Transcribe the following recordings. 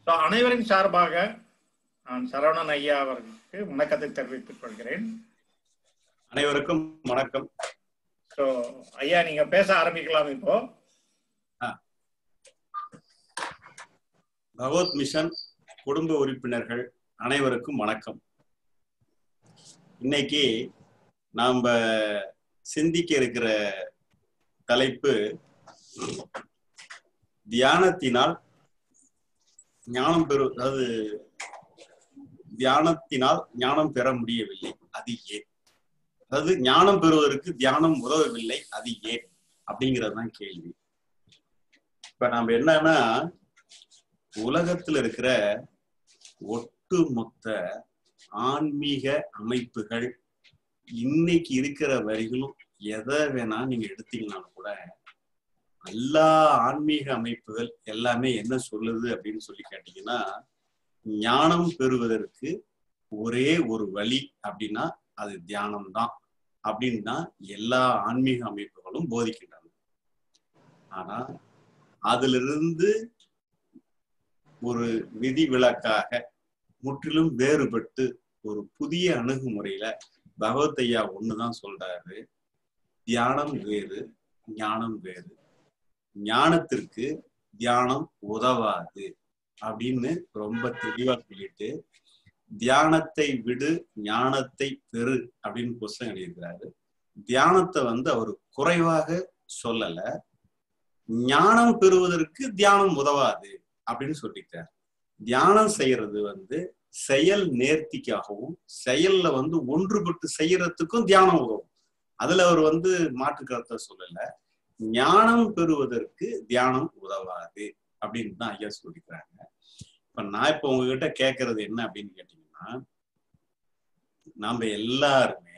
So அனைவரின் சார்பாக நான் சரவணன் ஐயா அவர்களுக்கு வணக்கத்தை தெரிவித்துக் கொள்கிறேன் அனைவருக்கும் வணக்கம் ஸோ ஐயா நீங்க பேச ஆரம்பிக்கலாம் இப்போ பகவத் மிஷன் குடும்ப உறுப்பினர்கள் அனைவருக்கும் வணக்கம் இன்னைக்கு நாம சிந்திக்க இருக்கிற தலைப்பு தியானத்தினால் ஞானம் பெறு அதாவது தியானத்தினால் ஞானம் பெற முடியவில்லை அது ஏன் அதாவது ஞானம் பெறுவதற்கு தியானம் உதவவில்லை அது ஏன் அப்படிங்கிறது தான் கேள்வி இப்ப நாம என்னன்னா உலகத்துல இருக்கிற ஒட்டுமொத்த ஆன்மீக அமைப்புகள் இன்னைக்கு இருக்கிற வரிகளும் எதை வேணா நீங்க எடுத்தீங்கன்னாலும் கூட எல்லா ஆன்மீக அமைப்புகள் எல்லாமே என்ன சொல்லுது அப்படின்னு சொல்லி கேட்டீங்கன்னா ஞானம் பெறுவதற்கு ஒரே ஒரு வழி அப்படின்னா அது தியானம் தான் அப்படின்னு தான் எல்லா ஆன்மீக அமைப்புகளும் போதிக்கின்றன ஆனா அதிலிருந்து ஒரு விதி விலக்காக முற்றிலும் வேறுபட்டு ஒரு புதிய அணுகுமுறையில பகவத் ஐயா ஒண்ணுதான் சொல்றாரு தியானம் வேறு ஞானம் வேறு ஞானத்திற்கு தியானம் உதவாது அப்படின்னு ரொம்ப தெளிவா சொல்லிட்டு தியானத்தை விடு ஞானத்தை பெறு அப்படின்னு புஸ்தகம் எழுதியிருக்கிறாரு தியானத்தை வந்து அவர் குறைவாக சொல்லல ஞானம் பெறுவதற்கு தியானம் உதவாது அப்படின்னு சொல்லிட்டார் தியானம் செய்யறது வந்து செயல் நேர்த்திக்காகவும் செயல்ல வந்து ஒன்றுபட்டு செய்யறதுக்கும் தியானம் உதவும் அதுல அவர் வந்து மாற்று கருத்தை சொல்லல ஞானம் பெறுவதற்கு தியானம் உதவாது அப்படின்னு தான் ஐயா சொல்லிக்கிறாங்க இப்ப நான் இப்ப உங்ககிட்ட கேட்கறது என்ன அப்படின்னு கேட்டீங்கன்னா நாம எல்லாருமே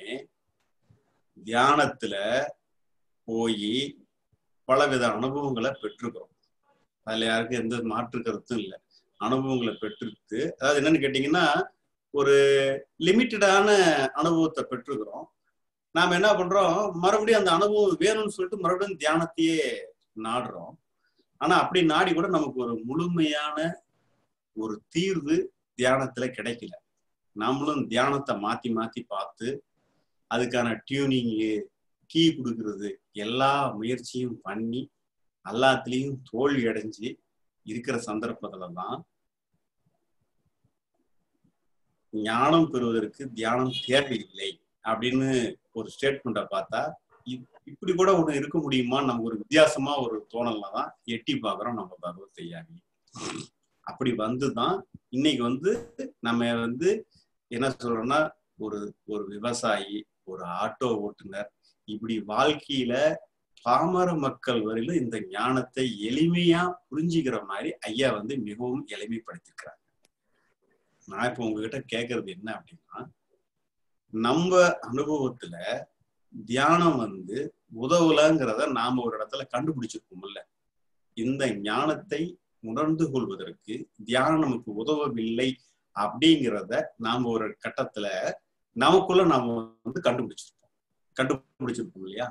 தியானத்துல போய் பலவித அனுபவங்களை பெற்றுக்கிறோம் அதுல யாருக்கும் எந்த மாற்று கருத்தும் இல்லை அனுபவங்களை பெற்றுட்டு அதாவது என்னன்னு கேட்டீங்கன்னா ஒரு லிமிட்டடான அனுபவத்தை பெற்றுக்கிறோம் நாம என்ன பண்றோம் மறுபடியும் அந்த அனுபவம் வேணும்னு சொல்லிட்டு மறுபடியும் தியானத்தையே நாடுறோம் ஆனா அப்படி நாடி கூட நமக்கு ஒரு முழுமையான ஒரு தீர்வு தியானத்துல கிடைக்கல நாமளும் தியானத்தை மாத்தி மாத்தி பார்த்து அதுக்கான டியூனிங்கு கீ கொடுக்கறது எல்லா முயற்சியும் பண்ணி எல்லாத்துலேயும் தோல்வி அடைஞ்சு இருக்கிற சந்தர்ப்பத்துல தான் ஞானம் பெறுவதற்கு தியானம் தேவையில்லை அப்படின்னு ஒரு ஸ்டேட்மெண்ட்டை பார்த்தா இப்படி கூட ஒண்ணு இருக்க முடியுமான்னு நமக்கு ஒரு வித்தியாசமா ஒரு தோணல்ல தான் எட்டி பாக்குறோம் நம்ம பகவத் ஐயாவி அப்படி வந்துதான் இன்னைக்கு வந்து நம்ம வந்து என்ன சொல்றோம்னா ஒரு ஒரு விவசாயி ஒரு ஆட்டோ ஓட்டுநர் இப்படி வாழ்க்கையில பாமர மக்கள் வரையிலும் இந்த ஞானத்தை எளிமையா புரிஞ்சுக்கிற மாதிரி ஐயா வந்து மிகவும் எளிமைப்படுத்திருக்கிறாங்க நான் இப்ப உங்ககிட்ட கேட்கறது என்ன அப்படின்னா நம்ம அனுபவத்துல தியானம் வந்து உதவலங்கிறத நாம ஒரு இடத்துல கண்டுபிடிச்சிருக்கோம்ல இந்த ஞானத்தை உணர்ந்து கொள்வதற்கு தியானம் நமக்கு உதவவில்லை அப்படிங்கிறத நாம ஒரு கட்டத்துல நமக்குள்ள நாம வந்து கண்டுபிடிச்சிருப்போம் கண்டுபிடிச்சிருப்போம் இல்லையா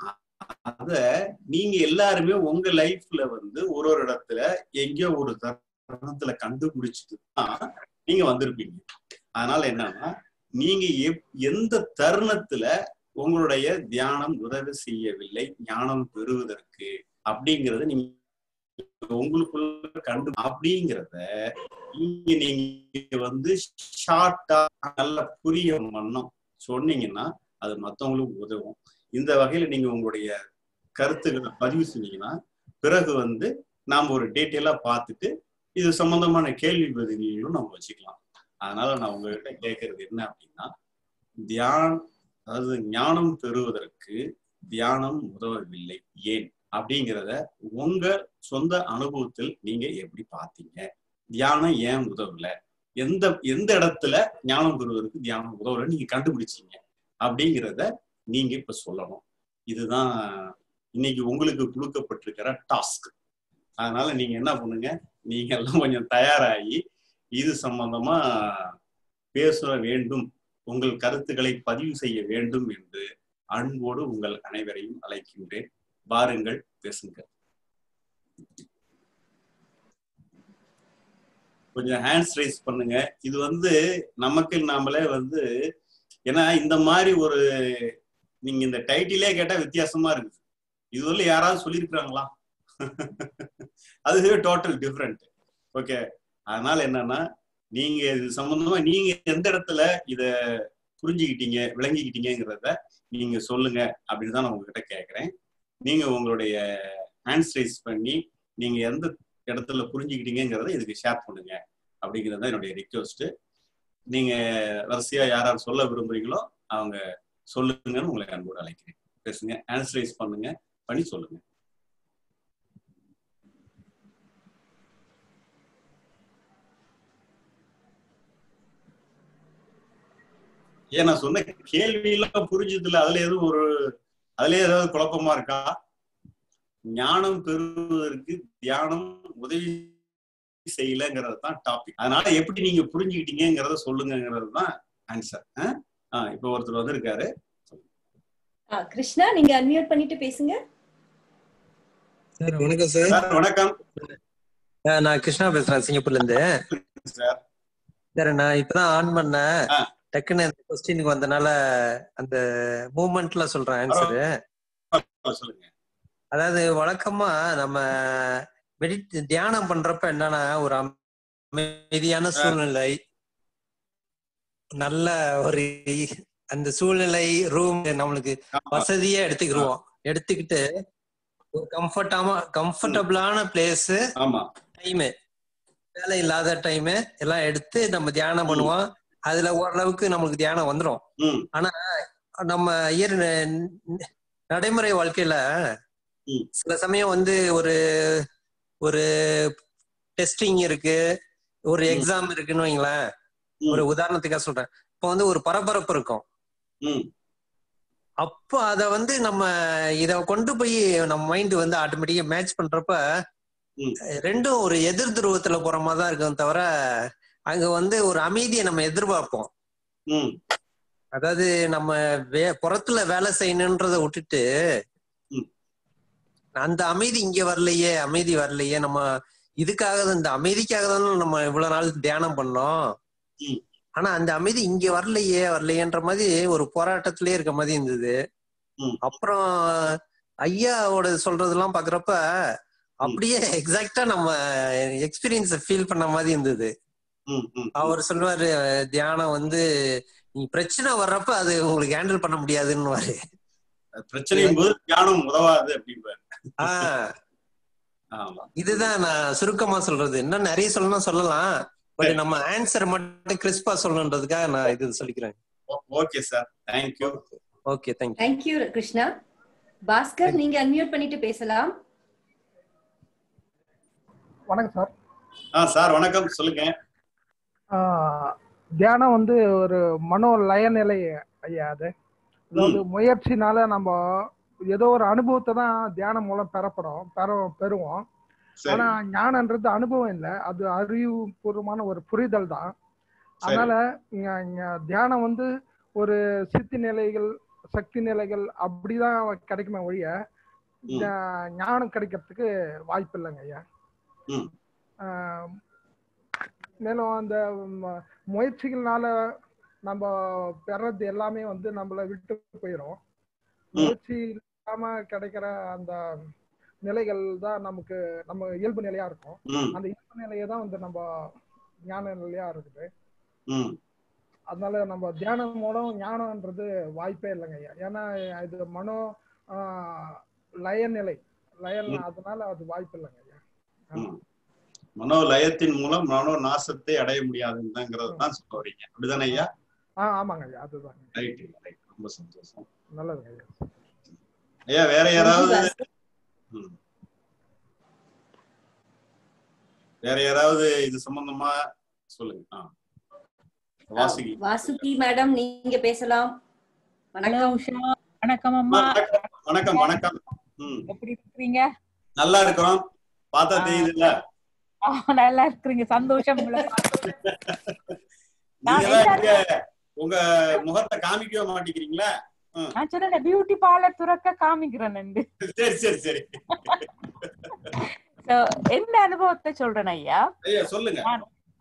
அத நீங்க எல்லாருமே உங்க லைஃப்ல வந்து ஒரு ஒரு இடத்துல எங்கேயோ ஒரு தருணத்துல கண்டுபிடிச்சிட்டு தான் நீங்க வந்திருப்பீங்க அதனால என்னன்னா நீங்க எந்த தருணத்துல உங்களுடைய தியானம் உதவி செய்யவில்லை ஞானம் பெறுவதற்கு அப்படிங்கறத நீங்க உங்களுக்குள்ள கண்டு அப்படிங்கிறத நீங்க நீங்க வந்து ஷார்ட்டா நல்ல புரிய மன்னம் சொன்னீங்கன்னா அது மத்தவங்களுக்கு உதவும் இந்த வகையில நீங்க உங்களுடைய கருத்துக்களை பதிவு செஞ்சீங்கன்னா பிறகு வந்து நாம ஒரு டீட்டெயிலா பார்த்துட்டு இது சம்பந்தமான கேள்வி பதில்களும் நம்ம வச்சுக்கலாம் அதனால நான் உங்ககிட்ட கேட்கறது என்ன அப்படின்னா தியான் அதாவது ஞானம் பெறுவதற்கு தியானம் உதவவில்லை ஏன் அப்படிங்கிறத உங்க சொந்த அனுபவத்தில் நீங்க எப்படி பார்த்தீங்க தியானம் ஏன் உதவல எந்த எந்த இடத்துல ஞானம் பெறுவதற்கு தியானம் உதவல நீங்க கண்டுபிடிச்சீங்க அப்படிங்கிறத நீங்க இப்ப சொல்லணும் இதுதான் இன்னைக்கு உங்களுக்கு கொடுக்கப்பட்டிருக்கிற டாஸ்க் அதனால நீங்க என்ன பண்ணுங்க நீங்க எல்லாம் கொஞ்சம் தயாராகி இது சம்பந்தமா பேச வேண்டும் உங்கள் கருத்துக்களை பதிவு செய்ய வேண்டும் என்று அன்போடு உங்கள் அனைவரையும் அழைக்கின்றேன் வாருங்கள் பேசுங்கள் கொஞ்சம் ஹேண்ட்ஸ் ரைஸ் பண்ணுங்க இது வந்து நமக்கு நாமளே வந்து ஏன்னா இந்த மாதிரி ஒரு நீங்க இந்த டைட்டிலே கேட்டா வித்தியாசமா இருக்குது இது வந்து யாராவது சொல்லியிருக்கிறாங்களா அது டோட்டல் டிஃப்ரெண்ட் ஓகே அதனால என்னன்னா நீங்க இது சம்பந்தமா நீங்க எந்த இடத்துல இத புரிஞ்சுக்கிட்டீங்க விளங்கிக்கிட்டீங்கிறத நீங்க சொல்லுங்க அப்படின்னு தான் நான் உங்ககிட்ட கேட்கறேன் நீங்க உங்களுடைய ஹேண்ட்ஸ் ரைஸ் பண்ணி நீங்க எந்த இடத்துல புரிஞ்சுக்கிட்டீங்கிறத இதுக்கு ஷேர் பண்ணுங்க அப்படிங்கிறது தான் என்னுடைய ரிக்வஸ்ட் நீங்க வரிசையா யார் யார் சொல்ல விரும்புறீங்களோ அவங்க சொல்லுங்கன்னு உங்களை அன்போடு அழைக்கிறேன் பேசுங்க ஹேண்ட்ஸ் ரைஸ் பண்ணுங்க பண்ணி சொல்லுங்க ஏன் நான் சொன்ன கேள்வி எல்லாம் புரிஞ்சதுல அதுல எதுவும் ஒரு அதுல ஏதாவது குழப்பமா இருக்கா ஞானம் பெறுவதற்கு தியானம் உதவி செய்யலங்கிறது தான் டாபிக் அதனால எப்படி நீங்க புரிஞ்சுக்கிட்டீங்கிறத சொல்லுங்கிறது தான் ஆன்சர் இப்ப ஒருத்தர் வந்திருக்காரு ஆ, கிருஷ்ணா நீங்க அன்மியூட் பண்ணிட்டு பேசுங்க சார் வணக்கம் சார் சார் வணக்கம் ஆ, நான் கிருஷ்ணா பேசுறேன் சிங்கப்பூர்ல இருந்து சார் சார் நான் இப்பதான் ஆன் பண்ணேன் ஆ. டக்குன்னு இந்த கொஸ்டினுக்கு வந்தனால அந்த மூமெண்ட்ல சொல்றேன் ஆன்சர் சொல்லுங்க அதாவது வழக்கமா நம்ம மெடிட் தியானம் பண்றப்ப என்னன்னா ஒரு அமைதியான சூழ்நிலை நல்ல ஒரு அந்த சூழ்நிலை ரூம் நம்மளுக்கு ஆமா. வசதியா எடுத்துக்கிருவோம் எடுத்துக்கிட்டு ஒரு கம்ஃபர்டாம கம்ஃபர்டபுளான பிளேஸ் ஆமா டைம் வேலை இல்லாத டைம் எல்லாம் எடுத்து நம்ம தியானம் பண்ணுவோம் அதுல ஓரளவுக்கு நம்மளுக்கு தியானம் வந்துரும் ம் நம்ம இயர் நடைமுறை வாழ்க்கையில ம். சில சமயம் வந்து ஒரு ஒரு டெஸ்டிங் இருக்கு ஒரு ம். எக்ஸாம் இருக்குன்னு வைங்களேன் ம். ஒரு உதாரணத்துக்காக சொல்றேன் இப்போ வந்து ஒரு பரபரப்பு இருக்கும் ம் அப்போ அத வந்து நம்ம இத கொண்டு போய் நம்ம மைண்ட் வந்து ஆட்டோமேட்டிக்கா மேட்ச் பண்றப்ப ம். ரெண்டும் ஒரு எதிர் துருவத்துல போற மாதிரி தான் இருக்கும் தவிர அங்க வந்து ஒரு அமைதியை நம்ம எதிர்பார்ப்போம் ம் அதாவது நம்ம வே புறத்துல வேலை செய்யணுன்றத விட்டுட்டு ம். அந்த அமைதி இங்க வரலையே அமைதி வரலையே நம்ம இதுக்காக தான் இந்த அமைதிக்காக தானே நம்ம இவ்வளவு நாள் தியானம் பண்ணோம் ம். ஆனா அந்த அமைதி இங்க வரலையே வரலையேன்ற மாதிரி ஒரு போராட்டத்திலே இருக்க மாதிரி இருந்தது ம். அப்புறம் ஐயாவோட சொல்றதெல்லாம் பாக்குறப்ப அப்படியே எக்ஸாக்டா நம்ம எக்ஸ்பீரியன்ஸ ஃபீல் பண்ண மாதிரி இருந்தது ம் ம் அவர் சொல்லுவாரு தியானம் வந்து நீ பிரச்சனை வர்றப்ப அது உங்களுக்கு ஹேண்டில் பண்ண முடியாதுன்னு பிரச்சனையும் போது தியானம் உதவாது அப்படிம்பாரு ஆஹ் ஆமா இதுதான் நான் சுருக்கமா சொல்றது இன்னும் நிறைய சொல்லணும் சொல்லலாம் பட் நம்ம ஆன்சர் மட்டும் கிறிஸ்பா சொல்லணுன்றதுக்காக நான் இது சொல்லிக்கிறேன் okay sir thank you okay thank you thank you Krishna Bhaskar நீங்க அன்மியூட் பண்ணிட்டு பேசலாம் வணக்கம் சார் ஆ சார் வணக்கம் சொல்லுங்க ஆஹ் தியானம் வந்து ஒரு மனோ லயநிலை ஐயா அது அதாவது முயற்சினால நம்ம ஏதோ ஒரு அனுபவத்தை தான் தியானம் மூலம் பெறப்படும் பெற பெறுவோம் சரி ஆனா ஞானன்றது அனுபவம் இல்லை அது அறிவுபூர்வமான ஒரு புரிதல் தான் சரி அதனால இங்க- இங்க தியானம் வந்து ஒரு சித்தி நிலைகள் சக்தி நிலைகள் அப்படிதான் கிடைக்குமே ஒழிய ம். ஞா- ஞானம் கிடைக்கிறதுக்கு வாய்ப்பு இல்லைங்க ஐயா ம். ஆஹ் மேலும் அந்த ம- முயற்சிகள்னால நம்ம பெறது எல்லாமே வந்து நம்மளை விட்டு போயிடும் முயற்சி இல்லாம கிடைக்கிற அந்த நிலைகள் தான் நமக்கு நம்ம இயல்பு நிலையா இருக்கும் ம் அந்த இயல்பு நிலையை தான் வந்து நம்ம ஞான நிலையா இருக்குது ம் அதனால நம்ம தியானம் மூலம் ஞானம்ன்றது வாய்ப்பே இல்லைங்க ஐயா ஏன்னா இது மனோ ஆஹ், லயநிலை லய ம். அதனால அது வாய்ப்பு இல்லைங்க ஐயா ம். மனோ லயத்தின் மூலம் மனோ நாசத்தை அடைய முடியாதுங்கிறது தான் சொல்ல வரீங்க அப்படிதானே ஐயா ஆ ஆமாங்க ஐயா அதுதான் ரைட் ரைட் ரொம்ப சந்தோஷம் நல்லதுங்க ஐயா ஐயா வேற யாராவது பாஸ்கர். ம். வேற யாராவது இது சம்பந்தமா சொல்லுங்க ஆ. வாசுகி வாசுகி மேடம் நீங்க பேசலாம் ஹலோ வணக்கம் உஷா வணக்கம் அம்மா, அம்மா வணக்கம் வணக்கம் வணக்கம் ம் எப்படி இருக்கிறீங்க நல்லா இருக்கிறோம் பார்த்தா ஆ. தெரியுதுல்ல ஆ, நல்லா இருக்கிறீங்க சந்தோஷம் உங்களை பார்த்து. நான் நீங்க தான் என்ன- இங்க உங்க முகத்தை காமிக்கவே மாட்டேங்கிறீங்களா நான் சொன்னேன் பியூட்டி பார்லர் துறக்க காமிக்கிறேன் சரி சரி சரி So, என்ன அனுபவத்தை சொல்றேன் ஐயா ஐயா சொல்லுங்க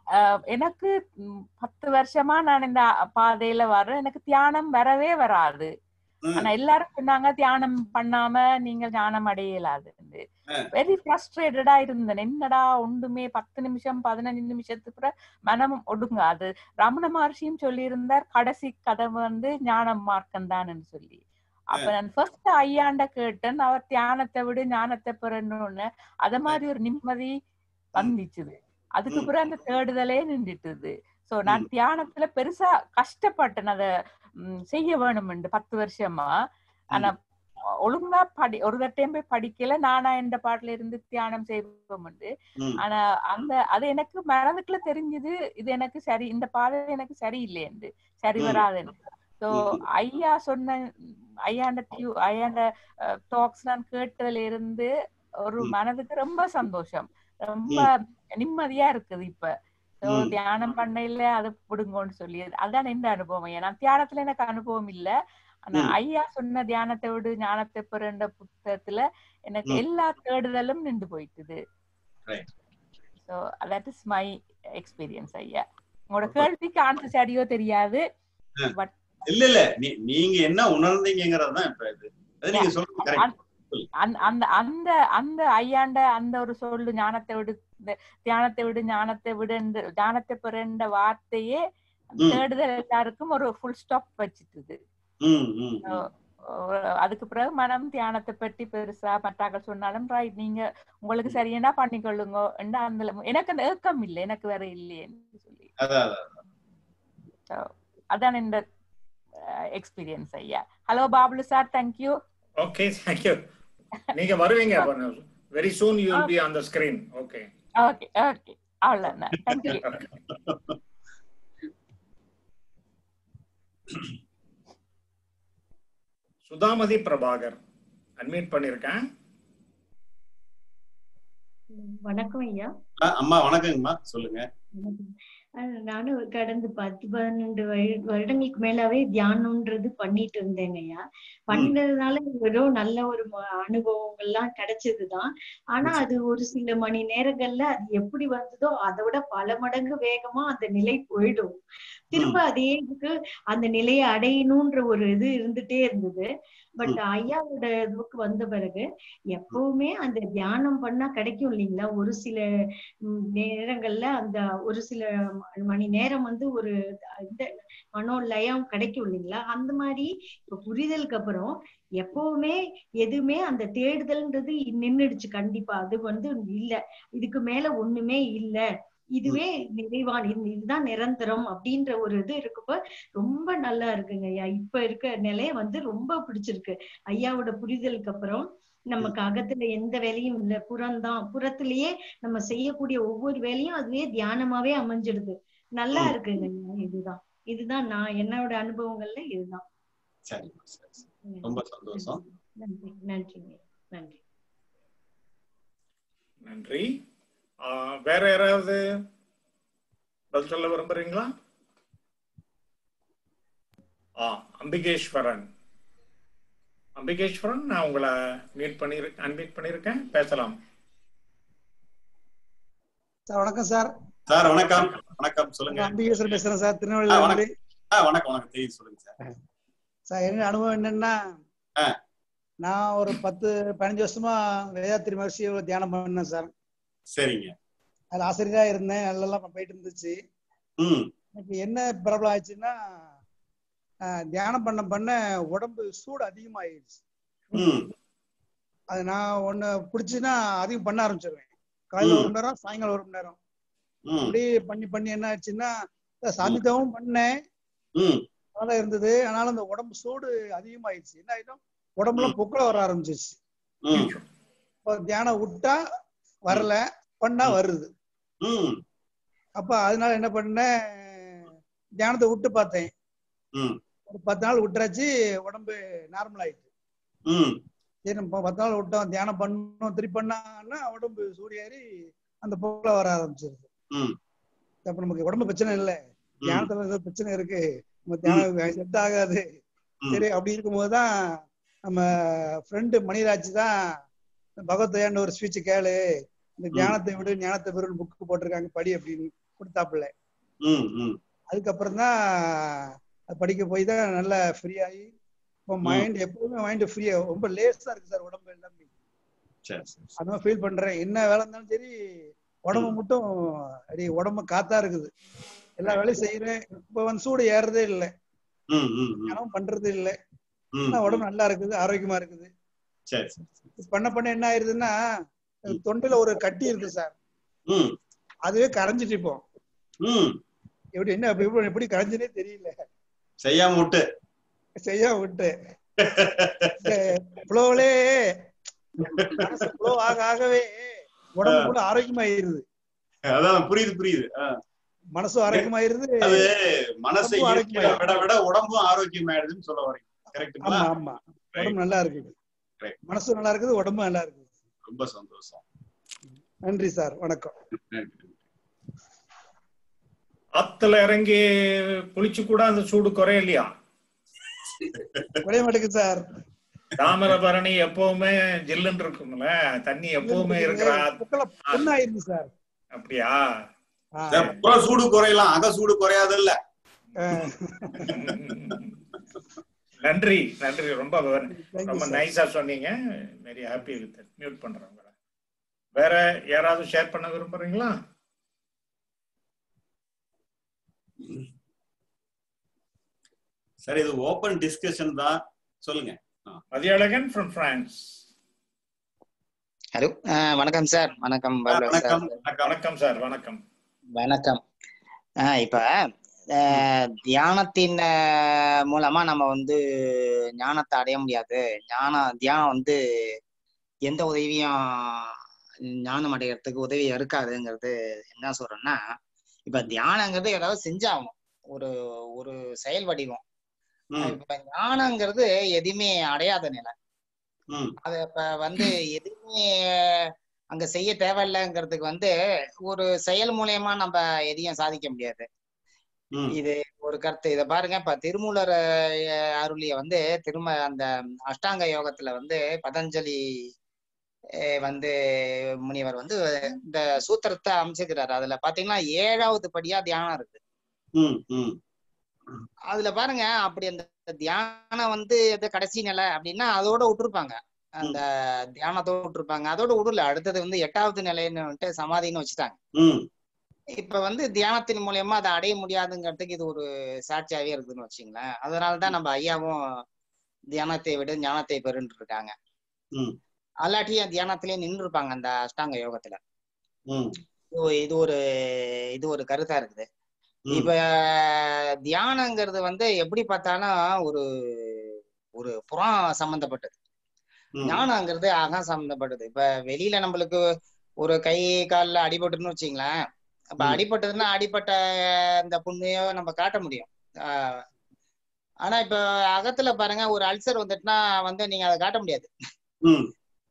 அஹ், எனக்கு ம், பத்து வருஷமா நான் இந்த பாதையில வர்றேன் எனக்கு தியானம் வரவே வராது ம். ஆனா எல்லாரும் சொன்னாங்க தியானம் பண்ணாம நீங்க ஞானம் அடையலாதுன்னு வெரி ஃப்ரஸ்ட்ரேட்டடா இருந்தேன் என்னடா ஒன்றுமே பத்து நிமிஷம் பதினஞ்சு நிமிஷத்துக்கு மனம் ஒடுங்காது ரமண மகர்ஷியும் சொல்லியிருந்தார் கடைசி கதை வந்து ஞானம் மார்க்கம் தான்னு சொல்லி அப்ப நான் ஃபர்ஸ்ட் ஐயாண்ட கேட்டேன் அவர் தியானத்தை விட ஞானத்தை பெறணும்னு அத மாதிரி ஒரு நிம்மதி வந்துச்சுது அதுக்கு ம். பிறகு அந்த தேடுதலே நின்றுட்டுது சோ நான் தியானத்துல பெருசா கஷ்டப்பட்டேன் அத ம், செய்ய வேணும்னு பத்து வருஷமா ஆனா ஒழுங்கா படி ஒரு தட்டையும் போய் படிக்கல நானா இந்த பாட்டுல இருந்து தியானம் செய்வோம் ம். ஆனா அந்த அது எனக்கு மனதுக்குள்ள தெரிஞ்சது இது எனக்கு சரி இந்த பாதை எனக்கு சரியில்லைன்னு சரி ம். வராதுன்னு சோ ம். ஐயா சொன்ன ஐயாண்ட டியூ ஐயாண்ட டாக்ஸ் நான் கேட்டதுல இருந்து ஒரு ம். மனதுக்கு ரொம்ப சந்தோஷம் ரொம்ப நிம்மதியா இருக்குது இப்ப So, ம். தியானம் பண்ணையில அதை பிடுங்கோன்னு சொல்லி அதான் இந்த அனுபவம் ஏன்னா தியானத்துல எனக்கு அனுபவம் இல்ல ஆனா ம். ஐயா சொன்ன தியானத்தை விடு ஞானத்தை பெறுன்ற புத்தகத்துல எனக்கு ம். எல்லா தேடுதலும் நின்று போயிட்டுது Right. So that is my experience ஐயா உங்களோட கேள்விக்கு ஆன்சர் சரிയോ தெரியாது பட் இல்ல இல்ல நீ- நீங்க என்ன உணர்ந்தீங்கிறது தான் இப்ப இது அது நீங்க சொல்றது கரெக்ட் அந்த அந்த அந்த அந்த ஐயாண்ட அந்த ஒரு சொல்லு ஞானத்தை விடு இந்த தியானத்தை விடு ஞானத்தை விடு ஞானத்தை பெறுன்ற வார்த்தையே ம். தேடுதல் எல்லாருக்கும் ஒரு ஃபுல் ஸ்டாப் வச்சுட்டுது ம் ம் So, ஒரு- அதுக்கு பிறகு மனம் தியானத்தை பற்றி பெருசா மற்றாக்கள் சொன்னாலும் ரைட் நீங்க உங்களுக்கு சரியா பண்ணிக்கொள்ளுங்க அந்த எனக்கு அந்த ஏக்கம் இல்லை எனக்கு வேற இல்லையேன்னு சொல்லி அதான் அதான். So, அதான் இந்த எக்ஸ்பீரியன்ஸ் ஐயா hello Babulu sir thank you okay thank you நீங்க வருவீங்க very soon you will be on the screen okay okay okay அவ்வளவுதான் தேங்க்யூ சுதாமதி பிரபாகர் அட்மிட் பண்ணிருக்கேன் வணக்கம் ஐயா ஆ, அம்மா வணக்கங்கம்மா சொல்லுங்க அஹ் நானும் கடந்த பத்து பன்னெண்டு வரு- வருடங்களுக்கு மேலாவே தியானம்ன்றது பண்ணிட்டு இருந்தேங்க ஐயா பண்ணதுனால ஏதோ நல்ல ஒரு ம- அனுபவங்கள்லாம் கிடைச்சதுதான் ஆனா அது ஒரு சில மணி நேரங்கள்ல அது எப்படி வந்ததோ அதை விட பல மடங்கு வேகமா அந்த நிலை போயிடும் திரும்ப அதே இதுக்கு அந்த நிலையை அடையணும்ன்ற ஒரு இது இருந்துட்டே இருந்தது பட் ஐயாவோட இதுக்கு வந்த பிறகு எப்பவுமே அந்த தியானம் பண்ணா கிடைக்கும் இல்லைங்களா ஒரு சில ம், நேரங்கள்ல அந்த ஒரு சில ம- மணி நேரம் வந்து ஒரு இந்த மனோலயம் கிடைக்கும் இல்லைங்களா அந்த மாதிரி இப்ப புரிதலுக்கு அப்புறம் எப்பவுமே எதுவுமே அந்த தேடுதல்ன்றது நின்னுடுச்சு கண்டிப்பா அது வந்து இல்ல இதுக்கு மேல ஒண்ணுமே இல்ல இதுவே நிறைவான் இது- இதுதான் நிரந்தரம் அப்படின்ற ஒரு இது இருக்கப்ப ரொம்ப நல்லா இருக்குங்க ஐயா இப்ப இருக்க நிலைய வந்து ரொம்ப பிடிச்சிருக்கு ஐயாவோட புரிதலுக்கு அப்புறம் நமக்கு அகத்துல எந்த வேலையும் இல்ல புறம்தான் புறத்திலேயே நம்ம செய்யக்கூடிய ஒவ்வொரு வேலையும் அதுவே தியானமாவே அமைஞ்சிடுது நல்லா ம். இருக்குங்க ஐயா, இதுதான் இதுதான் நான் என்னோட அனுபவங்கள்ல இதுதான் சரிம்மா சரி சரி. ரொம்ப சந்தோஷம் நன்றி நன்றிங்க நன்றி நன்றி ஆ, வேற யாராவது பதில் சொல்ல விரும்புறீங்களா ஆ அம்பிகேஸ்வரன் அம்பிகேஸ்வரன் நான் உங்களை மீட் பண்ணி அன்மீட் பண்ணியிருக்கேன் பேசலாம் சார் வணக்கம் சார் சார் வணக்கம் வணக்கம் சொல்லுங்க அம்பிகேஸ்வரர் பேசுறேன் சார் ஆ, திருநெல்வேலியில வணக்கம். இருந்து ஆ வணக்கம் வணக்கம் தெரியுது சொல்லுங்க சார் சார் என்ன அனுபவம் என்னன்னா ஆ. நான் ஒரு பத்து பதினஞ்சு வருஷமா வேதாத்திரி மகர்ஷி தியானம் பண்ணேன் சார் சரிங்க அதுல ஆசிரியரா இருந்தேன் நல்லா போயிட்டு இருந்துச்சு ம் எனக்கு என்ன ப்ராப்ளம் ஆயிடுச்சுன்னா ஆஹ், தியானம் பண்ண பண்ண உடம்பு சூடு அதிகமாயிடுச்சு ம் அது நான் ஒண்ணு பிடிச்சுன்னா அதிகம் பண்ண ஆரம்பிச்சிருவேன் காலையில ஒரு மணி நேரம் சாயங்காலம் ஒரு மணி நேரம் ம் அப்படியே பண்ணி பண்ணி என்ன ஆயிடுச்சுன்னா சாமித்தவும் பண்ணேன் ம் நல்லா இருந்தது ஆனாலும் அந்த உடம்பு சூடு அதிகமாயிடுச்சு என்ன ஆயிடும் உடம்புல பொக்குல வர ஆரம்பிச்சிருச்சு ம் இப்போ தியானம் விட்டா வரல பண்ணா வருது ம் அப்ப அதனால என்ன பண்ணேன் தியானத்தை விட்டு பார்த்தேன் ம் ஒரு பத்து நாள் விட்டுறாச்சு உடம்பு நார்மல் ஆயிடுச்சு ம் சரி நம்ம பத்து நாள் விட்டோம் தியானம் பண்ணோம் திருப்பி பண்ணாங்கன்னா உடம்பு சூடு ஏறி அந்த பொக்குல வர ஆரம்பிச்சிருது ம் அப்ப நமக்கு உடம்பு பிரச்சனை இல்லை ம் தியானத்துல ஏதோ பிரச்சனை இருக்கு நம்ம தியானம் செட் ஆகாது ம். சரி அப்படி இருக்கும்போது தான் நம்ம ஃப்ரெண்டு மணிராஜ் தான் பகவத்யான்னு ஒரு ஸ்பீச் கேளு இந்த ம். தியானத்தை விடு ஞானத்தை பெருன்னு புக்கு போட்டிருக்காங்க படி அப்படின்னு கொடுத்தாப்புல ம் ம் அதுக்கப்புறம் தான் அது படிக்க போய் தான் நல்லா ஃப்ரீ ஆகி இப்போ மைண்ட் எப்பவுமே மைண்ட் ஃப்ரீயா ரொம்ப லேஸா இருக்கு சார் உடம்பு எல்லாமே சரி சரி அந்த மாதிரி ஃபீல் பண்றேன் என்ன வேலை இருந்தாலும் சரி உடம்பு மட்டும் அடி உடம்பு காத்தா இருக்குது எல்லா வேலையும் செய்யறேன் இப்ப வந்து சூடு ஏறதே இல்லை ம் ம் ம் கனவு பண்றது இல்லை ம் ஆனா உடம்பு நல்லா இருக்குது ஆரோக்கியமா இருக்குது சரி சரி சரி. இது பண்ண பண்ண என்ன ஆயிருதுன்னா தொண்டையில ஒரு கட்டி இருக்கு சார் ம் அதுவே கரைஞ்சிட்டு இப்போ ம் எப்படி என்ன எப்படி எப்படி- எப்படி கரைஞ்சுனே தெரியல செய்யாம விட்டு செய்ய விட்டு ஃப்ளோவிலே மனசு ஃப்ளோ ஆக ஆகவே உடம்பு கூட ஆரோக்கியமாயிருது அதான் புரியுது புரியுது ஆ. மனசும் ஆரோக்கியமாயிருது அது மனசை உடம்பும் இயற்கையில ஆரோக்கியமாயிருது. விட விட உடம்பும் ஆரோக்கியமாயிடுதுன்னு சொல்ல வரீங்க ஆமா கரெக்ட்டுங்களா ஆமா உடம்பு நல்லா இருக்குது Right. மனசும் நல்லா இருக்குது உடம்பும் நல்லா இருக்குது ரொம்ப சந்தோஷம் நன்றி சார் வணக்கம் நன்றி. ஆத்துல இறங்கி குளிச்சு கூட அந்த சூடு குறையலையா குறைய மாட்டேங்குது சார் தாமிரபரணி எப்பவுமே ஜில்லுன்னு இருக்கும்ல தண்ணி எப்பவுமே இருக்கிறா புக்கல புண்ணாயிருது சார் அப்படியா ஆ, இந்த புற சூடு குறையலாம் அக சூடு குறையாது இல்ல ஆ. நன்றி நன்றி ரொம்ப விவரம். Thank you, ரொம்ப sir. நைஸா சொன்னீங்க வெரி ஹாப்பி வித் மியூட் பண்றேன் உங்களை வேற யாராவது ஷேர் பண்ண விரும்புறீங்களா சரி இது ஓபன் டிஸ்கஷன் தான் சொல்லுங்க மதியழகன் ஃப்ரம் பிரான்ஸ் ஹலோ வணக்கம் சார் வணக்கம் பாபுலா சார் வணக்கம் வணக்கம் வணக்கம் சார் வணக்கம் வணக்கம் ஆஹ் இப்ப ஆஹ் தியானத்தின் ஆஹ் மூலமா நம்ம வந்து ஞானத்தை அடைய முடியாது ஞானம் தியானம் வந்து எந்த உதவியும் ஞானம் அடையறதுக்கு உதவி இருக்காதுங்கிறது என்ன சொல்றேன்னா இப்ப தியானங்கிறது ஏதாவது செஞ்சாகணும் ஒரு ஒரு செயல் வடிவம் ம் இப்ப ஞானங்கிறது எதையுமே அடையாத நிலை ம் அது இப்ப வந்து எதுவுமே அங்க செய்ய தேவையில்லைங்கிறதுக்கு வந்து ஒரு செயல் மூலியமா நம்ம எதையும் சாதிக்க முடியாது ம் இது ஒரு கருத்து இத பாருங்க இப்ப திருமூலர் அஹ், அருளிய வந்து திரும்ப அந்த அஷ்டாங்க யோகத்துல வந்து பதஞ்சலி அஹ், வந்து முனிவர் வந்து இந்த சூத்திரத்தை அமைச்சுக்கிறாரு அதுல பாத்தீங்கன்னா ஏழாவது படியா தியானம் இருக்கு ம் ம் அதுல பாருங்க அப்படி அந்த தியானம் வந்து இது கடைசி நிலை அப்படின்னா அதோட விட்டுருப்பாங்க அந்த தியானத்தோட விட்டுருப்பாங்க அதோட விடல அடுத்தது வந்து எட்டாவது நிலைன்னு வந்துட்டு சமாதின்னு வச்சுட்டாங்க ம் இப்ப வந்து தியானத்தின் மூலியமா அதை அடைய முடியாதுங்கிறதுக்கு இது ஒரு சாட்சியாவே இருக்குதுன்னு வச்சுங்களேன் அதனாலதான் நம்ம ஐயாவும் தியானத்தை விட ஞானத்தை பெறுன்னு இருக்காங்க ம் அல்லாட்டியும் தியானத்திலேயே நின்று இருப்பாங்க அந்த அஷ்டாங்க யோகத்துல ம் இது- இது ஒரு இது ஒரு கருத்தா இருக்குது ம். இப்ப தியானங்கிறது வந்து எப்படி பார்த்தாலும் ஒரு ஒரு புறம் சம்பந்தப்பட்டது ம் ஞானங்கிறது அகம் சம்பந்தப்பட்டது இப்ப வெளியில நம்மளுக்கு ஒரு கை கால்ல அடிபட்டுன்னு வச்சுங்களேன் அப்ப ம். அடிபட்டதுன்னா அடிபட்ட இந்த புண்ணையோ நம்ம காட்ட முடியும் ஆஹ் ஆனா இப்ப அகத்துல பாருங்க ஒரு அல்சர் வந்துட்டுனா வந்து நீங்க அதை காட்ட முடியாது ம்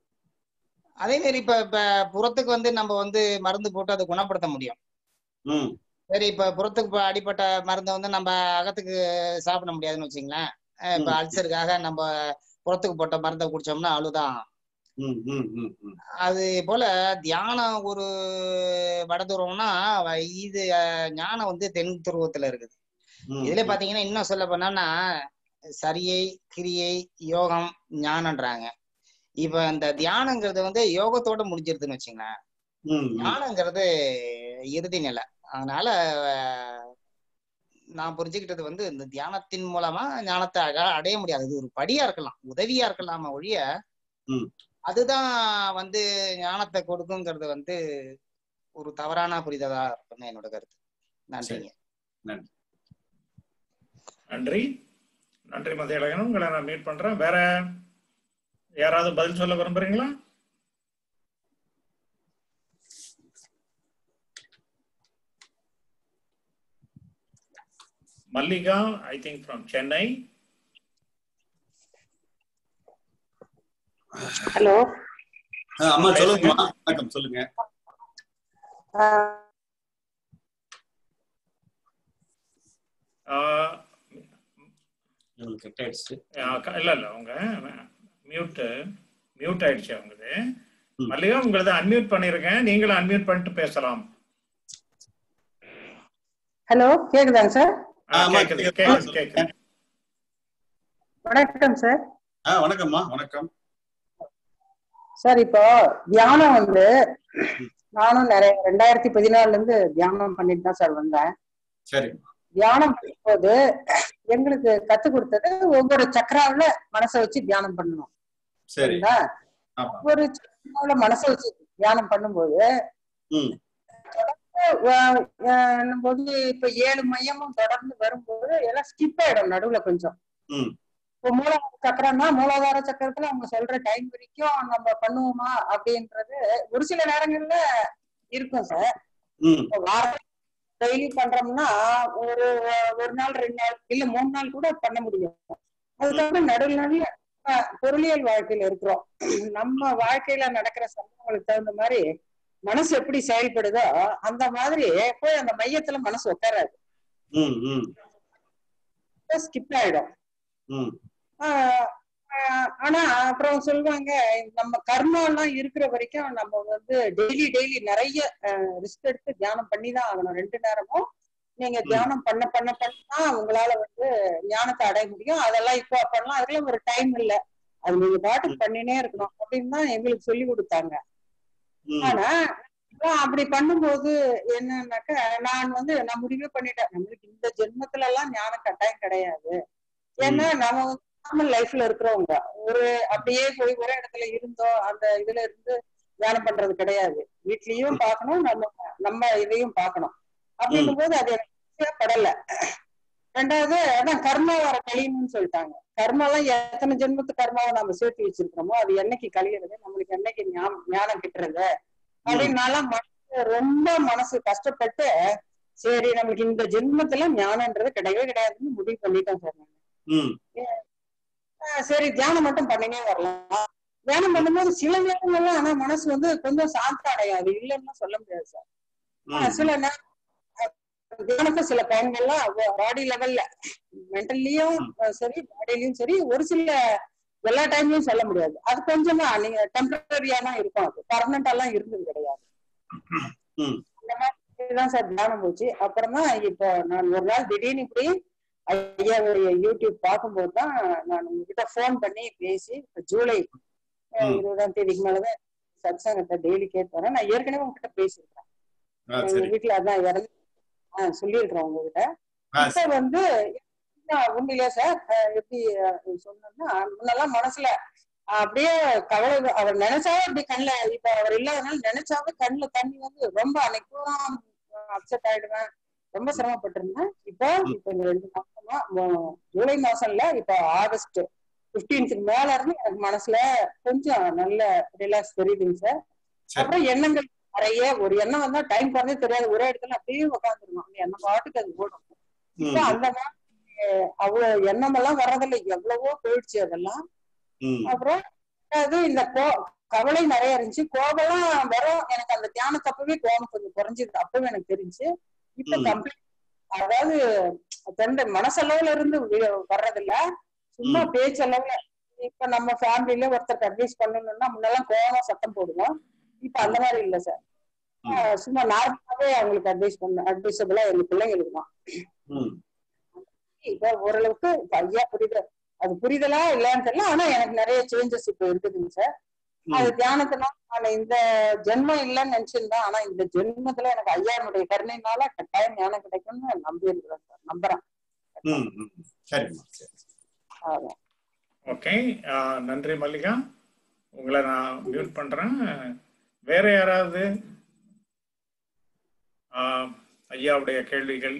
அதே மாதிரி இப்ப இப்ப புறத்துக்கு வந்து நம்ம வந்து மருந்து போட்டு அதை குணப்படுத்த முடியும் ம் சரி இப்ப புறத்துக்கு இப்ப அடிப்பட்ட மருந்தை வந்து நம்ம அகத்துக்கு சாப்பிட முடியாதுன்னு வச்சுங்களேன் அஹ் இப்ப ம். அல்சருக்காக நம்ம புறத்துக்கு போட்ட மருந்தை குடிச்சோம்னா அழுதான் ம் ம் ம் ம் அது போல தியானம் ஒரு வடதுருவம்னா வ- இது அஹ், ஞானம் வந்து தென் துருவத்துல இருக்குது ம் இதுல பாத்தீங்கன்னா இன்னும் சொல்ல போனோம்னா சரியை கிரியை யோகம் ஞானம்ன்றாங்க இப்ப இந்த தியானங்கிறது வந்து யோகத்தோட முடிஞ்சிருதுன்னு வச்சுங்களேன் ம் ம் ஞானங்கிறது இறுதி நிலை அதனால அஹ், நான் புரிஞ்சுக்கிட்டது வந்து இந்த தியானத்தின் மூலமா ஞானத்தை அட- அடைய முடியாது இது ஒரு படியா இருக்கலாம் உதவியா இருக்கலாமா ஒழிய ம். அதுதான் வந்து ஞானத்தை கொடுக்குங்கிறது வந்து ஒரு தவறான புரிதலா இருக்குன்னு என்னோட கருத்து நன்றிங்க நன்றி நன்றி மதியழகன் உங்களை நான் மீட் பண்றேன் வேற யாராவது பதில் சொல்ல விரும்புறீங்களா Mallika I think from Chennai hello ஆ, அம்மா சொல்லுங்கம்மா வணக்கம் சொல்லுங்க ஆஹ், உங்களுக்கு கட் ஆயிடுச்சு ஆஹ், க- இல்ல இல்ல உங்க மியூட் மியூட் ஆயிடுச்சு அவங்களது ம். மல்லிகா உங்களது அன்மியூட் பண்ணிருக்கேன் நீங்களும் அன்மியூட் பண்ணிட்டு பேசலாம் ஹலோ கேக்குதாங்க சார் ஆ, ஆமா, கேக்குது கேக்குது. கேக்குது கேக்குது வணக்கம் சார் ஆ வணக்கம்மா வணக்கம் சார் இப்போ தியானம் வந்து நானும் நிறைய ரெண்டாயிரத்தி பதினாலுல இருந்து தியானம் பண்ணிட்டு தான் சார் வந்தேன் சரி தியானம் பண்ணும்போது எங்களுக்கு கத்து கொடுத்தது ஒவ்வொரு சக்கராவுல மனசை வச்சு தியானம் பண்ணணும் சரி சரிங்களா ஆமா ஒவ்வொரு சக்கராவுல மனசை வச்சு தியானம் பண்ணும்போது ம் அஹ் அஹ் போது இப்ப ஏழு மையமும் தொடர்ந்து வரும்போது எல்லாம் ஸ்கிப் ஆயிடும் நடுவுல கொஞ்சம் ம் இப்போ மூலாதார சக்கரம்னா மூலாதார சக்கரத்துல அவங்க சொல்ற டைம் வரைக்கும் நம்ம பண்ணுவோமா அப்படின்றது ஒரு சில நேரங்கள்ல இருக்கும் சார் ம் இப்போ வாரம் டெய்லி பண்றோம்னா ஒரு ஒரு நாள் ரெண்டு நாள் இல்ல மூணு நாள் கூட பண்ண முடியும் அதுக்கப்புறம் நடுவில் நடுவில் அஹ், பொருளியல் வாழ்க்கையில இருக்கிறோம் நம்ம வாழ்க்கையில நடக்கிற சம்பவங்களுக்கு தகுந்த மாதிரி மனசு எப்படி செயல்படுதோ அந்த மாதிரி போய் அந்த மையத்துல மனசு உட்காராது ம் ம் ஸ்கிப் ஆயிடும் ம் ஆஹ் ஆஹ் ஆனா அப்புறம் சொல்லுவாங்க நம்ம கர்மா எல்லாம் இருக்கிற வரைக்கும் நம்ம வந்து டெய்லி டெய்லி நிறைய ரிஸ்க் எடுத்து தியானம் பண்ணி தான் ஆகணும் ரெண்டு நேரமும் நீங்க தியானம் பண்ண பண்ண பண்ணா உங்களால வந்து ஞானத்தை அடைய முடியும் அதெல்லாம் இப்போ பண்ணலாம் அதுக்கெல்லாம் ஒரு டைம் இல்ல அது நீங்க பாட்டுக்கு பண்ணினே இருக்கணும் அப்படின்னு தான் எங்களுக்கு சொல்லி கொடுத்தாங்க ம் ஆனா நான் அப்படி பண்ணும்போது என்னன்னாக்க நான் வந்து நான் முடிவே பண்ணிட்டேன் நம்மளுக்கு இந்த ஜென்மத்துல எல்லாம் ஞானம் கட்டாயம் கிடையாது ஏன்னா நம்ம வந்து நார்மல் லைஃப்ல இருக்கிறவங்க ஒரு அப்படியே போய் ஒரே இடத்துல இருந்தோம் அந்த இதுல இருந்து தியானம் பண்றது கிடையாது வீட்லயும் பார்க்கணும் நம்ம நம்ம இதையும் பார்க்கணும் அப்படின்னும் போது அது எனக்கு ஈஸியா படல ரெண்டாவது அதான் கர்மா வர கழியணும்னு சொல்லிட்டாங்க கர்மா எல்லாம் எத்தனை ஜென்மத்து கர்மாவை நம்ம சேர்த்து வச்சிருக்கிறோமோ அது என்னைக்கு கழியறது நம்மளுக்கு என்னைக்கு ஞானம் ஞானம் கிட்டுறது அப்படின்னால மனசு ரொம்ப மனசு கஷ்டப்பட்டு சரி நம்மளுக்கு இந்த ஜென்மத்துல ஞானம்ன்றது கிடையவே கிடையாதுன்னு முடிவு பண்ணிட்டேன் சார் நான் ம் ஆஹ் சரி தியானம் மட்டும் பண்ணினே வரலாம் தியானம் பண்ணும்போது சில நேரங்கள்ல ஆனா மனசு வந்து கொஞ்சம் சாந்தம் அடையும் அது இல்லைன்னு சொல்ல முடியாது சார் ஆனா ம் சில நேரம் தியானத்தை சில பயன்கள்லாம் பாடி லெவல்ல மென்டல்லியும் சரி பாடியிலயும் சரி ஒரு சில எல்லா டைம்லயும் சொல்ல முடியாது அது கொஞ்சமா நீங்க டெம்பரரியா தான் இருக்கும் அது பர்மனண்டா எல்லாம் இருந்தது கிடையாது ம் இந்த மாதிரி தான் சார் தியானம் போச்சு அப்புறம் தான் இப்போ நான் ஒரு நாள் திடீர்னு இப்படி ஐயாவுடைய யூடியூப் பார்க்கும்போது தான் நான் உங்ககிட்ட ஃபோன் பண்ணி பேசி இப்ப ஜூலை அஹ், ம். இருபதாம் தேதிக்கு மேலதான் சத்சங்கத்தை டெய்லி கேட்டு வரேன் நான் ஏற்கனவே உங்ககிட்ட பேசியிருக்கேன் ஆ எங்க சரி வீட்டுல அதான் இறந்து ஆஹ் சொல்லியிருக்கிறேன் உங்ககிட்ட ஆ இப்ப வந்து நான் உண்மையிலே சார் அஹ், எப்படி அஹ், சொன்னேன்னா முன்னெல்லாம் மனசுல அப்படியே கவலை அவர் நினைச்சாவே அப்படி கண்ணுல இப்ப அவர் இல்லாதனால நினைச்சாவே கண்ணுல தண்ணி வந்து ரொம்ப அன்னைக்கும் அப்செட் ஆயிடுவேன் ரொம்ப சிரமப்பட்டிருந்தேன் இப்போ இப்ப இந்த ரெண்டு மாசமா மோ- ஜூலை மாசம் இல்ல இப்ப ஆகஸ்ட் பிப்டீன்த்துக்கு மேல இருந்து எனக்கு மனசுல கொஞ்சம் நல்ல ரிலாக்ஸ் தெரியுதுங்க சார் சரி அப்புறம் எண்ணங்கள் நிறைய ஒரு எண்ணம் வந்தா டைம் போறதே தெரியாது ஒரே இடத்துல அப்படியே உட்காந்துருக்கும் அந்த எண்ணம் பாட்டுக்கு அது ஓடும் இப்போ ம் அந்த மாதிரி அவ்வளவு எண்ணம் எல்லாம் வர்றதில்ல எவ்வளவோ போயிடுச்சு அதெல்லாம் ம் அப்புறம் அது இந்த கோ கவலை நிறைய இருந்துச்சு கோபம்லாம் வரும் எனக்கு அந்த தியானத்தப்பவே கோபம் கொஞ்சம் குறைஞ்சிருக்கு அப்பவே எனக்கு தெரிஞ்சு இப்ப ம். கம்ப்ளீட் அதாவது தொண்டை மனசளவுல இருந்து வி- வர்றதில்ல சும்மா ம். பேச்சளவுல இப்ப நம்ம ஃபேமிலில ஒருத்தருக்கு அட்வைஸ் பண்ணணும்னா முன்னெல்லாம் கோபம் சத்தம் போடுவோம் இப்ப அந்த மாதிரி இல்ல சார் ம். சும்மா நார்மலாவே அவங்களுக்கு அட்வைஸ் பண்ண அட்வைசபிளா எங்க பிள்ளைங்களுக்கு தான் ம் இப்ப ஓரளவுக்கு இப்ப ஐயா புரியுது அது புரிதலா இல்லையான்னு தெரியல ஆனா எனக்கு நிறைய சேஞ்சஸ் இப்ப இருக்குதுங்க சார் அது ம் தியானத்தினால நான் இந்த ஜென்மம் இல்லைன்னு நினைச்சிருந்தேன் ஆனா இந்த ஜென்மத்துல எனக்கு ஐயாவுடைய கருணையினால கட்டாயம் ஞானம் கிடைக்கும்னு நம்பி இருக்கிறேன் சார் நம்புறேன் ம் ம் சரிம்மா சரி ஆமா. ஓகே நன்றி மல்லிகா உங்களை நான் மியூட் பண்றேன் வேற யாராவது ஆ, ஐயாவுடைய கேள்விகள்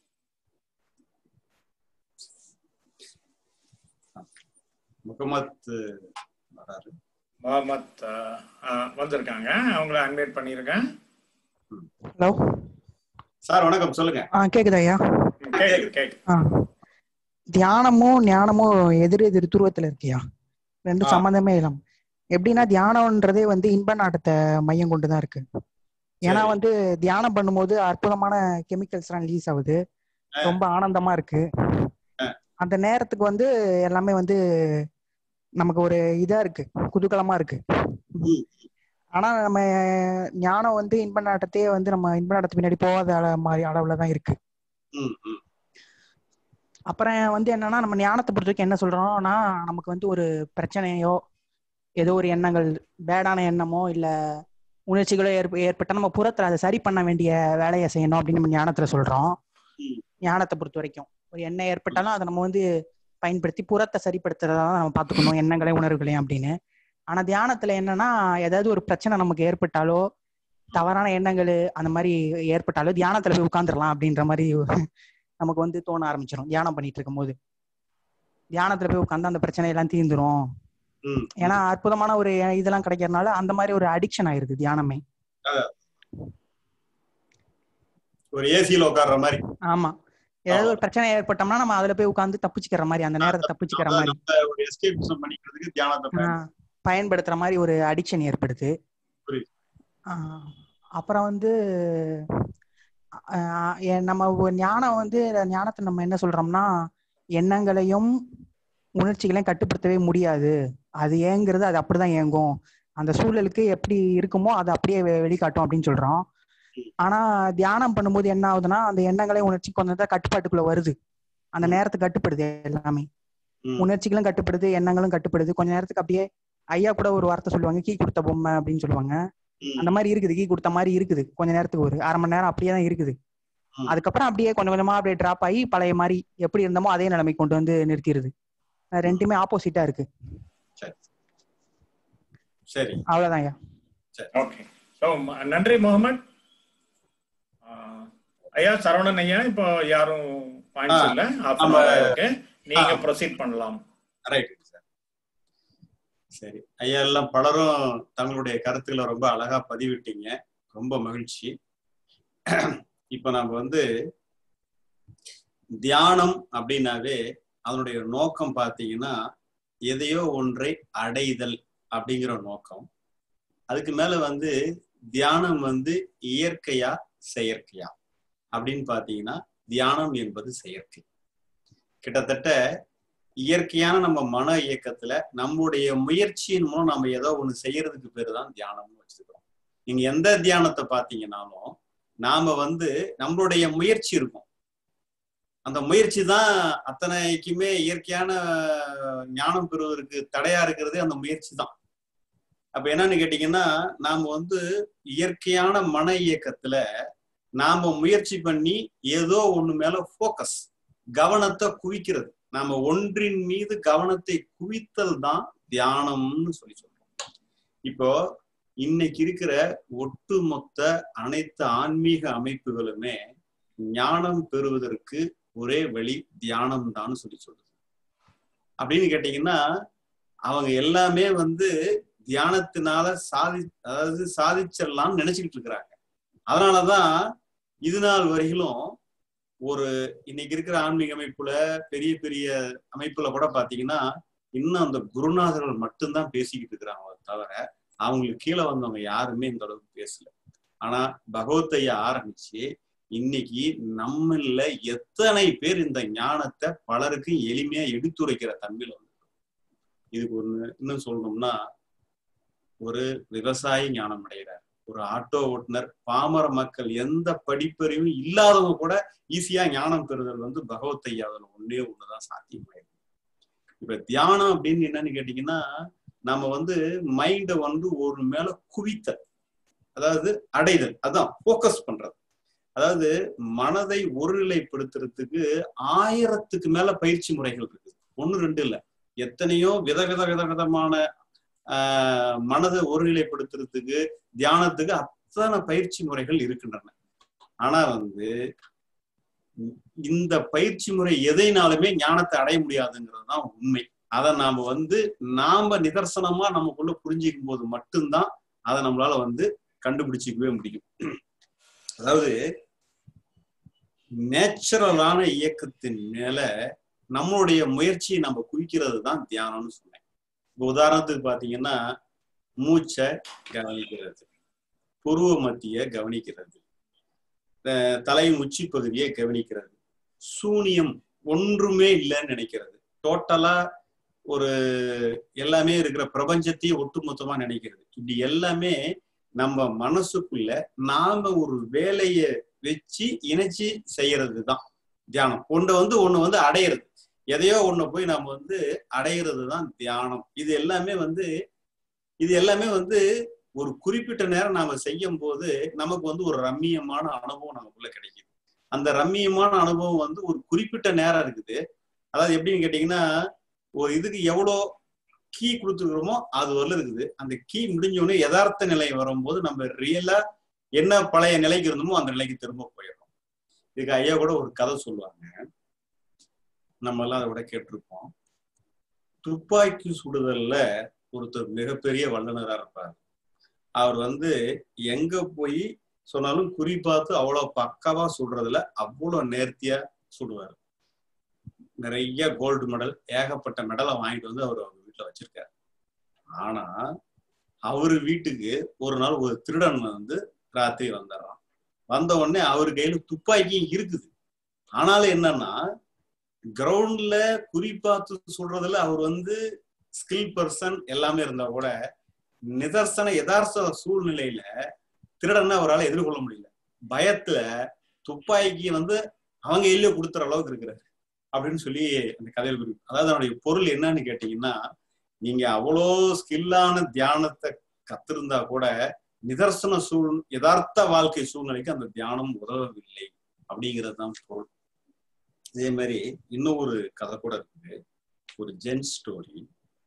முகமத் வராரு முகமத் ஆ, ஆ, வந்திருக்காங்க அவங்கள அன்வைட் பண்ணியிருக்கேன் ஹலோ சார் வணக்கம் சொல்லுங்க ஆ கேக்குதா ஐயா கேக்குது கேக்குது ஆ தியானமும் ஞானமும் எதிர் எதிர் துருவத்துல இருக்கியா ரெண்டும் ஆ. சம்மந்தமே இல்லாம எப்படின்னா தியானம்ன்றதே வந்து இன்ப நாட்டத்தை மையம் கொண்டுதான் இருக்கு ஏன்னா சரி. வந்து தியானம் பண்ணும்போது அற்புதமான கெமிக்கல்ஸ் எல்லாம் ரிலீஸ் ஆகுது ரொம்ப ஆனந்தமா இருக்கு அந்த நேரத்துக்கு வந்து எல்லாமே வந்து நமக்கு ஒரு இதா இருக்கு குதூகலமா இருக்கு ம் ஆனா நம்ம ஞானம் வந்து இன்ப நாட்டத்தையே வந்து நம்ம இன்ப நாட்டத்து பின்னாடி போகாத அள- மாதிரி அளவுல தான் இருக்கு ம் ம் அப்புறம் வந்து என்னன்னா நம்ம ஞானத்தை பொறுத்த வரைக்கும் என்ன சொல்றோம்னா நமக்கு வந்து ஒரு பிரச்சனையோ ஏதோ ஒரு எண்ணங்கள் பேடான எண்ணமோ இல்ல உணர்ச்சிகளோ ஏற்ப ஏற்பட்டா நம்ம புறத்துல அதை சரி பண்ண வேண்டிய வேலையை செய்யணும் அப்படின்னு நம்ம ஞானத்துல சொல்றோம் ம் ஞானத்தை பொறுத்த வரைக்கும் ஒரு எண்ணம் ஏற்பட்டாலும் அதை நம்ம வந்து பயன்படுத்தி புறத்தை சரிப்படுத்துறதா நம்ம பார்த்துக்கணும் எண்ணங்களையும் உணர்வுகளையும் அப்படின்னு ஆனா தியானத்துல என்னன்னா ஏதாவது ஒரு பிரச்சனை நமக்கு ஏற்பட்டாலோ தவறான எண்ணங்கள் அந்த மாதிரி ஏற்பட்டாலோ தியானத்துல போய் உட்காந்துடலாம் அப்படின்ற மாதிரி நமக்கு வந்து தோண ஆரம்பிச்சிடும் தியானம் பண்ணிட்டு இருக்கும்போது தியானத்துல போய் உட்காந்து அந்த பிரச்சனை எல்லாம் தீர்ந்துரும் ம் ஏன்னா அற்புதமான ஒரு இதெல்லாம் கிடைக்கிறதுனால அந்த மாதிரி ஒரு அடிக்ஷன் ஆயிருது தியானமே அதான். ஒரு ஏசியில உட்கார்ற மாதிரி ஆமா ஏதாவது ஒரு பிரச்சனை ஏற்பட்டோம்னா நம்ம அதுல போய் உட்காந்து தப்பிச்சுக்கிற மாதிரி அந்த நேரத்தை தப்பிச்சுக்கிற அதான் மாதிரி நம்ம ஒரு எஸ்கேபிசம் பண்ணிக்கிறதுக்கு தியானத்தை பயன்படுத்தி ஆஹ் பயன்படுத்துற மாதிரி ஒரு அடிக்ஷன் ஏற்படுது புரியுது ஆஹ் அப்புறம் வந்து ஆஹ் எ- நம்ம ஒரு ஞானம் வந்து ஞானத்தை நம்ம என்ன சொல்றோம்னா எண்ணங்களையும் உணர்ச்சிகளையும் கட்டுப்படுத்தவே முடியாது அது ஏங்குறது அது அப்படிதான் ஏங்கும் அந்த சூழலுக்கு எப்படி இருக்குமோ அது அப்படியே வெ- வெளிக்காட்டும் அப்படின்னு சொல்றோம் ஆனா தியானம் பண்ணும்போது என்ன ஆகுதுன்னா அந்த எண்ணங்களையும் உணர்ச்சி கொஞ்சம் நேரத்துல கட்டுப்பாட்டுக்குள்ள வருது அந்த நேரத்துக்கு கட்டுப்படுது எல்லாமே ம். உணர்ச்சிகளும் கட்டுப்படுது எண்ணங்களும் கட்டுப்படுது கொஞ்ச நேரத்துக்கு அப்படியே ஐயா கூட ஒரு வார்த்தை சொல்லுவாங்க கீ கொடுத்த பொம்மை அப்படின்னு சொல்லுவாங்க ம். அந்த மாதிரி இருக்குது கீ கொடுத்த மாதிரி இருக்குது கொஞ்ச நேரத்துக்கு ஒரு அரை மணி நேரம் அப்படியே தான் இருக்குது ம். அதுக்கப்புறம் அப்படியே கொஞ்சம் கொஞ்சமா அப்படியே டிராப் ஆகி பழைய மாதிரி எப்படி இருந்தோமோ அதே நிலைமை கொண்டு வந்து நிறுத்திடுது அஹ் ரெண்டுமே ஆப்போசிட்டா இருக்கு சரி சரி அவ்வளவுதான் ஐயா ஓகே ஸோ நன்றி முகமது ஐயா சரவணன் ஐயா இப்போ யாரும் பாயிண்ட்ஸ் ஆ, இல்ல half an நம்ம- hour இருக்கு நீங்க ஆ. ப்ரொசீட் பண்ணலாம் ரைட் சார் சரி ஐயா எல்லாம் பலரும் தங்களுடைய கருத்துக்களை ரொம்ப அழகா பதிவிட்டீங்க ரொம்ப மகிழ்ச்சி இப்ப நம்ம வந்து தியானம் அப்படின்னாவே அதனுடைய நோக்கம் பார்த்தீங்கன்னா எதையோ ஒன்றை அடைதல் அப்படிங்கிற நோக்கம் அதுக்கு மேல வந்து தியானம் வந்து இயற்கையா செயற்கையா அப்படின்னு பார்த்தீங்கன்னா தியானம் என்பது செயற்கை கிட்டத்தட்ட இயற்கையான நம்ம மன இயக்கத்துல நம்முடைய முயற்சியின் மூலம் நம்ம ஏதோ ஒண்ணு செய்யறதுக்கு பேரு தான் தியானம்னு வச்சிருக்கோம் நீங்க எந்த தியானத்தை பார்த்தீங்கன்னாலும் நாம வந்து நம்மளுடைய முயற்சி இருக்கும் அந்த முயற்சி தான் அத்தனைக்குமே இயற்கையான ஞானம் பெறுவதற்கு தடையா இருக்கிறதே அந்த முயற்சி தான் அப்ப என்னன்னு கேட்டீங்கன்னா நாம வந்து இயற்கையான மன இயக்கத்துல நாம முயற்சி பண்ணி ஏதோ ஒண்ணு மேல ஃபோக்கஸ் கவனத்தை குவிக்கிறது நாம ஒன்றின் மீது கவனத்தை குவித்தல் தான் தியானம்னு சொல்லி சொல்றோம் இப்போ இன்னைக்கு இருக்கிற ஒட்டுமொத்த அனைத்து ஆன்மீக அமைப்புகளுமே ஞானம் பெறுவதற்கு ஒரே வழி தியானம் தான் சொல்லி சொல்லுது அப்படின்னு கேட்டீங்கன்னா அவங்க எல்லாமே வந்து தியானத்தினால சாதி அதாவது சாதிச்சிடலாம்னு நினைச்சுக்கிட்டு இருக்கிறாங்க அதனாலதான் இது நாள் வரையிலும் ஒரு இன்னைக்கு இருக்கிற ஆன்மீக அமைப்புல பெரிய பெரிய அமைப்புல கூட பாத்தீங்கன்னா இன்னும் அந்த குருநாதர்கள் மட்டும்தான் பேசிக்கிட்டு இருக்கிறாங்க தவிர அவங்களுக்கு கீழே வந்தவங்க யாருமே இந்த அளவுக்கு பேசல ஆனா பகவத்தைய ஆரம்பிச்சு இன்னைக்கு நம்மள எத்தனை பேர் இந்த ஞானத்தை பலருக்கு எளிமையா எடுத்துரைக்கிற தன்மையில வந்து இதுக்கு ஒண்ணு இன்னும் சொல்லணும்னா ஒரு விவசாயி ஞானம் அடைகிறார் ஒரு ஆட்டோ ஓட்டுநர் பாமர மக்கள் எந்த படிப்பறிவும் இல்லாதவங்க கூட ஈஸியா ஞானம் பெறுதல் வந்து பகவத் ஐயாவில் ஒன்னே ஒண்ணுதான் சாத்தியமாயிருக்கு இப்ப தியானம் அப்படின்னு என்னன்னு கேட்டீங்கன்னா நம்ம வந்து மைண்டை வந்து ஒரு மேல குவித்தல் அதாவது அடைதல் அதான் போக்கஸ் பண்றது அதாவது மனதை ஒருநிலைப்படுத்துறதுக்கு ஆயிரத்துக்கு மேல பயிற்சி முறைகள் இருக்குது ஒண்ணு ரெண்டு இல்ல எத்தனையோ விதவித விதவிதமான ஆஹ் மனதை ஒருநிலைப்படுத்துறதுக்கு தியானத்துக்கு அத்தனை பயிற்சி முறைகள் இருக்கின்றன ஆனா வந்து இந்த பயிற்சி முறை எதைனாலுமே ஞானத்தை அடைய முடியாதுங்கிறது தான் உண்மை அதை நாம வந்து நாம நிதர்சனமா நமக்குள்ள புரிஞ்சிக்கும் போது மட்டும்தான் அதை நம்மளால வந்து கண்டுபிடிச்சிக்கவே முடியும் அதாவது நேச்சுரலான இயக்கத்தின் மேல நம்மளுடைய முயற்சியை நம்ம குவிக்கிறது தான் தியானம்னு சொன்னேன் இப்போ உதாரணத்துக்கு பாத்தீங்கன்னா மூச்சை கவனிக்கிறது புருவ மத்திய கவனிக்கிறது தலை உச்சி பகுதியை கவனிக்கிறது சூனியம் ஒன்றுமே இல்லைன்னு நினைக்கிறது டோட்டலா ஒரு எல்லாமே இருக்கிற பிரபஞ்சத்தையே ஒட்டுமொத்தமா நினைக்கிறது இப்படி எல்லாமே நம்ம மனசுக்குள்ள நாம ஒரு வேலைய வச்சு இணைச்சு செய்யறது தான் தியானம் ஒன்று வந்து ஒன்று வந்து அடையிறது எதையோ ஒன்று போய் நம்ம வந்து அடையிறது தான் தியானம் இது எல்லாமே வந்து இது எல்லாமே வந்து ஒரு குறிப்பிட்ட நேரம் நாம செய்யும் போது நமக்கு வந்து ஒரு ரம்மியமான அனுபவம் நமக்குள்ள கிடைக்குது அந்த ரம்மியமான அனுபவம் வந்து ஒரு குறிப்பிட்ட நேரம் இருக்குது அதாவது எப்படின்னு கேட்டீங்கன்னா ஒரு இதுக்கு எவ்வளோ கீ கொடுத்துருக்கிறோமோ அது வரல இருக்குது அந்த கீ முடிஞ்ச உடனே யதார்த்த நிலை வரும்போது நம்ம ரியலா என்ன பழைய நிலைக்கு இருந்தோமோ அந்த நிலைக்கு திரும்ப போயிடும் இதுக்கு ஐயா கூட ஒரு கதை சொல்லுவாங்க நம்ம எல்லாம் அதை விட கேட்டிருப்போம் துப்பாக்கி சுடுதல்ல ஒருத்தர் மிகப்பெரிய வல்லுநரா இருப்பார் அவர் வந்து எங்க போய் சொன்னாலும் குறி பார்த்து அவ்வளவு பக்காவா சுடுறதுல அவ்வளவு நேர்த்தியா சுடுவார் நிறைய கோல்டு மெடல் ஏகப்பட்ட மெடலை வாங்கிட்டு வந்து அவர் அவங்க வீட்டுல வச்சிருக்காரு ஆனா அவரு வீட்டுக்கு ஒரு நாள் ஒரு திருடன் வந்து ராத்திரி வந்துடுறான் வந்த உடனே அவர் கையில துப்பாக்கியும் இருக்குது ஆனாலும் என்னன்னா கிரவுண்ட்ல குறி பார்த்து சொல்றதுல அவர் வந்து ஸ்கில் பர்சன் எல்லாமே இருந்தா கூட நிதர்சன யதார்த்த சூழ்நிலையில திருடனை அவரால் எதிர்கொள்ள முடியல பயத்துல துப்பாக்கி வந்து அவங்க கையில கொடுத்துற அளவுக்கு இருக்கிறாரு அப்படின்னு சொல்லி அந்த கதையில் குறிப்பு அதாவது அவனுடைய பொருள் என்னன்னு கேட்டீங்கன்னா நீங்க அவ்வளோ ஸ்கில்லான தியானத்தை கத்திருந்தா கூட நிதர்சன சூழ் யதார்த்த வாழ்க்கை சூழ்நிலைக்கு அந்த தியானம் உதவவில்லை அப்படிங்கிறது தான் பொருள் இதே மாதிரி இன்னும் ஒரு கதை கூட இருக்குது ஒரு ஜென் ஸ்டோரி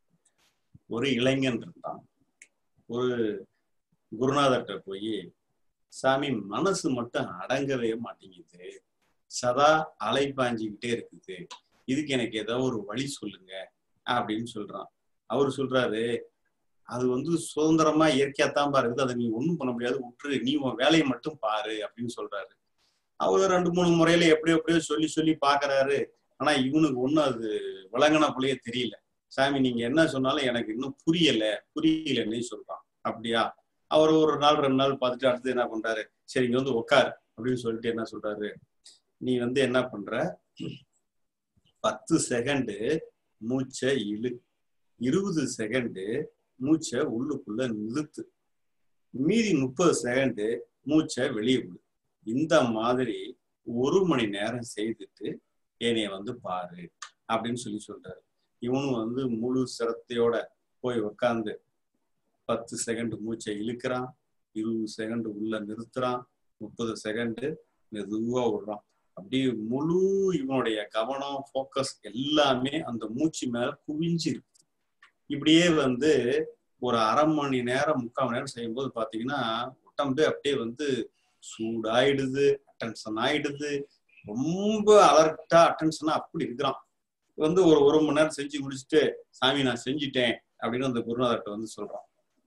ஒரு இளைஞன் இருந்தான் ஒரு குருநாதர்கிட்ட போய் சாமி மனசு மட்டும் அடங்கவே மாட்டேங்குது சதா அலைப்பாஞ்சிக்கிட்டே இருக்குது இதுக்கு எனக்கு ஏதோ ஒரு வழி சொல்லுங்க அப்படின்னு சொல்றான் அவர் சொல்றாரு அது வந்து சுதந்திரமா இயற்கையா தான் இருக்குது அதை நீ ஒண்ணும் பண்ண முடியாது விட்டுரு நீ உன் வேலையை மட்டும் பாரு அப்படின்னு சொல்றாரு அவர் ரெண்டு மூணு முறையில எப்படி எப்படியோ சொல்லி சொல்லி பாக்குறாரு ஆனா இவனுக்கு ஒண்ணும் அது விளங்கின போலயே தெரியல சாமி நீங்க என்ன சொன்னாலும் எனக்கு இன்னும் புரியல புரியலன்னு சொல்றான் அப்படியா அவர் ஒரு நாள் ரெண்டு நாள் பார்த்துட்டு அடுத்து என்ன பண்றாரு சரி இங்க வந்து உட்கார் அப்படின்னு சொல்லிட்டு என்ன சொல்றாரு நீ வந்து என்ன பண்ற பத்து செகண்டு மூச்சை இழு இருபது செகண்டு மூச்சை உள்ளுக்குள்ள நிறுத்து மீதி முப்பது செகண்டு மூச்சை வெளியே விடு இந்த மாதிரி ஒரு மணி நேரம் செய்துட்டு என்னைய வந்து பாரு அப்படின்னு சொல்லி சொல்றாரு இவனும் வந்து முழு சிரத்தையோட போய் உக்காந்து பத்து செகண்ட் மூச்சை இழுக்கிறான் இருபது செகண்ட் உள்ள நிறுத்துறான் முப்பது செகண்ட் மெதுவா விடுறான் அப்படியே முழு இவனுடைய கவனம் ஃபோக்கஸ் எல்லாமே அந்த மூச்சு மேல குவிஞ்சு இருக்கு இப்படியே வந்து ஒரு அரை மணி நேரம் முக்கால் மணி நேரம் செய்யும்போது பாத்தீங்கன்னா உடம்பு அப்படியே வந்து சூடாயிடுது அட்டென்ஷன் ஆயிடுது ரொம்ப அலர்ட்டா அட்டென்ஷனா அப்படி இருக்கிறான் வந்து ஒரு ஒரு மணி நேரம் செஞ்சு முடிச்சுட்டு சாமி நான் செஞ்சுட்டேன் அப்படின்னு அந்த குருநாதர்கிட்ட வந்து சொல்றான்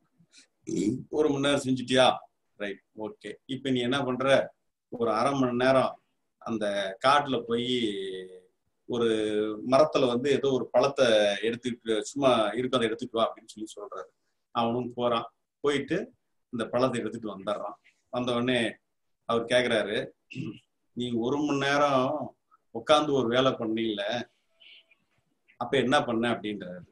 ஒரு மணி நேரம் செஞ்சுட்டியா ரைட் ஓகே இப்ப நீ என்ன பண்ற ஒரு அரை மணி நேரம் அந்த காட்டுல போய் ஒரு மரத்துல வந்து ஏதோ ஒரு பழத்தை எடுத்துக்கிட்டு சும்மா இருக்கிறத எடுத்துட்டு வா அப்படின்னு சொல்லி சொல்றாரு அவனும் போறான் போயிட்டு இந்த பழத்தை எடுத்துட்டு வந்துடுறான் வந்த உடனே அவர் கேக்குறாரு நீ ஒரு மணி நேரம் உட்காந்து ஒரு வேலை பண்ணீங்கல்ல அப்ப என்ன பண்ண அப்படின்றாரு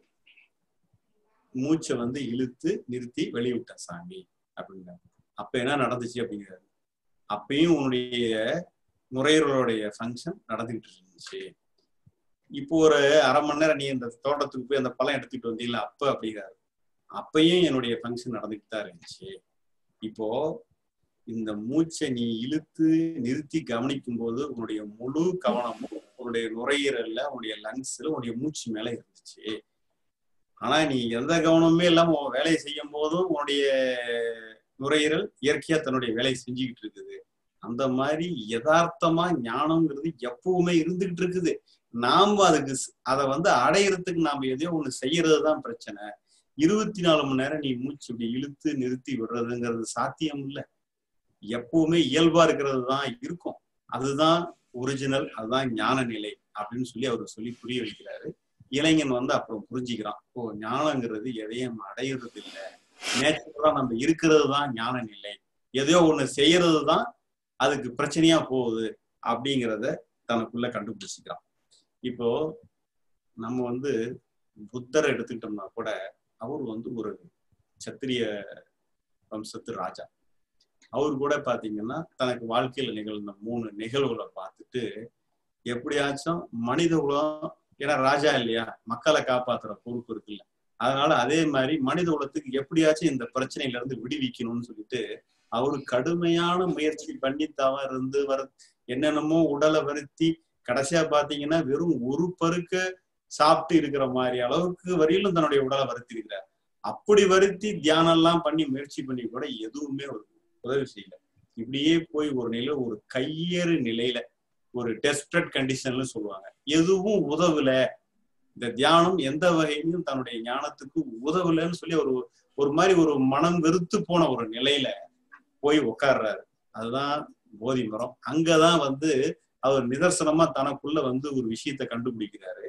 மூச்சை வந்து இழுத்து நிறுத்தி வெளிவிட்ட சாமி அப்படிங்கிறாரு அப்ப என்ன நடந்துச்சு அப்படிங்கிறாரு அப்பயும் உன்னுடைய நுரையீரலுடைய ஃபங்க்ஷன் நடந்துகிட்டு இருந்துச்சு இப்போ ஒரு அரை மணி நேரம் நீ இந்த தோட்டத்துக்கு போய் அந்த பழம் எடுத்துட்டு வந்தீங்களா அப்ப அப்படிங்கிறாரு அப்பயும் என்னுடைய ஃபங்க்ஷன் நடந்துகிட்டு தான் இருந்துச்சு இப்போ இந்த மூச்சை நீ இழுத்து நிறுத்தி கவனிக்கும் போது உன்னுடைய முழு கவனமும் உன்னுடைய நுரையீரல்ல உன்னுடைய லங்ஸ்ல உன்னுடைய மூச்சு மேல இருந்துச்சு ஆனா நீ எந்த கவனமுமே இல்லாம உன் வேலையை செய்யும் போதும் உன்னுடைய நுரையீரல் இயற்கையா தன்னுடைய வேலையை செஞ்சுக்கிட்டு இருக்குது அந்த மாதிரி யதார்த்தமா ஞானம்ங்கிறது எப்பவுமே இருந்துகிட்டு இருக்குது நாம அதுக்கு அதை வந்து அடையிறதுக்கு நாம எதையோ ஒண்ணு செய்யறது தான் பிரச்சனை இருபத்தி நாலு மணி நேரம் நீ மூச்சு இப்படி இழுத்து நிறுத்தி விடுறதுங்கிறது சாத்தியம் இல்லை எப்பவுமே இயல்பா இருக்கிறது தான் இருக்கும் அதுதான் ஒரிஜினல் அதுதான் ஞான நிலை அப்படின்னு சொல்லி அவர் சொல்லி புரிய வைக்கிறாரு இளைஞன் வந்து அப்புறம் புரிஞ்சுக்கிறான் ஓ ஞானங்கிறது எதையும் அடையிறது இல்லை நேச்சுரலா நம்ம இருக்கிறது தான் ஞான நிலை எதையோ ஒண்ணு செய்யறது தான் அதுக்கு பிரச்சனையா போகுது அப்படிங்கிறத தனக்குள்ள கண்டுபிடிச்சிக்கிறான் இப்போ நம்ம வந்து புத்தரை எடுத்துக்கிட்டோம்னா கூட அவர் வந்து ஒரு சத்திரிய வம்சத்து ராஜா அவர் கூட பாத்தீங்கன்னா தனக்கு வாழ்க்கையில நிகழ்ந்த மூணு நிகழ்வுகளை பார்த்துட்டு எப்படியாச்சும் மனித குலம் ஏன்னா ராஜா இல்லையா மக்களை காப்பாத்துற பொறுப்பு இருக்குல்ல அதனால அதே மாதிரி மனித குலத்துக்கு எப்படியாச்சும் இந்த பிரச்சனையில இருந்து விடுவிக்கணும்னு சொல்லிட்டு அவரு கடுமையான முயற்சி பண்ணி தவறு வர என்னென்னமோ உடலை வருத்தி கடைசியா பாத்தீங்கன்னா வெறும் ஒரு பருக்க சாப்பிட்டு இருக்கிற மாதிரி அளவுக்கு வரையிலும் தன்னுடைய உடலை வருத்தி இருக்கிறார் அப்படி வருத்தி தியானம் எல்லாம் பண்ணி முயற்சி பண்ணி கூட எதுவுமே ஒரு உதவி செய்யல இப்படியே போய் ஒரு நிலை ஒரு கையேறு நிலையில ஒரு டெஸ்பரட் கண்டிஷன்ல சொல்லுவாங்க எதுவும் உதவல இந்த தியானம் எந்த வகையிலும் தன்னுடைய ஞானத்துக்கு உதவலன்னு சொல்லி ஒரு ஒரு மாதிரி ஒரு மனம் வெறுத்து போன ஒரு நிலையில போய் உட்கார்றாரு அதுதான் போதி மரம் அங்கதான் வந்து அவர் நிதர்சனமா தனக்குள்ள வந்து ஒரு விஷயத்த கண்டுபிடிக்கிறாரு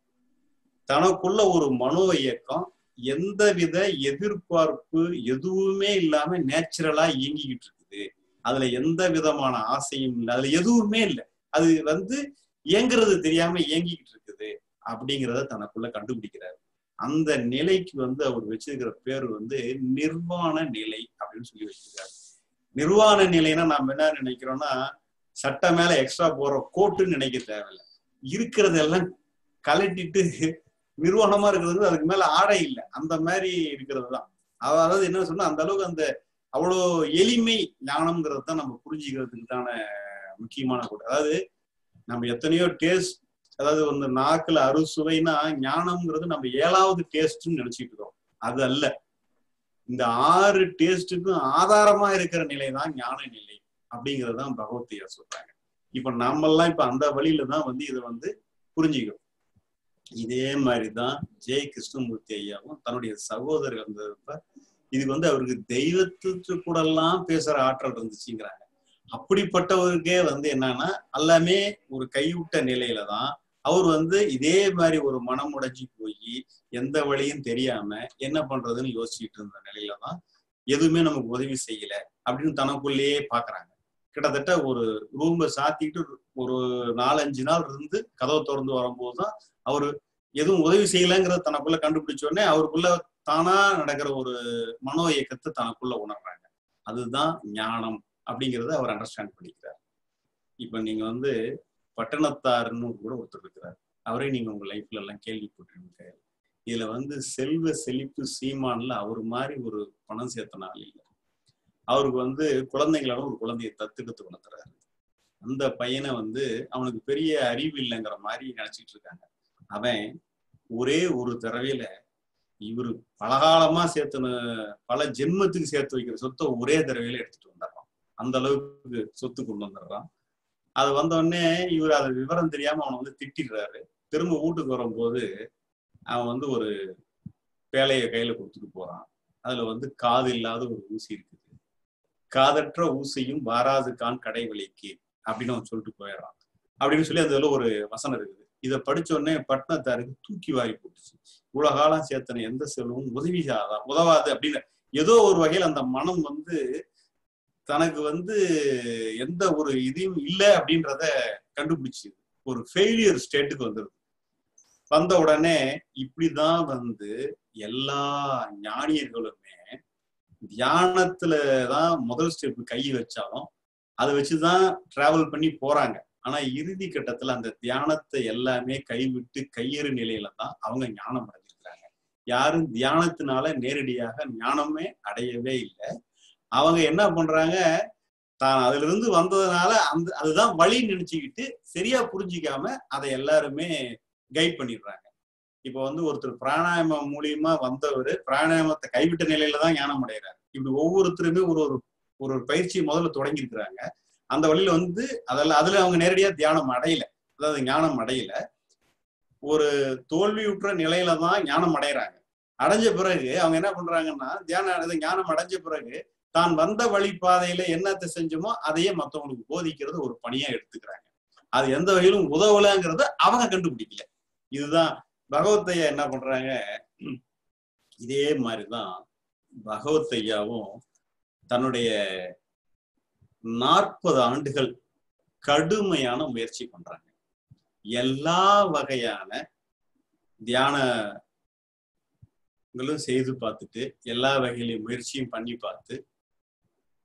தனக்குள்ள ஒரு மனோ இயக்கம் எந்தவித எதிர்பார்ப்பு எதுவுமே இல்லாம நேச்சுரலா இயங்கிக்கிட்டு இருக்குது அதுல எந்த விதமான ஆசையும் இல்லை அதுல எதுவுமே இல்லை அது வந்து இயங்குறது தெரியாம இயங்கிக்கிட்டு இருக்குது அப்படிங்கிறத தனக்குள்ள கண்டுபிடிக்கிறாரு அந்த நிலைக்கு வந்து அவர் வச்சிருக்கிற பேர் வந்து நிர்வாண நிலை அப்படின்னு சொல்லி வச்சிருக்காரு நிர்வாண நிலைன்னா நாம என்ன நினைக்கிறோம்னா சட்டை மேல எக்ஸ்ட்ரா போற கோட்டுன்னு நினைக்க தேவையில்ல இருக்கிறதெல்லாம் கலட்டிட்டு நிர்வாணமா இருக்கிறது அதுக்கு மேல ஆடை இல்லை அந்த மாதிரி இருக்கிறது தான் அதாவது என்ன சொன்னா அந்த அளவுக்கு அந்த அவ்வளோ எளிமை ஞானம்ங்கிறது தான் நம்ம புரிஞ்சுக்கிறதுக்கு தான முக்கியமான கூட அதாவது நம்ம எத்தனையோ டேஸ்ட் அதாவது வந்து நாக்குல அறுசுவைனா ஞானம்ங்கிறது நம்ம ஏழாவது டேஸ்ட்னு நினைச்சிட்டு இருக்கோம் அது அல்ல இந்த ஆறு டேஸ்ட்டுக்கும் ஆதாரமா இருக்கிற நிலை தான் ஞான நிலை அப்படிங்கிறது தான் பகவத்தையா சொல்றாங்க இப்ப நம்மெல்லாம் இப்ப அந்த வழியில தான் வந்து இதை வந்து புரிஞ்சுக்கிறோம் இதே மாதிரிதான் ஜெய கிருஷ்ணமூர்த்தி ஐயாவும் தன்னுடைய சகோதரர் வந்தப்ப இதுக்கு வந்து அவருக்கு தெய்வத்துக்கு கூட எல்லாம் பேசுற ஆற்றல் இருந்துச்சுங்கிறாங்க அப்படிப்பட்டவருக்கே வந்து என்னன்னா எல்லாமே ஒரு கைவிட்ட நிலையில தான் அவர் வந்து இதே மாதிரி ஒரு மனம் உடைஞ்சு போய் எந்த வழியும் தெரியாம என்ன பண்றதுன்னு யோசிச்சுட்டு இருந்த நிலையில தான் எதுவுமே நமக்கு உதவி செய்யல அப்படின்னு தனக்குள்ளேயே பாக்குறாங்க கிட்டத்தட்ட ஒரு ரூமை சாத்திட்டு ஒரு நாலஞ்சு நாள் இருந்து கதவை திறந்து வரும்போது தான் அவரு எதுவும் உதவி செய்யலைங்கிறத தனக்குள்ள கண்டுபிடிச்ச உடனே அவருக்குள்ள தானா நடக்கிற ஒரு மனோ இயக்கத்தை தனக்குள்ள உணர்றாங்க அதுதான் ஞானம் அப்படிங்கிறத அவர் அண்டர்ஸ்டாண்ட் பண்ணிக்கிறார் இப்ப நீங்க வந்து பட்டணத்தாருன்னு கூட ஒருத்தர் இருக்கிறார் அவரே நீங்க உங்க லைஃப்ல எல்லாம் கேள்விப்பட்டிருக்க இதுல வந்து செல்வ செழிப்பு சீமான்ல அவர் மாதிரி ஒரு பணம் சேர்த்த நாள் இல்லை அவருக்கு வந்து குழந்தைங்களோட ஒரு குழந்தைய தத்துக்கத்து வளர்த்துறாரு அந்த பையனை வந்து அவனுக்கு பெரிய அறிவு இல்லைங்கிற மாதிரி நினைச்சிட்டு இருக்காங்க அவன் ஒரே ஒரு தடவையில இவரு பலகாலமா சேர்த்துன பல ஜென்மத்துக்கு சேர்த்து வைக்கிற சொத்தை ஒரே தடவையில எடுத்துட்டு வந்துடுறான் அந்த அளவுக்கு சொத்து கொண்டு வந்துடுறான் அது வந்த உடனே இவர் அது விவரம் தெரியாம அவனை வந்து திட்டிடுறாரு திரும்ப வீட்டுக்கு வரும்போது அவன் வந்து ஒரு பேலைய கையில கொடுத்துட்டு போறான் அதுல வந்து காது இல்லாத ஒரு ஊசி இருக்குது காதற்ற ஊசியும் வாராது கான் கடை விலைக்கு அப்படின்னு அவன் சொல்லிட்டு போயிடுறான் அப்படின்னு சொல்லி அதுல ஒரு வசனம் இருக்குது இதை படிச்ச உடனே பட்டணத்தாருக்கு தூக்கி வாரி போட்டுச்சு இவ்வளவு காலம் சேர்த்தன எந்த செல்வமும் உதவி செய்யாதான் உதவாது அப்படின்னு ஏதோ ஒரு வகையில் அந்த மனம் வந்து தனக்கு வந்து எந்த ஒரு இதையும் இல்லை அப்படின்றத கண்டுபிடிச்சு ஒரு ஃபெயிலியர் ஸ்டேட்டுக்கு வந்துருது வந்த உடனே இப்படிதான் வந்து எல்லா ஞானியர்களுமே தியானத்துல தான் முதல் ஸ்டெப் கை வச்சாலும் அதை வச்சுதான் டிராவல் பண்ணி போறாங்க ஆனா இறுதி கட்டத்துல அந்த தியானத்தை எல்லாமே கைவிட்டு கையெறு நிலையில தான் அவங்க ஞானம் அடைஞ்சிருக்கிறாங்க யாரும் தியானத்தினால நேரடியாக ஞானமே அடையவே இல்லை அவங்க என்ன பண்றாங்க தான் அதுல இருந்து வந்ததுனால அந்த அதுதான் வழி நினைச்சுக்கிட்டு சரியா புரிஞ்சிக்காம அதை எல்லாருமே கைட் பண்ணிடுறாங்க இப்ப வந்து ஒருத்தர் பிராணாயாமம் மூலியமா வந்தவர் பிராணாயாமத்தை கைவிட்ட நிலையில தான் ஞானம் அடைகிறாரு இப்படி ஒவ்வொருத்தருமே ஒரு ஒரு ஒரு ஒரு பயிற்சியை முதல்ல தொடங்கி இருக்கிறாங்க அந்த வழியில வந்து அதெல்லாம் அதுல அவங்க நேரடியா தியானம் அடையல அதாவது ஞானம் அடையல ஒரு தோல்வியுற்ற நிலையில தான் ஞானம் அடைகிறாங்க அடைஞ்ச பிறகு அவங்க என்ன பண்றாங்கன்னா தியானம் ஞானம் அடைஞ்ச பிறகு தான் வந்த வழிபாதையில என்னத்தை செஞ்சோமோ அதையே மத்தவங்களுக்கு போதிக்கிறது ஒரு பணியா எடுத்துக்கிறாங்க அது எந்த வகையிலும் உதவலைங்கிறத அவங்க கண்டுபிடிக்கல இதுதான் பகவத்தையா என்ன பண்றாங்க இதே மாதிரிதான் பகவத்தையாவும் தன்னுடைய நாற்பது ஆண்டுகள் கடுமையான முயற்சி பண்றாங்க எல்லா வகையான தியானங்களும் செய்து பார்த்துட்டு எல்லா வகையிலையும் முயற்சியும் பண்ணி பார்த்து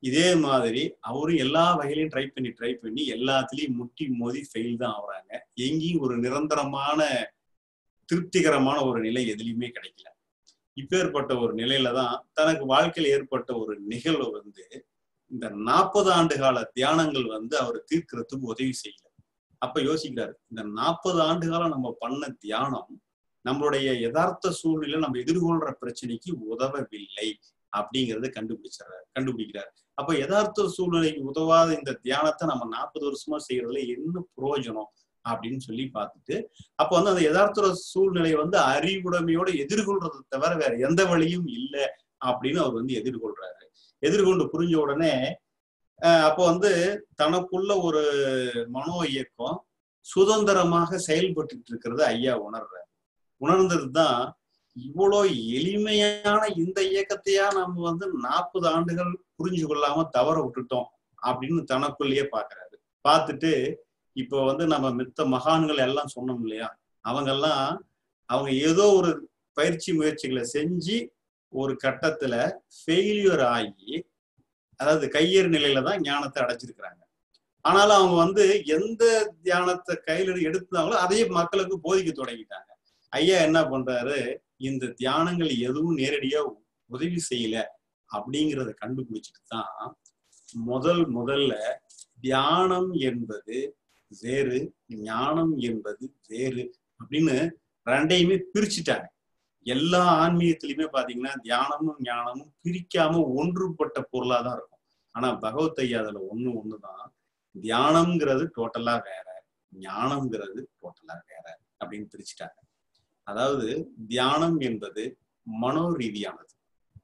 இதே மாதிரி அவரும் எல்லா வகையிலையும் ட்ரை பண்ணி ட்ரை பண்ணி எல்லாத்துலயும் முட்டி மோதி ஃபெயில் தான் ஆகுறாங்க எங்கேயும் ஒரு நிரந்தரமான திருப்திகரமான ஒரு நிலை எதுலையுமே கிடைக்கல இப்பேற்பட்ட ஒரு நிலையில தான் தனக்கு வாழ்க்கையில் ஏற்பட்ட ஒரு நிகழ்வு வந்து இந்த நாற்பது ஆண்டு கால தியானங்கள் வந்து அவர் தீர்க்கிறதுக்கு உதவி செய்யல அப்ப யோசிக்கிறாரு இந்த நாற்பது ஆண்டு காலம் நம்ம பண்ண தியானம் நம்மளுடைய யதார்த்த சூழ்நிலை நம்ம எதிர்கொள்ற பிரச்சனைக்கு உதவவில்லை அப்படிங்கறத கண்டுபிடிச்சாரு கண்டுபிடிக்கிறார் அப்ப யதார்த்த சூழ்நிலைக்கு உதவாத இந்த தியானத்தை நம்ம நாற்பது வருஷமா செய்யறதுல என்ன பிரயோஜனம் அப்படின்னு சொல்லி பார்த்துட்டு அப்ப வந்து அந்த யதார்த்த சூழ்நிலையை வந்து அறிவுடைமையோட எதிர்கொள்றதை தவிர வேற எந்த வழியும் இல்லை அப்படின்னு அவர் வந்து எதிர்கொள்றாரு எதிர்கொண்டு புரிஞ்ச உடனே அப்போ வந்து தனக்குள்ள ஒரு மனோ இயக்கம் சுதந்திரமாக செயல்பட்டு இருக்கிறத ஐயா உணர்றாரு உணர்ந்தது தான் இவ்வளோ எளிமையான இந்த இயக்கத்தையா நம்ம வந்து நாற்பது ஆண்டுகள் புரிஞ்சு கொள்ளாம தவற விட்டுட்டோம் அப்படின்னு தனக்குள்ளேயே பாக்குறாரு பார்த்துட்டு இப்போ வந்து நம்ம மித்த மகான்கள் எல்லாம் சொன்னோம் இல்லையா அவங்கெல்லாம் அவங்க ஏதோ ஒரு பயிற்சி முயற்சிகளை செஞ்சு ஒரு கட்டத்துல ஃபெயிலியர் ஆகி அதாவது கையேறு நிலையில தான் ஞானத்தை அடைச்சிருக்கிறாங்க ஆனாலும் அவங்க வந்து எந்த தியானத்தை கையில எடுத்தாங்களோ அதையே மக்களுக்கு போதிக்க தொடங்கிட்டாங்க ஐயா என்ன பண்றாரு இந்த தியானங்கள் எதுவும் நேரடியா உதவி செய்யல அப்படிங்கிறத கண்டுபிடிச்சிட்டு தான் முதல் முதல்ல தியானம் என்பது வேறு ஞானம் என்பது வேறு அப்படின்னு ரெண்டையுமே பிரிச்சுட்டாங்க எல்லா ஆன்மீகத்திலுமே பாத்தீங்கன்னா தியானமும் ஞானமும் பிரிக்காம ஒன்றுபட்ட பொருளா தான் இருக்கும் ஆனா பகவத் ஐயா அதுல ஒண்ணு ஒண்ணுதான் தியானம்ங்கிறது டோட்டலா வேற ஞானம்ங்கிறது டோட்டலா வேற அப்படின்னு பிரிச்சுட்டாங்க அதாவது தியானம் என்பது மனோ ரீதியானது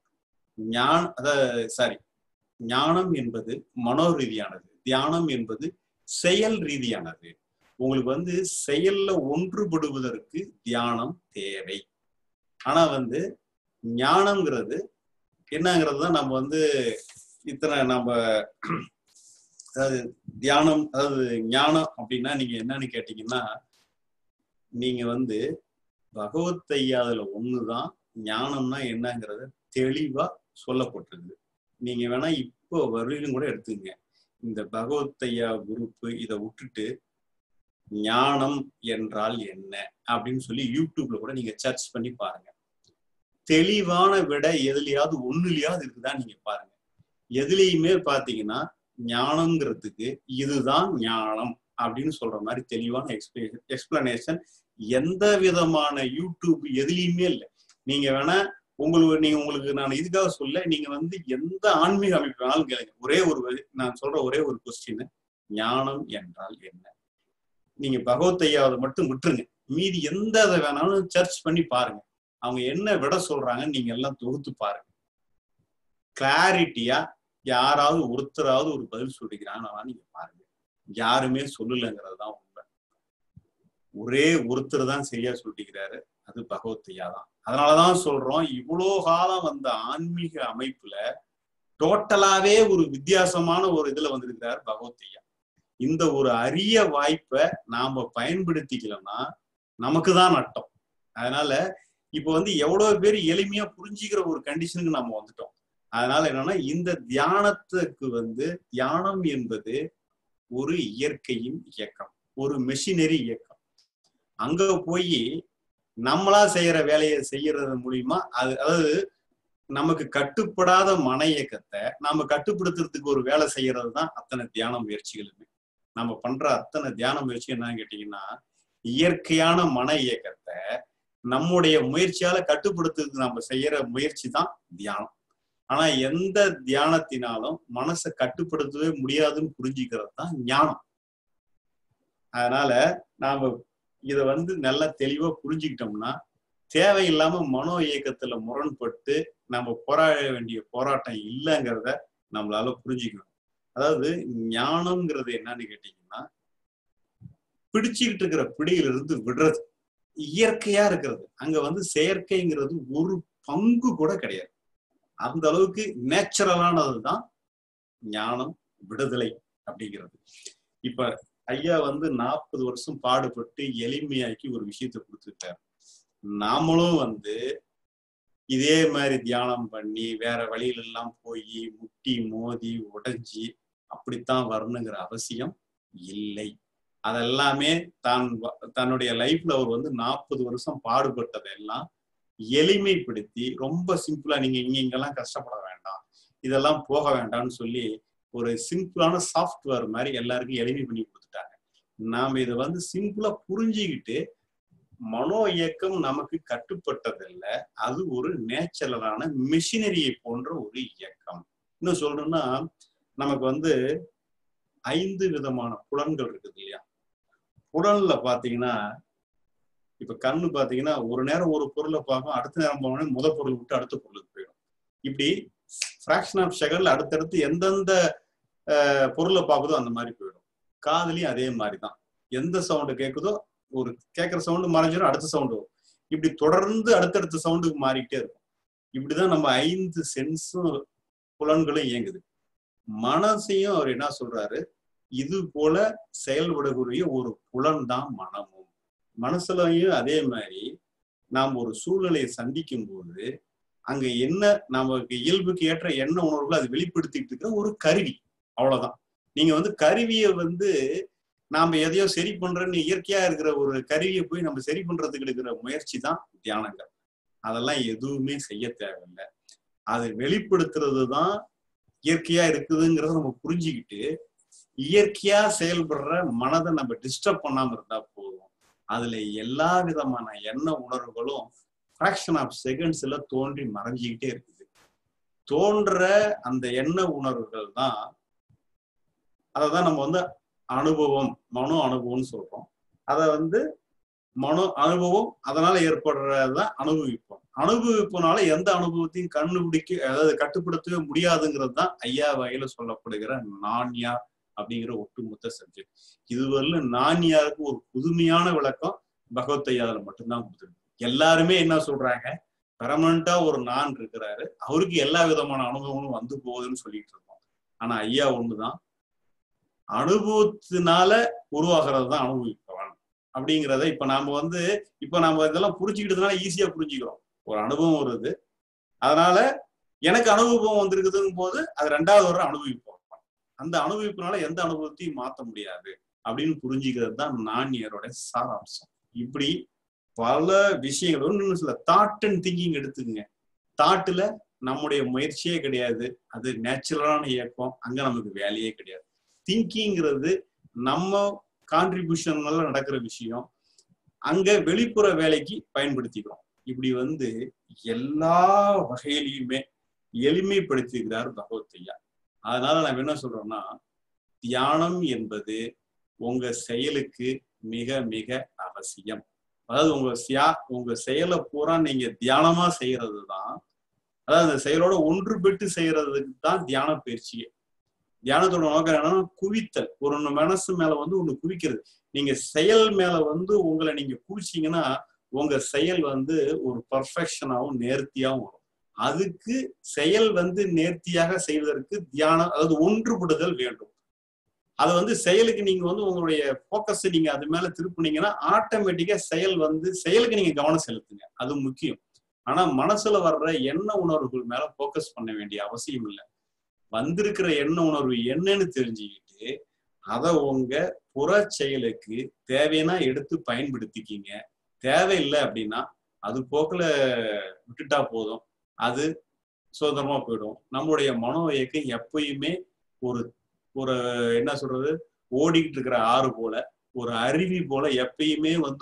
ஞான அதாவது சாரி ஞானம் என்பது மனோ ரீதியானது தியானம் என்பது செயல் ரீதியானது உங்களுக்கு வந்து செயல்ல ஒன்றுபடுவதற்கு தியானம் தேவை ஆனா வந்து ஞானம்ங்கிறது என்னங்கிறது தான் நம்ம வந்து இத்தனை நம்ம அதாவது தியானம் அதாவது ஞானம் அப்படின்னா நீங்க என்னன்னு கேட்டீங்கன்னா நீங்க வந்து பகவத் ஐயாதுல ஒண்ணுதான் ஞானம்னா என்னங்கிறத தெளிவா சொல்லப்பட்டிருக்கு நீங்க வேணா இப்போ வரையிலும் கூட எடுத்துங்க இந்த பகவத் ஐயா குரூப் இதை விட்டுட்டு ஞானம் என்றால் என்ன அப்படின்னு சொல்லி யூடியூப்ல கூட நீங்க சர்ச் பண்ணி பாருங்க தெளிவான விட எதுலயாவது ஒண்ணுலயாவது இருக்குதான் நீங்க பாருங்க எதுலையுமே பாத்தீங்கன்னா ஞானம்ங்கிறதுக்கு இதுதான் ஞானம் அப்படின்னு சொல்ற மாதிரி தெளிவான எக்ஸ்பிளே எக்ஸ்பிளனேஷன் எந்த விதமான யூடியூப் எதுலையுமே இல்லை நீங்க வேணா உங்களுக்கு நீங்க உங்களுக்கு நான் இதுக்காக சொல்ல நீங்க வந்து எந்த ஆன்மீக அமைப்பு வேணாலும் கேளுங்க ஒரே ஒரு நான் சொல்ற ஒரே ஒரு கொஸ்டின் ஞானம் என்றால் என்ன நீங்க பகவத் ஐயாவை மட்டும் விட்டுருங்க மீதி எந்த இதை வேணாலும் சர்ச் பண்ணி பாருங்க அவங்க என்ன விட சொல்றாங்கன்னு நீங்க எல்லாம் தொகுத்து பாருங்க கிளாரிட்டியா யாராவது ஒருத்தராவது ஒரு பதில் சொல்லிக்கிறாங்கன்னா நீங்க பாருங்க யாருமே சொல்லலைங்கிறது தான் உண்மை ஒரே ஒருத்தர் தான் சரியா சொல்லிக்கிறாரு அது பகவத் ஐயா தான் அதனாலதான் சொல்றோம் இவ்வளோ காலம் வந்த ஆன்மீக அமைப்புல டோட்டலாவே ஒரு வித்தியாசமான ஒரு இதுல வந்திருக்கிறார் பகவத் ஐயா இந்த ஒரு அரிய வாய்ப்பை நாம பயன்படுத்திக்கலன்னா நமக்கு தான் நட்டம் அதனால இப்ப வந்து எவ்வளவு பேர் எளிமையா புரிஞ்சுக்கிற ஒரு கண்டிஷனுக்கு நம்ம வந்துட்டோம் அதனால என்னன்னா இந்த தியானத்துக்கு வந்து தியானம் என்பது ஒரு இயற்கையின் இயக்கம் ஒரு மெஷினரி இயக்கம் அங்க போய் நம்மளா செய்யற வேலையை செய்யறது மூலியமா அது அதாவது நமக்கு கட்டுப்படாத மன இயக்கத்தை நாம கட்டுப்படுத்துறதுக்கு ஒரு வேலை செய்யறது தான் அத்தனை தியான முயற்சிகளுமே நம்ம பண்ற அத்தனை தியான முயற்சி என்னன்னு கேட்டீங்கன்னா இயற்கையான மன இயக்கத்தை நம்முடைய முயற்சியால கட்டுப்படுத்துறதுக்கு நம்ம செய்யற முயற்சி தான் தியானம் ஆனா எந்த தியானத்தினாலும் மனசை கட்டுப்படுத்தவே முடியாதுன்னு புரிஞ்சுக்கிறது தான் ஞானம் அதனால நாம இத வந்து நல்லா தெளிவா புரிஞ்சுக்கிட்டோம்னா தேவையில்லாம மனோ இயக்கத்துல முரண்பட்டு நம்ம போராட வேண்டிய போராட்டம் இல்லைங்கிறத நம்மளால புரிஞ்சுக்கணும் அதாவது ஞானம்ங்கிறது என்னன்னு கேட்டீங்கன்னா பிடிச்சுக்கிட்டு இருக்கிற பிடியிலிருந்து விடுறது இயற்கையா இருக்கிறது அங்க வந்து செயற்கைங்கிறது ஒரு பங்கு கூட கிடையாது அந்த அளவுக்கு நேச்சுரலானது தான் ஞானம் விடுதலை அப்படிங்கிறது இப்ப ஐயா வந்து நாற்பது வருஷம் பாடுபட்டு எளிமையாக்கி ஒரு விஷயத்த கொடுத்துருக்காரு நாமளும் வந்து இதே மாதிரி தியானம் பண்ணி வேற வழியில எல்லாம் போய் முட்டி மோதி உடைஞ்சி அப்படித்தான் வரணுங்கிற அவசியம் இல்லை அதெல்லாமே தான் வ- தன்னுடைய லைஃப்ல அவர் வந்து நாற்பது வருஷம் பாடுபட்டதெல்லாம் எளிமைப்படுத்தி ரொம்ப சிம்பிளா நீங்க இங்க இங்கெல்லாம் கஷ்டப்பட வேண்டாம் இதெல்லாம் போக வேண்டாம்னு சொல்லி ஒரு சிம்பிளான சாஃப்ட்வேர் மாதிரி எல்லாருக்கும் எளிமை பண்ணி கொடுத்துட்டாங்க நாம இதை வந்து சிம்பிளா புரிஞ்சுக்கிட்டு மனோ இயக்கம் நமக்கு கட்டுப்பட்டதல்ல அது ஒரு நேச்சுரலான மெஷினரியை போன்ற ஒரு இயக்கம் இன்னும் சொல்லணும்னா நமக்கு வந்து ஐந்து விதமான புலன்கள் இருக்குது இல்லையா புலன்ல பாத்தீங்கன்னா இப்ப கண்ணு பாத்தீங்கன்னா ஒரு நேரம் ஒரு பொருளை பார்க்கும் அடுத்த நேரம் போனோடனே முத பொருள் விட்டு அடுத்த பொருளுக்கு போயிடும் இப்படி ஃபிராக்ஷன் ஆஃப் செகண்ட்ல அடுத்தடுத்து எந்தெந்த அஹ், பொருளை பார்க்குதோ அந்த மாதிரி போயிடும் காதுலயும் அதே மாதிரி தான் எந்த சவுண்டு கேட்குதோ ஒரு கேட்குற சவுண்டு மறைஞ்சிடும் அடுத்த சவுண்டு வரும் இப்படி தொடர்ந்து அடுத்தடுத்த சவுண்டுக்கு மாறிக்கிட்டே இருக்கும் இப்படிதான் நம்ம ஐந்து சென்ஸும் புலன்களும் இயங்குது மனசையும் அவர் என்ன சொல்றாரு இது போல செயல்படக்கூடிய ஒரு புலன் தான் மனமும் மனசுலயும் அதே மாதிரி நாம் ஒரு சூழ்நிலையை சந்திக்கும் போது அங்க என்ன நமக்கு இயல்புக்கு ஏற்ற என்ன உணர்வுகளை அது வெளிப்படுத்திட்டு இருக்கிற ஒரு கருவி அவ்வளவுதான் நீங்க வந்து கருவியை வந்து நாம எதையோ சரி பண்றேன்னு இயற்கையா இருக்கிற ஒரு கருவியை போய் நம்ம சரி பண்றதுக்கு எடுக்கிற முயற்சி தான் தியானங்கள் அதெல்லாம் எதுவுமே செய்ய தேவையில்லை அதை வெளிப்படுத்துறது தான் இயற்கையா இருக்குதுங்கிறத நம்ம புரிஞ்சுக்கிட்டு இயற்கையா செயல்படுற மனதை நம்ம டிஸ்டர்ப் பண்ணாம இருந்தா போதும் அதுல எல்லா விதமான எண்ண உணர்வுகளும் ஃபிராக்ஷன் ஆஃப் செகண்ட்ஸ்ல தோன்றி மறைஞ்சிக்கிட்டே இருக்குது தோன்ற அந்த எண்ண உணர்வுகள் தான் அததான் நம்ம வந்து அனுபவம் மனோ அனுபவம்னு சொல்றோம் அதை வந்து மனோ அனுபவம் அதனால ஏற்படுறதுதான் அனுபவிப்போம் அனுபவிப்புனால எந்த அனுபவத்தையும் கண்டுபிடிக்க அதாவது கட்டுப்படுத்தவே முடியாதுங்கிறது தான் ஐயா வகையில சொல்லப்படுகிற நான் யார் அப்படிங்கிற ஒட்டுமொத்த சப்ஜெக்ட் இதுவரையிலும் நான் யாருக்கு ஒரு புதுமையான விளக்கம் பகவத் ஐயாவில் மட்டும்தான் கொடுத்துருக்கு எல்லாருமே என்ன சொல்றாங்க பெர்மனண்டா ஒரு நான் இருக்கிறாரு அவருக்கு எல்லா விதமான அனுபவங்களும் வந்து போகுதுன்னு சொல்லிட்டு இருக்கோம் ஆனா ஐயா ஒண்ணுதான் அனுபவத்தினால உருவாகிறது தான் அனுபவிப்பவன் அப்படிங்கிறத இப்ப நாம வந்து இப்ப நாம இதெல்லாம் புரிஞ்சுக்கிட்டதுனால ஈஸியா புரிஞ்சுக்கிறோம் ஒரு அனுபவம் வருது அதனால எனக்கு அனுபவம் வந்திருக்குதுங்கும் போது அது ரெண்டாவது வர அனுபவிப்போம் அந்த அனுபவிப்புனால எந்த அனுபவத்தையும் மாத்த முடியாது அப்படின்னு புரிஞ்சுக்கிறது தான் நானியரோட சாராம்சம் இப்படி பல விஷயங்கள் ஒன்று சில தாட் அண்ட் திங்கிங் எடுத்துக்கங்க தாட்டுல நம்முடைய முயற்சியே கிடையாது அது நேச்சுரலான இயக்கம் அங்க நமக்கு வேலையே கிடையாது திங்கிங்கிறது நம்ம கான்ட்ரிபியூஷன்னால நடக்கிற விஷயம் அங்க வெளிப்புற வேலைக்கு பயன்படுத்திக்கிறோம் இப்படி வந்து எல்லா வகையிலையுமே எளிமைப்படுத்திக்கிறார் பகவத் ஐயா அதனால நம்ம என்ன சொல்றோம்னா தியானம் என்பது உங்க செயலுக்கு மிக மிக அவசியம் அதாவது உங்க சியா உங்க செயலை பூரா நீங்க தியானமா செய்யறது தான் அதாவது அந்த செயலோட ஒன்றுபட்டு செய்யறதுக்கு தான் தியான பயிற்சியே தியானத்தோட நோக்கம் என்னன்னா குவித்தல் ஒரு ஒண்ணு மனசு மேல வந்து ஒண்ணு குவிக்கிறது நீங்க செயல் மேல வந்து உங்களை நீங்க குவிச்சீங்கன்னா உங்க செயல் வந்து ஒரு பர்ஃபெக்ஷனாவும் நேர்த்தியாவும் வரும் அதுக்கு செயல் வந்து நேர்த்தியாக செய்வதற்கு தியானம் அதாவது ஒன்றுபடுதல் வேண்டும் அது வந்து செயலுக்கு நீங்க வந்து உங்களுடைய போக்கஸ் நீங்க அது மேல திருப்புனீங்கன்னா ஆட்டோமேட்டிக்கா செயல் வந்து செயலுக்கு நீங்க கவனம் செலுத்துங்க அது முக்கியம் ஆனா மனசுல வர்ற எண்ண உணர்வுகள் மேல போக்கஸ் பண்ண வேண்டிய அவசியம் இல்லை வந்திருக்கிற எண்ண உணர்வு என்னன்னு தெரிஞ்சுக்கிட்டு அதை உங்க புற செயலுக்கு தேவைன்னா எடுத்து பயன்படுத்திக்கிங்க தேவையில்லை அப்படின்னா அது போக்குல விட்டுட்டா போதும் அது சுதந்திரமா போயிடும் நம்முடைய மனோ இயக்கம் எப்பயுமே ஒரு ஒரு என்ன சொல்றது ஓடிக்கிட்டு இருக்கிற ஆறு போல ஒரு அருவி போல எப்பயுமே வந்து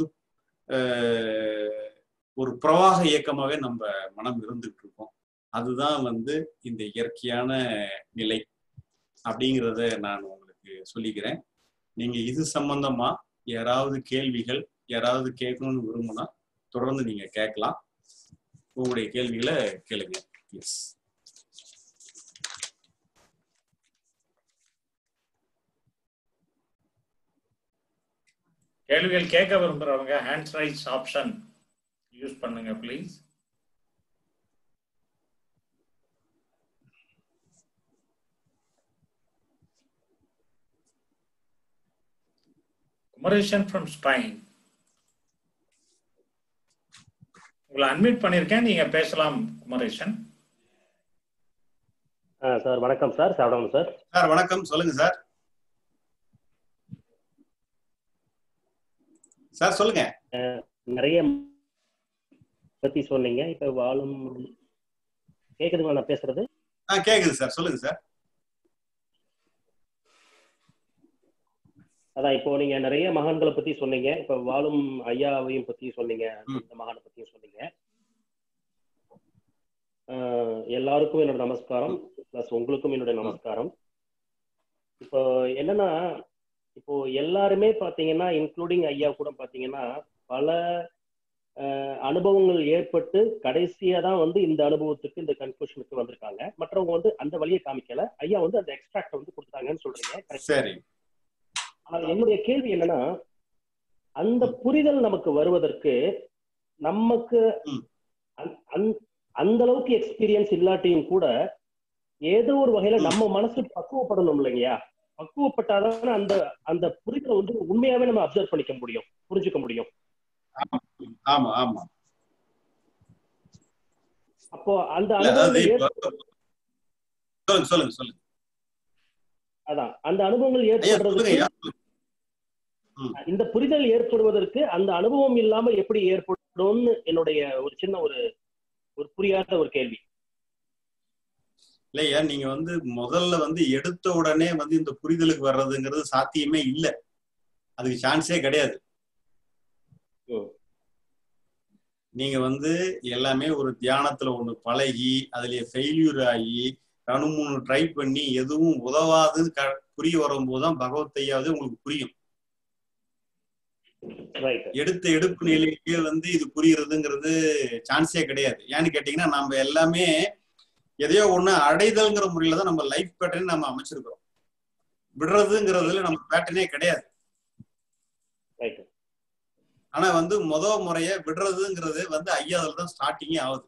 ஒரு பிரவாக இயக்கமாவே நம்ம மனம் இருந்துட்டு இருக்கோம் அதுதான் வந்து இந்த இயற்கையான நிலை அப்படிங்கிறத நான் உங்களுக்கு சொல்லிக்கிறேன் நீங்க இது சம்பந்தமா யாராவது கேள்விகள் யாராவது கேட்கணும்னு விரும்புனா தொடர்ந்து நீங்க கேட்கலாம் உங்களுடைய கேள்விகளை கேளுங்க எஸ் கேள்விகள் கேட்க விரும்புறவங்க ஹேண்ட்ஸ் ரைஸ் ஆப்ஷன் யூஸ் பண்ணுங்க ப்ளீஸ் குமரேஷன் ஃப்ரம் ஸ்பைன் உங்களை அன்மியூட் பண்ணியிருக்கேன் நீங்க பேசலாம் குமரேசன் சார் வணக்கம் சார் சாப்பிடணும் சார் சார் வணக்கம் சொல்லுங்க சார் சார் சொல்லுங்க நிறைய பத்தி சொன்னீங்க இப்ப வாழும் கேக்குதுங்களா நான் பேசுறது ஆ கேக்குது சார் சொல்லுங்க சார் அதான் இப்போ நீங்க நிறைய மகான்களை பத்தி சொன்னீங்க இப்ப வாழும் ஐயாவையும் பத்தி சொன்னீங்க இந்த மகானை பத்தியும் சொன்னீங்க ஆஹ் எல்லாருக்கும் என்னோட நமஸ்காரம் பிளஸ் உங்களுக்கும் என்னோட நமஸ்காரம் இப்போ என்னன்னா இப்போ எல்லாருமே பாத்தீங்கன்னா இன்க்ளூடிங் ஐயா கூட பாத்தீங்கன்னா பல ஆஹ் அனுபவங்கள் ஏற்பட்டு கடைசியா தான் வந்து இந்த அனுபவத்துக்கு இந்த கன்க்ளூஷனுக்கு வந்திருக்காங்க மற்றவங்க வந்து அந்த வழியை காமிக்கல ஐயா வந்து அந்த எக்ஸ்ட்ராக்ட் வந்து கொடுத்தாங்கன்னு சொல்றீங்க correct? சரி ஆனா என்னுடைய கேள்வி என்னன்னா அந்த புரிதல் நமக்கு வருவதற்கு நமக்கு அந்த- அந்த- அந்த அளவுக்கு எக்ஸ்பீரியன்ஸ் இல்லாட்டியும் கூட ஏதோ ஒரு வகையில நம்ம மனசு பக்குவப்படணும் இல்லைங்கய்யா பக்குவப்பட்டாதான் அந்த அந்த புரிதலை வந்து உண்மையாவே நம்ம அப்சர்வ் பண்ணிக்க முடியும் புரிஞ்சுக்க முடியும் ஆமா ஆமா அப்போ அந்த இல்ல, அதாவது அனுபவங்கள் இப்ப- ஏற்ப- சொல்லுங்க சொல்லுங்க சொல்லுங்க அதான் அந்த அனுபவங்கள் ஐயா சொல்லுங்க ஏற்படுறதுக்கு ஐயா இந்த புரிதல் ஏற்படுவதற்கு அந்த அனுபவம் இல்லாமல் எப்படி ஏற்படும்னு என்னுடைய ஒரு சின்ன ஒரு ஒரு புரியாத ஒரு கேள்வி இல்லையா நீங்க வந்து முதல்ல வந்து எடுத்த உடனே வந்து இந்த புரிதலுக்கு வர்றதுங்கிறது சாத்தியமே இல்லை அதுக்கு சான்ஸே கிடையாது நீங்க வந்து எல்லாமே ஒரு தியானத்துல ஒண்ணு பழகி அதுல ஃபெயில்யூர் ஆகி ரெண்டு மூணு ட்ரை பண்ணி எதுவும் உதவாதுன்னு க- புரிய வரும்போது தான் பகவத்தையாவது உங்களுக்கு புரியும் எடுத்த எடுப்பு நிலையிலேயே வந்து இது புரியுறதுங்கிறது சான்ஸே கிடையாது ஏன்னு கேட்டீங்கன்னா நம்ம எல்லாமே எதையோ ஒண்ணு அடைதல்ங்கிற முறையில தான் நம்ம லைஃப் பேட்டர்ன் நம்ம அமைச்சிருக்கிறோம் விடுறதுங்கிறதுல நம்ம பேட்டர்னே கிடையாது ஆனா வந்து முத முறைய விடுறதுங்கிறது வந்து ஐயாவில் தான் ஸ்டார்டிங்கே ஆகுது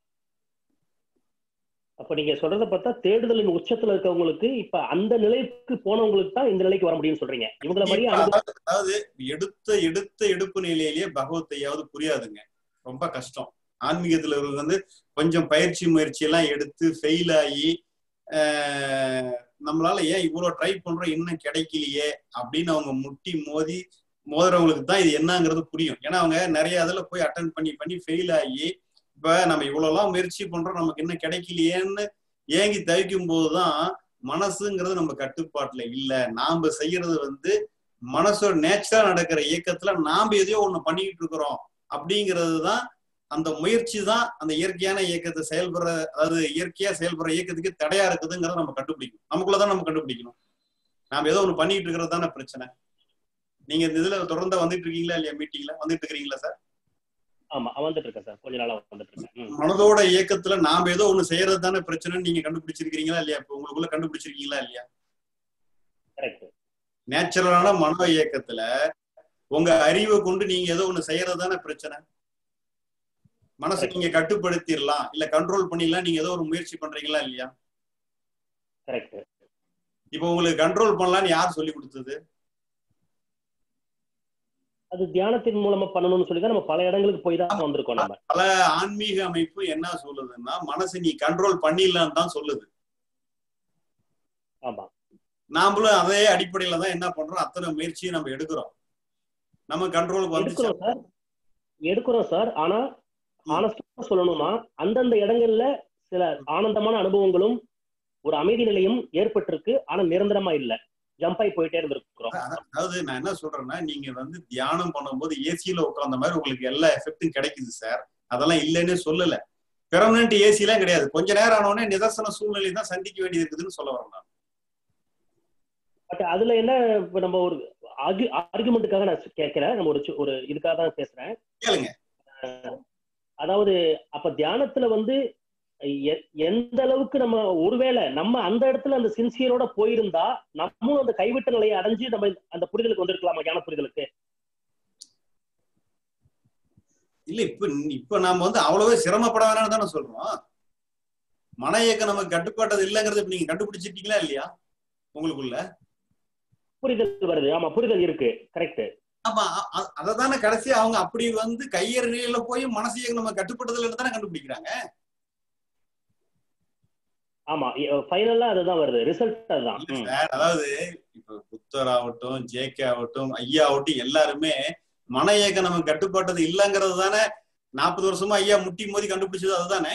அப்ப நீங்க சொல்றத பார்த்தா தேடுதலின் உச்சத்துல இருக்கவங்களுக்கு இப்ப அந்த நிலைக்கு போனவங்களுக்கு தான் இந்த நிலைக்கு வர முடியும்னு சொல்றீங்க இவங்கள மாதிரியே இப்ப அனுபவம் அதாவது அதாவது எடுத்த எடுத்த எடுப்பு நிலையிலேயே பகவத்தையாவது புரியாதுங்க ரொம்ப கஷ்டம் ஆன்மீகத்துல இவங்க வந்து கொஞ்சம் பயிற்சி முயற்சி எல்லாம் எடுத்து ஃபெயில் ஆகி ஆஹ், நம்மளால ஏன் இவ்வளவு ட்ரை பண்றோம் இன்னும் கிடைக்கலையே அப்படின்னு அவங்க முட்டி மோதி மோதுறவங்களுக்கு தான் இது என்னங்கிறது புரியும் ஏன்னா அவங்க நிறைய இதுல போய் அட்டன் பண்ணி பண்ணி ஃபெயில் ஆகி இப்ப நம்ம இவ்வளவுலாம் முயற்சி பண்றோம் நமக்கு இன்னும் கிடைக்கலையேன்னு ஏங்கி தவிக்கும் போதுதான் மனசுங்கிறது நம்ம கட்டுப்பாட்டுல இல்ல நாம செய்யறது வந்து மனசோட நேச்சரா நடக்கிற இயக்கத்துல நாம எதையோ ஒண்ணு பண்ணிட்டு இருக்கிறோம் அப்படிங்கிறது தான் அந்த முயற்சி தான் அந்த இயற்கையான இயக்கத்தை செயல்படுற அதாவது இயற்கையா செயல்படுற இயக்கத்துக்கு தடையா இருக்குதுங்கிறத நம்ம கண்டுபிடிக்கணும் நமக்குள்ளதான் நம்ம கண்டுபிடிக்கணும் நாம ஏதோ ஒண்ணு பண்ணிட்டு இருக்கிறது தானே பிரச்சனை நீங்க இந்த இதுல தொடர்ந்து வந்துட்டு இருக்கீங்களா இல்லையா மீட்டிங்ல வந்துட்டு இருக்கிறீங்களா சார் ஆமா வந்துட்டு இருக்கேன் சார் கொஞ்ச நாளா வந்துட்டு இருக்கேன் ம். மனதோட இயக்கத்துல நாம ஏதோ ஒண்ணு செய்யறது தானே பிரச்சனைன்னு நீங்க கண்டுபிடிச்சிருக்கீங்களா இல்லையா இப்ப உங்களுக்குள்ள கண்டுபிடிச்சிருக்கீங்களா இல்லையா கரெக்ட் நேச்சுரலான மனோ இயக்கத்துல உங்க அறிவை கொண்டு நீங்க ஏதோ ஒண்ணு செய்யறது தானே பிரச்சனை மனசை நீங்க கட்டுப்படுத்திடலாம் இல்ல கண்ட்ரோல் பண்ணிடலாம் நீங்க ஏதோ ஒரு முயற்சி பண்றீங்களா இல்லையா கரெக்ட் இப்போ உங்களுக்கு கண்ட்ரோல் பண்ணலாம்னு யார் சொல்லி கொடுத்தது அது தியானத்தின் மூலமா பண்ணணும்னு சொல்லி தான் நம்ம பல இடங்களுக்கு போய் தான் வந்திருக்கோம் நம்ம பல ஆன்மீக அமைப்பு என்ன சொல்லுதுன்னா மனசை நீ கண்ட்ரோல் பண்ணிடலான்னு தான் சொல்லுது ஆமா நாமளும் அதே அடிப்படையில தான் என்ன பண்றோம் அத்தனை முயற்சியும் நம்ம எடுக்கிறோம் நம்ம கண்ட்ரோலுக்கு வந்துச்சு எடுக்கிறோம் சார் எடுக்கிறோம் சார் ஆனா ஆனஸ்டா சொல்லணும்னா அந்தந்த இடங்கள்ல சில ஆனந்தமான அனுபவங்களும் ஒரு அமைதி நிலையும் ஏற்பட்டிருக்கு ஆனா நிரந்தரமா இல்ல ஜம்ப் ஆகி போயிட்டே இருந்திருக்கிறோம் அதாவது நான் என்ன சொல்றேன்னா நீங்க வந்து தியானம் பண்ணும்போது ஏசியில உட்கார்ந்த மாதிரி உங்களுக்கு எல்லா எஃபெக்டும் கிடைக்குது சார் அதெல்லாம் இல்லைன்னு சொல்லல பெர்மனன்ட் ஏசி எல்லாம் கிடையாது கொஞ்ச நேரம் ஆனோடனே நிதர்சன சூழ்நிலை தான் சந்திக்க வேண்டியது இருக்குதுன்னு சொல்ல வரேன் நான் பட் அதுல என்ன இப்ப நம்ம ஒரு ஆர்குமெண்ட்டுக்காக நான் கேட்கிறேன் நம்ம ஒரு சி- ஒரு இதுக்காக தான் பேசுறேன் கேளுங்க அஹ் அதாவது அப்ப தியானத்துல வந்து எ- எந்த அளவுக்கு நம்ம ஒருவேளை நம்ம அந்த இடத்துல அந்த சின்சியரோட போயிருந்தா நம்மளும் அந்த கைவிட்ட நிலையை அடைஞ்சு நம்ம அந்த புரிதலுக்கு வந்திருக்கலாமா ஞான புரிதலுக்கு இல்ல இப்ப இப்ப நாம வந்து அவ்வளவே சிரமப்பட வேணாம்னு தானே சொல்றோம் மன இயக்கம் நமக்கு கட்டுப்பாட்டது இல்லைங்கிறது இப்ப நீங்க கண்டுபிடிச்சிட்டீங்களா இல்லையா உங்களுக்குள்ள புரிதல் வருது ஆமா புரிதல் இருக்கு கரெக்ட் ஆமா அ- அததானே கடைசி அவங்க அப்படி வந்து கையறு நிலையில போய் மனசையை நம்ம கட்டுப்படுதல் தானே கண்டுபிடிக்கிறாங்க ஆமா ஃபைனலா அதுதான் வருது ரிசல்ட் அதுதான் ம். சார் அதாவது இப்ப புத்தர் ஆகட்டும் ஜேகே ஆகட்டும் ஐயா ஆகட்டும் எல்லாருமே மன இயக்கம் நம்ம கட்டுப்பட்டது இல்லைங்கிறது தானே நாற்பது வருஷமா ஐயா முட்டி மோதி கண்டுபிடிச்சது அதுதானே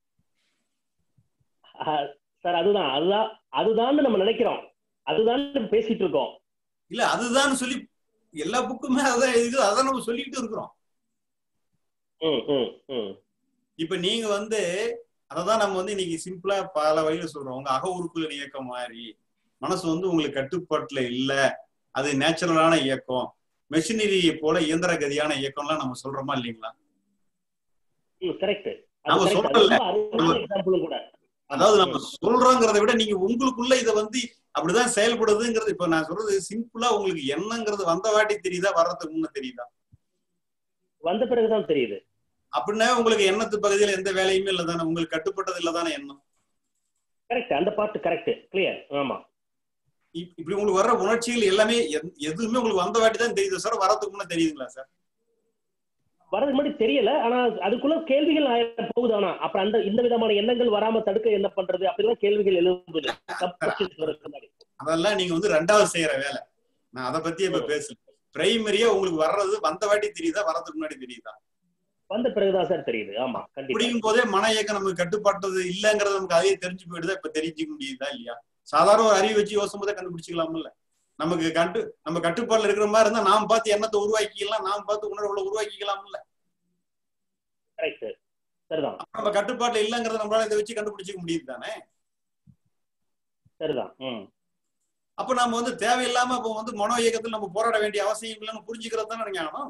ஆஹ் சார் அதுதான் அதுதான் அதுதான் நம்ம நினைக்கிறோம் அதுதான் நம்ம பேசிட்டு இருக்கோம் இல்ல அதுதான் சொல்லி எல்லா புக்குமே அதான் எழுதி அதான் நம்ம சொல்லிட்டு இருக்கிறோம் ம் ம் ம் இப்ப நீங்க வந்து அததான் நம்ம வந்து இன்னைக்கு சிம்பிளா பல வழியில சொல்றோம் உங்க அக உறுப்புகள் இயக்கம் மாதிரி மனசு வந்து உங்களுக்கு கட்டுப்பாட்டுல இல்ல அது நேச்சுரலான இயக்கம் மெஷினரி போல இயந்திர கதியான இயக்கம்லாம் நம்ம சொல்றோமா இல்லைங்களா ம் கரெக்ட் நம்ம சொல்றோம்ல எக்ஸாம்பிளும் கூட அதாவது நம்ம சொல்றோங்கிறத விட நீங்க உங்களுக்குள்ள இத வந்து அப்படிதான் செயல்படுதுங்கிறது இப்ப நான் சொல்றது சிம்பிளா உங்களுக்கு என்னங்கிறது வந்த வாட்டி தெரியுதா வர்றதுக்கு முன்ன தெரியுதா வந்த பிறகுதான் தெரியுது அப்படின்னா உங்களுக்கு எண்ணத்து பகுதியில எந்த வேலையுமே இல்ல தானே உங்களுக்கு கட்டுப்பட்டது இல்ல தானே எண்ணம் கரெக்ட் அந்த பார்ட் கரெக்ட் கிளியர் ஆமா இப்- இப்படி உங்களுக்கு வர்ற உணர்ச்சிகள் எல்லாமே எத்- எதுவுமே உங்களுக்கு வந்த வாட்டி தான் தெரியுது சார் வரதுக்கு முன்ன தெரியுதுங்களா சார் வரதுக்கு முன்னாடி தெரியல ஆனா அதுக்குள்ள கேள்விகள் ஆயிரம் போகுது ஆனா அப்புறம் அந்த இந்த விதமான எண்ணங்கள் வராம தடுக்க என்ன பண்றது அப்படிலாம் கேள்விகள் எழும்புது Sub questions வரதுக்கு முன்னாடி. அதெல்லாம் நீங்க வந்து ரெண்டாவது செய்யற வேலை நான் அதை பத்தி இப்ப பேசல பிரைமரியா உங்களுக்கு வர்றது வந்த வாட்டி தெரியுதா வரதுக்கு முன்னாடி தெரியுதா வந்த பிறகுதான் சார் தெரியுது ஆமா கண்டிப்பா பிடிக்கும் போதே மன இயக்கம் நமக்கு கட்டுப்பட்டது இல்லங்கிறது நமக்கு அதையே தெரிஞ்சு போயிடுதா இப்ப தெரிஞ்சுக்க முடியுதா இல்லையா சாதாரண ஒரு அறிவு வச்சு யோசனை போதே கண்டுபிடிச்சிக்கலாம்ல நமக்கு கட்டு நம்ம கட்டுப்பாடுல இருக்கிற மாதிரி இருந்தா நாம் பார்த்து எண்ணத்தை உருவாக்கிக்கலாம் நாம் பார்த்து உணர்வுகளை உருவாக்கிக்கலாம்ல கரெக்ட் சரிதான் அப்ப நம்ம கட்டுப்பாட்டுல இல்லங்கிறத நம்மளால இதை வச்சு கண்டுபிடிச்சிக்க முடியுது தானே சரிதான் ம் அப்ப நம்ம வந்து தேவையில்லாம இப்ப வந்து மனோ இயக்கத்தில் நம்ம போராட வேண்டிய அவசியம் இல்லைன்னு புரிஞ்சுக்கிறது தானே ஞானம்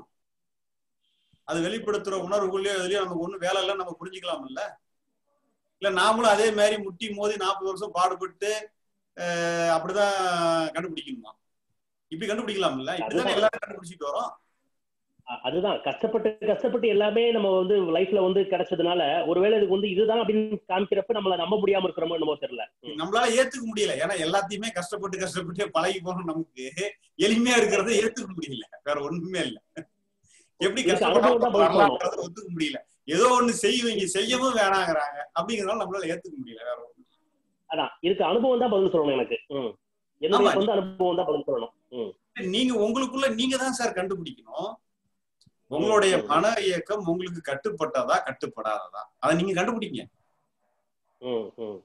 அது வெளிப்படுத்துற உணர்வுகளையோ இதுலயோ நமக்கு ஒண்ணும் வேலை இல்லை நம்ம புரிஞ்சுக்கலாம்ல இல்ல நாமளும் அதே மாதிரி முட்டி மோதி நாற்பது வருஷம் பாடுபட்டு அஹ், அப்படிதான் கண்டுபிடிக்கணுமா இப்படி கண்டுபிடிக்கலாம்ல இப்படிதானே அதுதான். எல்லாரும் கண்டுபிடிச்சிட்டு வரோம் அ- அதுதான் கஷ்டப்பட்டு கஷ்டப்பட்டு எல்லாமே நம்ம வந்து லைஃப்ல வந்து கிடைச்சதுனால ஒருவேளை இதுக்கு வந்து இதுதான் அப்படின்னு காமிக்கிறப்ப நம்மள நம்ப முடியாம இருக்கிறோமோ என்னமோ தெரியல ம். நம்மளால ஏத்துக்க முடியல ஏன்னா எல்லாத்தையுமே கஷ்டப்பட்டு கஷ்டப்பட்டு பழகி போனோம் நமக்கு எளிமையா இருக்கிறத ஏத்துக்க முடியல வேற ஒண்ணுமே இல்ல எப்படி இதுக்கு அனுபவம் தான் பதில் சொல்லணும். கஷ்டப்பட்டு ஒத்துக்க முடியல ஏதோ ஒண்ணு செய்வீங்க செய்யவும் வேணாங்கிறாங்க அப்படிங்கறதால நம்மளால ஏத்துக்க முடியல வேற ஒண்ணு அதான் இதுக்கு அனுபவம் தான் பதில் சொல்லணும் எனக்கு ம் என்னுடைய ஆமா. சொந்த அனுபவம் தான் பதில் சொல்லணும் ம் நீங்க உங்களுக்குள்ள நீங்க தான் சார் கண்டுபிடிக்கணும் உங்களுடைய மன இயக்கம் உங்களுக்கு கட்டுப்பட்டதா கட்டுப்படாததா அதை நீங்க கண்டுபிடிங்க ம் ம்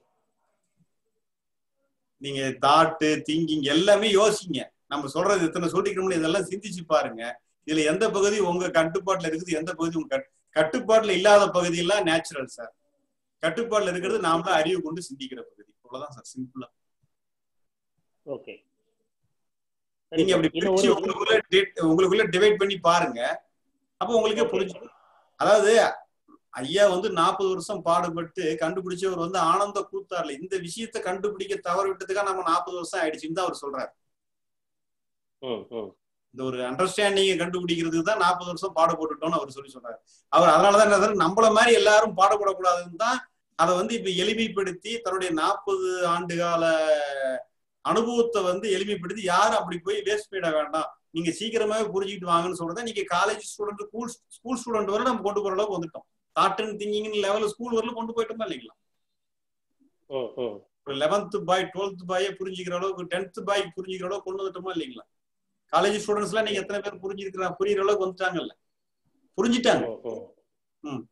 நீங்க தாட்டு திங்கிங் எல்லாமே யோசிங்க நம்ம சொல்றது இத்தனை சொல்லிக்கணும்னு இதெல்லாம் சிந்திச்சு பாருங்க இதுல எந்த பகுதி உங்க கட்டுப்பாட்டுல இருக்குது எந்த பகுதி உங்க கட்- கட்டுப்பாட்டுல இல்லாத பகுதியெல்லாம் நேச்சுரல் சார் கட்டுப்பாட்டுல இருக்கிறது நாமளா அறிவு கொண்டு சிந்திக்கிற பகுதி அவ்வளவுதான் சார் சிம்பிளா ஓகே நீங்க அப்படி இன்னும் பிரிச்சு ஒரு உங்களுக்குள்ள di- உங்களுக்குள்ள டிவைட் பண்ணி பாருங்க அப்போ உங்களுக்கே புரிஞ்சுக்கும் அதாவது ஐயா வந்து நாற்பது வருஷம் பாடுபட்டு கண்டுபிடிச்சவர் வந்து ஆனந்த கூத்தார்ல இந்த விஷயத்த கண்டுபிடிக்க தவறு விட்டதுக்காக நம்ம நாற்பது வருஷம் ஆயிடுச்சுன்னு தான் அவர் சொல்றாரு ம் ம் இந்த ஒரு அண்டர்ஸ்டாண்டிங்க கண்டுபிடிக்கிறதுக்கு தான் நாற்பது வருஷம் பாடுபட்டுட்டோம்னு அவர் சொல்லி சொல்றாரு அவர் அதனாலதான் என்ன சொல்றாரு, நம்மள மாதிரி எல்லாரும் பாடுபடக்கூடாதுன்னு தான் அதை வந்து இப்ப எளிமைப்படுத்தி தன்னுடைய நாற்பது ஆண்டு கால அனுபவத்தை வந்து எளிமைப்படுத்தி யாரும் அப்படி போய் வேஸ்ட் பண்ணிட வேண்டாம் நீங்க சீக்கிரமாவே புரிஞ்சுக்கிட்டு வாங்கன்னு சொல்றத நீங்க college student school school student வரை நம்ம கொண்டு போற அளவுக்கு வந்துட்டோம் thought and thinking level school வரல கொண்டு போயிட்டோமா இல்லைங்களா ம் ம் ஒரு லெவன்த் பாய் டுவெல்த் பாயே புரிஞ்சுக்கிற அளவுக்கு டென்த் பாய் புரிஞ்சுக்கிற அளவுக்கு கொண்டு வந்துட்டோமா இல்லைங்களா காலேஜ் ஸ்டூடெண்ட்ஸ் எல்லாம் நீங்க எத்தனை பேர் புரிஞ்சுக்கிறா புரியுற அளவுக்கு வந்துட்டாங்கல்ல புரிஞ்சுட்டாங்க ம்.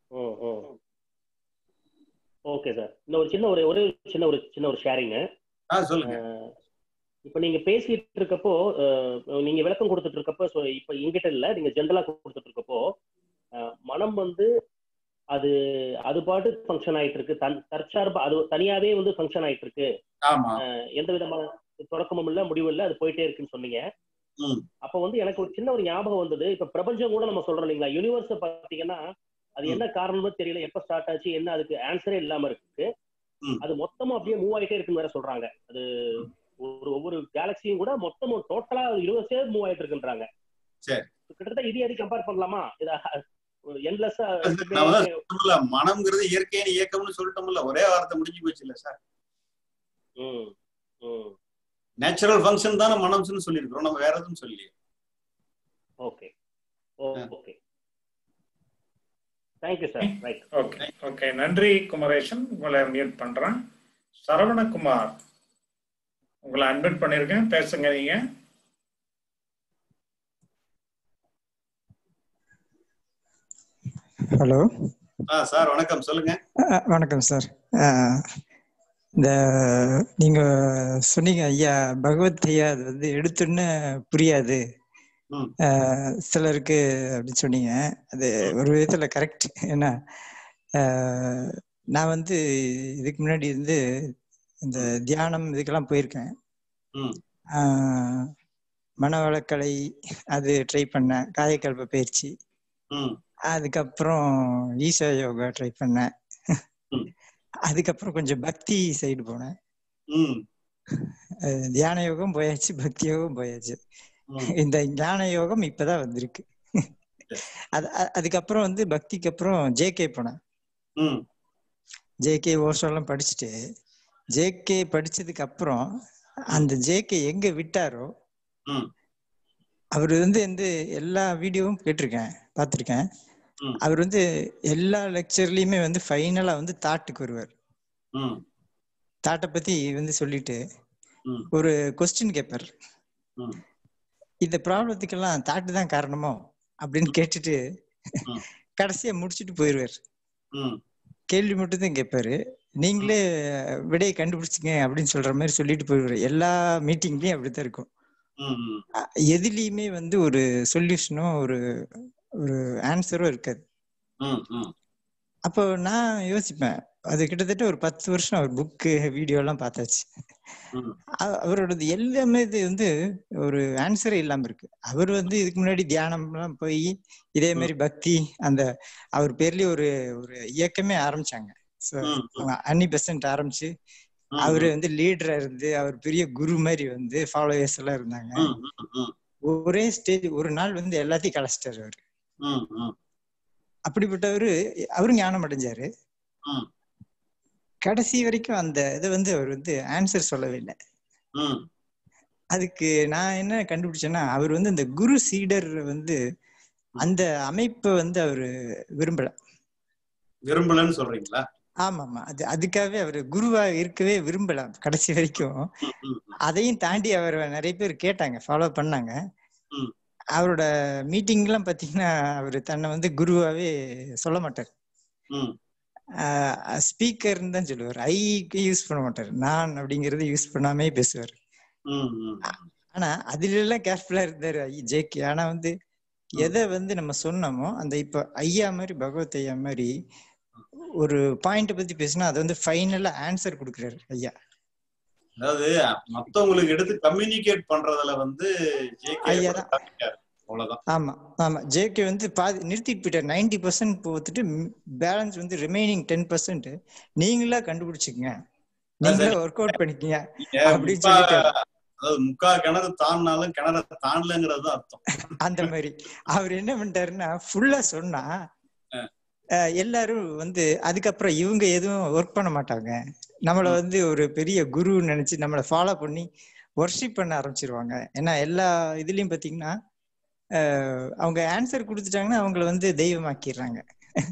ஓகே சார் இன்னும் ஒரு சின்ன ஒரு ஒரே ஒரு சின்ன ஒரு சின்ன ஒரு ஷேரிங்கு ஆ சொல்லுங்க இப்போ நீங்க பேசிட்டு இருக்கப்போ அஹ், நீங்க விளக்கம் கொடுத்துட்டு இருக்கப்போ so இப்போ எங்கிட்ட இல்ல நீங்க ஜென்ரலா கொடுத்துட்டு இருக்கப்போ அஹ், மனம் வந்து அது அது பாட்டு ஃபங்க்ஷன் ஆயிட்டு இருக்கு தன் தற்சார்பா அது தனியாவே வந்து ஃபங்க்ஷன் ஆயிட்டு இருக்கு ஆமா அஹ், எந்த விதமான தொடக்கமும் இல்ல முடிவும் இல்ல அது போயிட்டே இருக்குன்னு சொன்னீங்க ம் அப்ப வந்து எனக்கு ஒரு சின்ன ஒரு ஞாபகம் வந்தது இப்ப பிரபஞ்சம் கூட நம்ம சொல்றோம் இல்லைங்களா யூனிவர்ஸ் பாத்தீங்கன்னா அது என்ன காரணம்னு தெரியல எப்ப ஸ்டார்ட் ஆச்சு என்ன அதுக்கு ஆன்சரே இல்லாம இருக்கு ம். அது மொத்தமா அப்படியே மூவ் ஆயிட்டே இருக்குன்னு வேற சொல்றாங்க அது ஒரு ஒவ்வொரு கேலக்சியும் கூட மொத்தம் டோட்டலா யூனிவர்ஸே மூவ் ஆயிட்டு இருக்குன்றாங்க சரி கிட்டத்தட்ட இது அது கம்பேர் பண்ணலாமா இத என்லெஸ்ஸா நாம தான் சொன்னோம்ல, மனம்ங்கிறது இயற்கையின் இயக்கம்னு சொல்லிட்டோம்ல ஒரே வார்த்தை முடிஞ்சு போச்சு இல்ல சார் ம் ம் நேச்சுரல் ஃபங்க்ஷன் தானே மனம்னு சொல்லியிருக்கிறோம் நம்ம வேற எதுவும் சொல்லி okay okay thank you sir right okay okay நன்றி குமரேசன் உங்களை மியூட் பண்றேன் சரவணகுமார் உங்களை அட்மிட் பண்ணிருக்கேன் பேசுங்க நீங்க ஹலோ ஆ சார் வணக்கம் சொல்லுங்க வணக்கம் சார் இந்த நீங்க சொன்னீங்க ஐயா பகவத் ஐயா அது வந்து எடுத்தோன்னு புரியாது அஹ், சிலருக்கு அப்படின்னு சொன்னீங்க அது ஒரு விதத்துல கரெக்ட் ஏன்னா அஹ், நான் வந்து இதுக்கு முன்னாடி வந்து இந்த தியானம் இதுக்கெல்லாம் போயிருக்கேன் ம் ஆஹ், மனவளக்கலை அது ட்ரை பண்ணேன் காயக்கல்ப பயிற்சி ம் அதுக்கப்புறம் ஈசா யோகா ட்ரை பண்ணேன் அதுக்கப்புறம் கொஞ்சம் பக்தி சைடு போனேன் ம் அஹ் தியான யோகம் போயாச்சு பக்தி யோகம் போயாச்சு இந்த ஞான யோகம் இப்பதான் வந்திருக்கு அது அ- அதுக்கப்புறம் வந்து பக்திக்கு அப்புறம் ஜேகே போனேன் ம் ஜேகே ஓஷோலாம் படிச்சுட்டு ஜேகே படிச்சதுக்கு அப்புறம் அந்த ஜேகே எங்க விட்டாரோ ம் அவர் வந்து வந்து எல்லா வீடியோவும் கேட்டிருக்கேன் பார்த்துருக்கேன் ம். அவர் வந்து எல்லா லெக்சர்லயுமே வந்து ஃபைனலா வந்து தாட்டுக்கு வருவார் ம் தாட்டை பத்தி வந்து சொல்லிட்டு ம். ஒரு கொஸ்டின் கேட்பார் ம் இந்த ப்ராப்ளத்துக்கெல்லாம் தாட்டு தான் காரணமோ அப்படின்னு கேட்டுட்டு ம். கடைசியா முடிச்சுட்டு போயிடுவார் ம் கேள்வி மட்டும் தான் கேட்பாரு நீங்களே விடையை கண்டுபிடிச்சிங்க அப்படின்னு சொல்ற மாதிரி சொல்லிட்டு போயிடுவாரு எல்லா மீட்டிங்லயும் அப்படித்தான் இருக்கும் ம் ம் அ- எதுலயுமே வந்து ஒரு சொல்யூஷனோ ஒரு ஒரு ஆன்சரோ இருக்காது ம் ம் அப்போ நான் யோசிப்பேன் அது கிட்டத்தட்ட ஒரு பத்து வருஷம் அவர் புக்கு வீடியோ எல்லாம் பார்த்தாச்சு ம் அ- அவரோடது எல்லாமே இது வந்து ஒரு ஆன்சரே இல்லாம இருக்கு அவர் வந்து இதுக்கு முன்னாடி தியானம் எல்லாம் போய் இதே மாதிரி பக்தி அந்த அவர் பேர்லயே ஒரு ஒரு இயக்கமே ஆரம்பிச்சாங்க ம், ம். அன்னி பெசன்ட் ஆரம்பிச்சு ம், அவரு ம். வந்து லீடரா இருந்து அவர் பெரிய குரு மாதிரி வந்து ஃபாலோவர்ஸ் எல்லாம் இருந்தாங்க ம் ம் ம் ஒரே ஸ்டேஜ் ஒரு நாள் வந்து எல்லாத்தையும் கலைச்சிட்டாரு அவரு ம் ம் அப்படிப்பட்டவரு அவரும் ஞானம் அடைஞ்சாரு ம் கடைசி வரைக்கும் அந்த இதை வந்து அவர் வந்து ஆன்சர் சொல்லவே இல்லை ம் அதுக்கு நான் என்ன கண்டுபிடிச்சேன்னா அவர் வந்து இந்த குரு சீடர் வந்து அந்த அமைப்பை வந்து அவரு விரும்பல விரும்பலன்னு சொல்றீங்களா ஆமா ஆமா அது அதுக்காகவே அவர் குருவா இருக்கவே விரும்பல கடைசி வரைக்கும் ம் ம் அதையும் தாண்டி அவர் நிறைய பேர் கேட்டாங்க ஃபாலோ பண்ணாங்க ம் அவரோட மீட்டிங் எல்லாம் பாத்தீங்கன்னா அவர் தன்னை வந்து குருவாவே சொல்ல மாட்டார் ம் ஸ்பீக்கர்னு தான் சொல்லுவார் ஐக்கு யூஸ் பண்ண மாட்டார் நான் அப்படிங்கறத யூஸ் பண்ணாமே பேசுவார் ம் ம் ஆனா அதுல எல்லாம் கேர்ஃபுல்லா இருந்தாரு ஐ ஜேகே ஆனா வந்து எதை வந்து நம்ம சொன்னோமோ அந்த இப்ப ஐயா மாதிரி பகவத் ஐயா மாதிரி ஒரு பாயிண்ட் பத்தி பேசினா அதை வந்து ஃபைனலா ஆன்சர் கொடுக்குறாரு ஐயா அதாவது மத்தவங்களுக்கு எடுத்து கம்யூனிகேட் பண்றதுல வந்து ஜேகே ஐயா தான். அவ்வளவுதான் ஆமா ஆமா ஜேகே வந்து பாதி நிறுத்திட்டு போயிட்டார் நைன்டி பர்சன்ட் போத்துட்டு பேலன்ஸ் வந்து ரிமைனிங் டென் பர்சன்ட் நீங்களா கண்டுபிடிச்சுக்கங்க நீங்களே ஒர்க் அவுட் பண்ணிக்கங்க நீங்க அப்படின்னு முக்கா- சொல்லிட்டாரு அதாவது முக்கா கிணறு தாண்டினாலும் கிணற தாண்டலங்கிறது தான் அர்த்தம் அந்த மாதிரி அவர் என்ன பண்ணிட்டாருன்னா ஃபுல்லா சொன்னா அஹ், எல்லாரும் வந்து அதுக்கப்புறம் இவங்க எதுவும் ஒர்க் பண்ண மாட்டாங்க நம்மள வந்து ஒரு பெரிய குரு நினைச்சு நம்மளை ஃபாலோ பண்ணி ஒர்ஷிப் பண்ண ஆரம்பிச்சிருவாங்க ஏன்னா எல்லா இதுலயும் பாத்தீங்கன்னா அஹ், அவங்க ஆன்சர் கொடுத்துட்டாங்கன்னா அவங்கள வந்து தெய்வமாக்கிடுறாங்க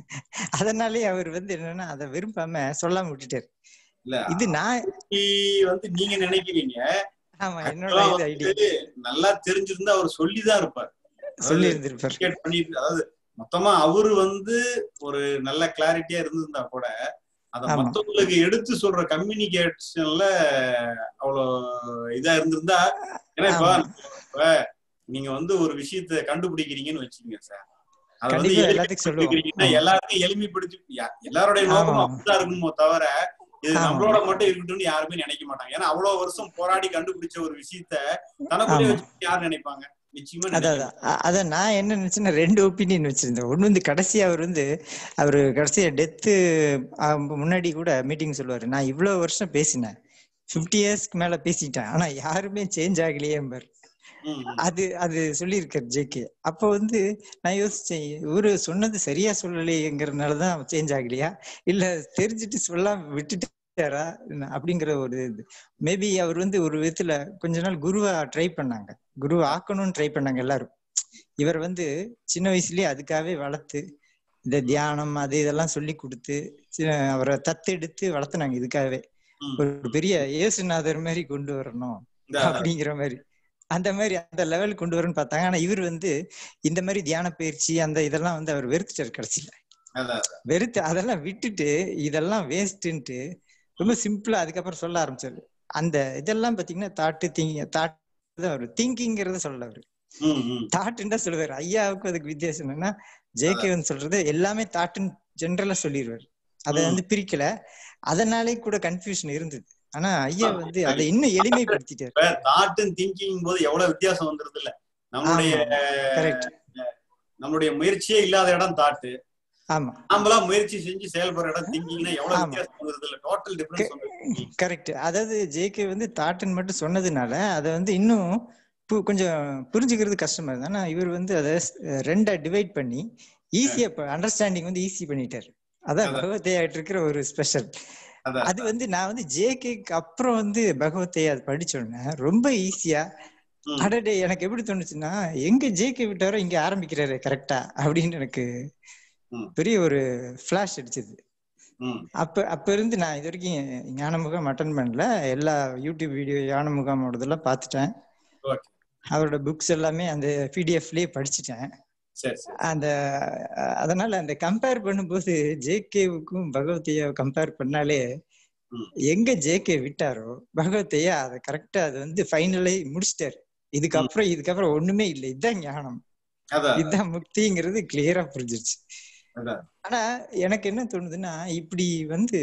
அதனாலே அவர் வந்து என்னன்னா அதை விரும்பாம சொல்லாம விட்டுட்டாரு இல்ல இது நான் அப்படி வந்து நீங்க நினைக்கிறீங்க ஆமா என்னோட actually இது வந்து ஐடியா நல்லா தெரிஞ்சிருந்தா அவர் சொல்லிதான் இருப்பார் சொல்லி இருந்திருப்பார் communicate பண்ணி அதாவது மொத்தமா அவரு வந்து ஒரு நல்ல கிளாரிட்டியா இருந்திருந்தா கூட அத ஆமா. மத்தவங்களுக்கு எடுத்து சொல்ற கம்யூனிகேஷன்ல அவ்வளவு இதா இருந்திருந்தா ஏன்னா இப்ப ஆமா. இப்ப நீங்க வந்து ஒரு விஷயத்த கண்டுபிடிக்கிறீங்கன்னு வச்சுக்கோங்க சார் அத வந்து கண்டிப்பா எல்லாத்துக்கும் சொல்லுவோம். எளிமைப்படுத்திக்கிறீங்கன்னா ஆமா. எல்லாருக்கும் எளிமைப்படுத்தி யா- எல்லாருடைய நோக்கமும் ஆமா. அப்படிதான் இருக்கணுமோ தவிர இது ஆமா. நம்மளோட மட்டும் இருக்கட்டும்னு யாருமே நினைக்க மாட்டாங்க ஏன்னா அவ்வளவு வருஷம் போராடி கண்டுபிடிச்ச ஒரு விஷயத்த தனக்குள்ளே ஆமா. வச்சு யார் நினைப்பாங்க நிச்சயமா அதான் நினைக்க அதான். அ- அதான் நான் என்ன நினைச்சேன்னா ரெண்டு ஒப்பீனியன் வச்சிருந்தேன் ஒண்ணு வந்து கடைசி அவர் வந்து அவர் கடைசியா டெத்து முன்னாடி கூட மீட்டிங் சொல்லுவாரு நான் இவ்வளவு வருஷம் பேசினேன் 50 இயர்ஸ்க்கு மேல பேசிட்டேன் ஆனா யாருமே சேஞ்ச் ஆகலையே பாரு ம், ம். அது அது சொல்லியிருக்காரு ஜேகே அப்போ வந்து நான் யோசிச்சேன் இவரு சொன்னது சரியா சொல்லலையேங்கிறதுனாலதான் சேஞ்ச் ஆகலையா இல்ல தெரிஞ்சுட்டு சொல்லாம விட்டுட்டாரா என்ன அப்படிங்கிற ஒரு இது மேபி அவர் வந்து ஒரு விதத்துல கொஞ்ச நாள் குருவா ட்ரை பண்ணாங்க குருவா ஆக்கணும்னு ட்ரை பண்ணாங்க எல்லாரும் இவர் வந்து சின்ன வயசுலயே அதுக்காகவே வளர்த்து இந்த தியானம் அது இதெல்லாம் சொல்லி கொடுத்து சி- அவரை தத்தெடுத்து வளர்த்துனாங்க இதுக்காகவே ஒரு பெரிய இயேசுநாதர் மாதிரி கொண்டு வரணும் இந்த- அப்படிங்கிற மாதிரி அந்த மாதிரி அந்த லெவல் கொண்டு வரணும்னு பார்த்தாங்க ஆனா இவர் வந்து இந்த மாதிரி தியான பயிற்சி அந்த இதெல்லாம் வந்து அவர் வெறுத்துட்டார் கடைசியில அதான் அதான். வெறுத்து அதெல்லாம் விட்டுட்டு இதெல்லாம் வேஸ்ட்ன்ட்டு ரொம்ப சிம்பிளா அதுக்கப்புறம் சொல்ல ஆரம்பிச்சாரு அந்த இதெல்லாம் பாத்தீங்கன்னா தாட்டு திங்க தாட் அவர் திங்கிங்கிறத சொல்லல அவரு ம், ம். தாட்டுன்னு தான் சொல்லுவாரு ஐயாவுக்கும் அதுக்கு வித்தியாசம் என்னன்னா ஜேகே வந்து சொல்றது எல்லாமே தாட்டுன்னு ஜென்ரலா சொல்லிடுவாரு அதை வந்து பிரிக்கல அதனாலே கூட கன்ஃபியூஷன் இருந்தது ஆனா ஐயா வந்து அதை இன்னும் எளிமைப்படுத்திட்டாரு இப்ப தாட் அண்ட் திங்கிங் போது எவ்வளவு வித்தியாசம் வந்துருது இல்ல நம்மளுடைய கரெக்ட் நம்மளுடைய முயற்சியே இல்லாத இடம் தாட்டு ஆமா நாமளா முயற்சி செஞ்சு செயல்படுற இடம் திங்கிங்னா எவ்வளவு வித்தியாசம் வந்துருது இல்ல டோட்டல் டிஃபரன்ஸ் வந்து கரெக்ட் அதாவது ஜேகே வந்து தாட்டுன்னு மட்டும் சொன்னதுனால அதை வந்து இன்னும் பு- கொஞ்சம் புரிஞ்சுக்கிறது கஷ்டமா இருந்தது ஆனா இவர் வந்து அதை ஸ்- ரெண்டா டிவைட் பண்ணி ஈஸியா அண்டர்ஸ்டாண்டிங் வந்து ஈஸி பண்ணிட்டாரு அதான் பகவத்தையாட்டு இருக்கிற ஒரு ஸ்பெஷல் அதான். அது வந்து நான் வந்து ஜேகேக்கு அப்புறம் வந்து பகவத்தையா அது படிச்ச உடனே ரொம்ப ஈஸியா அடடே எனக்கு எப்படி தோணுச்சுன்னா எங்க ஜேகே விட்டாரோ இங்க ஆரம்பிக்கிறாரு கரெக்டா அப்படின்னு எனக்கு பெரிய ஒரு ஃபிளாஷ் அடிச்சது ம். அப்ப அப்ப இருந்து நான் இது வரைக்கும் ஞான முகாம் அட்டன் பண்ணல எல்லா யூடியூப் வீடியோ ஞான முகாமோடதெல்லாம் பார்த்துட்டேன் Okay. அவரோட புக்ஸ் எல்லாமே அந்த பிடிஎஃப்லயே படிச்சுட்டேன் சரி சரி அந்த அஹ், அதனால அந்த கம்பேர் பண்ணும்போது ஜேகேவுக்கும் பகவத்தையா கம்பேர் பண்ணாலே எங்க ஜேகே விட்டாரோ பகவத்தையா அதை கரெக்டா அது வந்து ஃபைனலை முடிச்சிட்டாரு இதுக்கப்புறம் இதுக்கப்புறம் ஒண்ணுமே இல்லை இதுதான் ஞானம் அதான் இதுதான் முக்திங்கிறது கிளியரா புரிஞ்சிருச்சு அதான் ஆனா எனக்கு என்ன தோணுதுன்னா இப்படி வந்து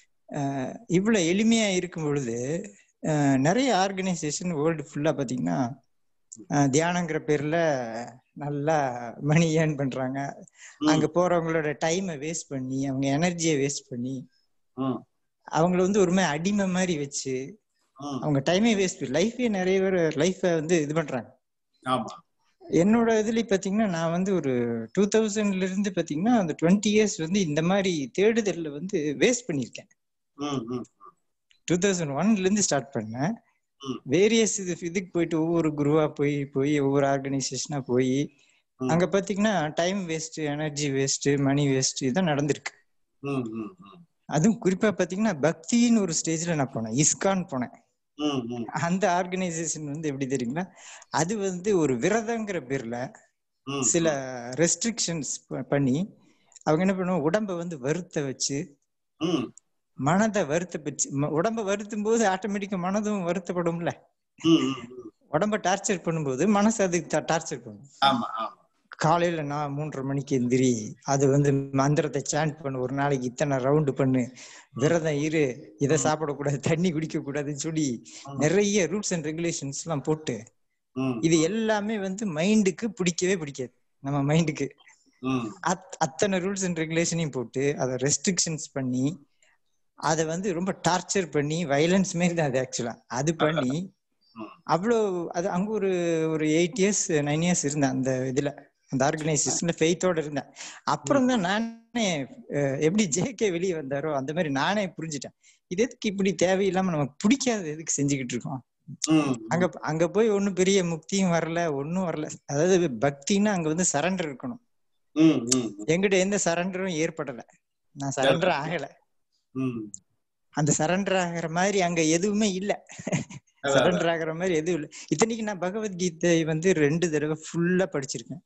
அஹ், இவ்வளவு எளிமையா இருக்கும் பொழுது அஹ், நிறைய ஆர்கனைசேஷன் வேர்ல்டு ஃபுல்லா பாத்தீங்கன்னா அஹ், தியானங்கிற பேர்ல நல்லா மணி ஏர்ன் பண்றாங்க அங்க போறவங்களோட டைமை வேஸ்ட் பண்ணி அவங்க எனர்ஜியை வேஸ்ட் பண்ணி ம். அவங்கள வந்து ஒரு மாதிரி அடிமை மாதிரி வச்சு ம். அவங்க டைமே வேஸ்ட் லைஃபே நிறைய பேர் லைஃபை வந்து இது பண்றாங்க ஆமா என்னோட இதுல பாத்தீங்கன்னா நான் வந்து ஒரு டூ தௌசண்ட்ல இருந்து பாத்தீங்கன்னா அந்த டுவெண்ட்டி இயர்ஸ் வந்து இந்த மாதிரி தேடுதல்ல வந்து வேஸ்ட் பண்ணியிருக்கேன் ம், ம். டூ தௌசண்ட் ஒன்ல இருந்து ஸ்டார்ட் பண்ணேன் வேரியஸ் இது இதுக்கு போயிட்டு ஒவ்வொரு குருவா போய் போய் ஒவ்வொரு ஆர்கனைசேஷனா போய் அங்க பாத்தீங்கன்னா time waste energy waste money waste இதான் நடந்திருக்கு ம், ம், ம். அதுவும் குறிப்பா பாத்தீங்கன்னா பக்தின்னு ஒரு ஸ்டேஜ்ல நான் போனேன் இஸ்கான் போனேன் ம், ம். அந்த ஆர்கனைசேஷன் வந்து எப்படி தெரியுங்களா அது வந்து ஒரு விரதங்கிற பேர்ல ம், சில ரெஸ்ட்ரிக்ஷன்ஸ் பண்ணி அவங்க என்ன பண்ணுவோம் உடம்ப வந்து வருத்த வச்சு ம். மனதை வருத்த வச்சு ம- உடம்ப வருத்தும் போது ஆட்டோமேட்டிக்கா மனதும் வருத்தப்படும்ல ம், ம், ம். உடம்ப டார்ச்சர் பண்ணும்போது மனசு அதுக்கு டார்ச்சர் பண்ணும் ஆமா ஆமா காலையில நான் மூன்றரை மணிக்கு எந்திரி அது வந்து மந்திரத்தை சாண்ட் பண்ணு ஒரு நாளைக்கு இத்தனை ரவுண்டு பண்ணு விரதம் இரு இதை சாப்பிடக்கூடாது தண்ணி குடிக்க கூடாதுன்னு சொல்லி நிறைய ரூல்ஸ் அண்ட் ரெகுலேஷன்ஸ் எல்லாம் போட்டு ம், இது எல்லாமே வந்து மைண்டுக்கு பிடிக்கவே பிடிக்காது நம்ம மைண்டுக்கு ம். அத்- அத்தனை ரூல்ஸ் அண்ட் ரெகுலேஷனையும் போட்டு அதை ரெஸ்ட்ரிக்ஷன்ஸ் பண்ணி அதை வந்து ரொம்ப டார்ச்சர் பண்ணி வயலன்ஸ் மாரி தான் அது ஆக்சுவலா அது பண்ணி அவ்வளோ அது அங்க ஒரு ஒரு எயிட் இயர்ஸ் நைன் இயர்ஸ் இருந்தேன் அந்த இதுல அந்த ஆர்கனைசேஷன்ல ஃபெய்த்தோட இருந்தேன் அப்புறம் தான் நானே அஹ், எப்படி ஜேகே வெளியே வந்தாரோ அந்த மாதிரி நானே புரிஞ்சுட்டேன் இது எதுக்கு இப்படி தேவையில்லாம நமக்கு பிடிக்காத எதுக்கு செஞ்சுக்கிட்டு இருக்கோம் ம், அங்க அங்க போய் ஒண்ணும் பெரிய முக்தியும் வரல ஒண்ணும் வரல அதாவது பக்தின்னா அங்க வந்து சரண்டர் இருக்கணும் ம், ம், எங்கிட்ட எந்த சரண்டரும் ஏற்படல நான் சரண்டர் ஆகல ம். அந்த சரண்டர் ஆகிற மாதிரி அங்க எதுவுமே இல்ல சரண்டர் ஆகிற மாதிரி எதுவும் இல்ல இத்தனைக்கு நான் பகவத்கீதை வந்து ரெண்டு தடவை ஃபுல்லா படிச்சிருக்கேன்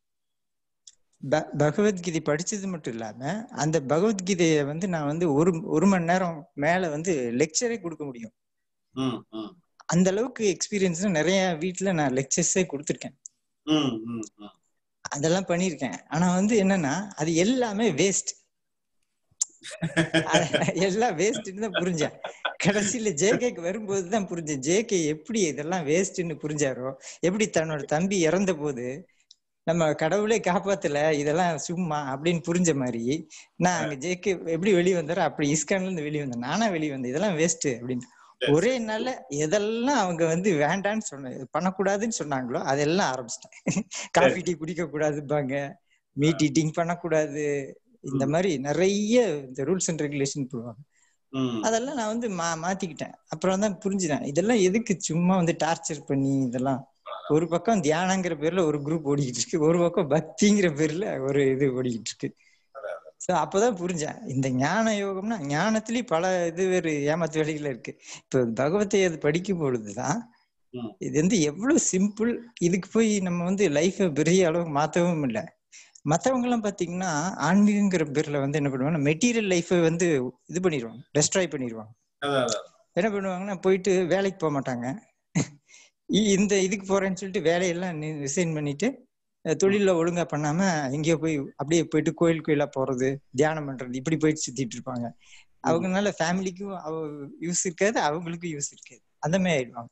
ப- பகவத்கீதை படிச்சது மட்டும் இல்லாம அந்த பகவத்கீதைய வந்து நான் வந்து ஒரு ஒரு மணி நேரம் மேல வந்து லெக்சரே கொடுக்க முடியும் ம், ம். அந்த அளவுக்கு எக்ஸ்பீரியன்ஸ் நிறைய வீட்ல நான் லெக்சர்ஸே கொடுத்துருக்கேன் ம், ம், ம். அதெல்லாம் பண்ணியிருக்கேன் ஆனா வந்து என்னன்னா அது எல்லாமே வேஸ்ட் எல்லாம் வேஸ்ட்னு தான் புரிஞ்சேன் கடைசியில ஜேகேக்கு வரும்போது தான் புரிஞ்சேன் ஜேகே எப்படி இதெல்லாம் வேஸ்ட்னு புரிஞ்சாரோ எப்படி தன்னோட தம்பி இறந்த போது நம்ம கடவுளே காப்பாத்தல இதெல்லாம் சும்மா அப்படின்னு புரிஞ்ச மாதிரி நான் அங்க ஜேகே எப்படி வெளியே வந்தாரோ அப்படி இஸ்கான்ல இருந்து வெளியே வந்தேன் நானா வெளியே வந்தேன் இதெல்லாம் வேஸ்ட் அப்படின்னு ஒரே நாள்ல எதெல்லாம் அவங்க வந்து வேண்டான்னு சொன்ன பண்ணக்கூடாதுன்னு சொன்னாங்களோ அதெல்லாம் ஆரம்பிச்சிட்டேன் காஃபி டீ குடிக்க கூடாதுப்பாங்க மீட் ஈட்டிங் பண்ணக்கூடாது இந்த மாதிரி நிறைய இந்த ரூல்ஸ் அண்ட் ரெகுலேஷன் போடுவாங்க ம். அதெல்லாம் நான் வந்து மா மாத்திக்கிட்டேன் அப்புறம் தான் புரிஞ்சுட்டேன் இதெல்லாம் எதுக்கு சும்மா வந்து டார்ச்சர் பண்ணி இதெல்லாம் ஒரு பக்கம் தியானங்கிற பேர்ல ஒரு குரூப் ஓடிக்கிட்டு இருக்கு ஒரு பக்கம் பக்திங்கிற பேர்ல ஒரு இது ஓடிக்கிட்டு இருக்கு சோ அப்பதான் புரிஞ்சேன் இந்த ஞான யோகம்னா ஞானத்திலயும் பல இது வேறு ஏமாத்து வேலைகள் இருக்கு இப்ப பகவத்தை அது படிக்கும் பொழுதுதான் இது வந்து எவ்வளவு சிம்பிள் இதுக்கு போய் நம்ம வந்து லைஃப பெரிய அளவு மாத்தவும் இல்லை மத்தவங்க எல்லாம் பாத்தீங்கன்னா ஆன்மீகங்கிற பேர்ல வந்து என்ன பண்ணுவாங்க மெட்டீரியல் லைஃபை வந்து இது பண்ணிடுவாங்க டெஸ்ட்ராய் பண்ணிடுவாங்க என்ன பண்ணுவாங்கன்னா போயிட்டு வேலைக்கு போக மாட்டாங்க இ- இந்த இதுக்கு போறேன்னு சொல்லிட்டு வேலையெல்லாம் ரிசைன் பண்ணிட்டு அஹ் தொழில ஒழுங்கா பண்ணாம எங்கேயோ போய் அப்படியே போயிட்டு கோயில் கோயிலா போறது தியானம் பண்றது இப்படி போயிட்டு சுத்திட்டு இருப்பாங்க அவங்கனால ஃபேமிலிக்கும் அவ யூஸ் இருக்காது அவங்களுக்கும் யூஸ் இருக்காது அந்த மாதிரி ஆயிடுவாங்க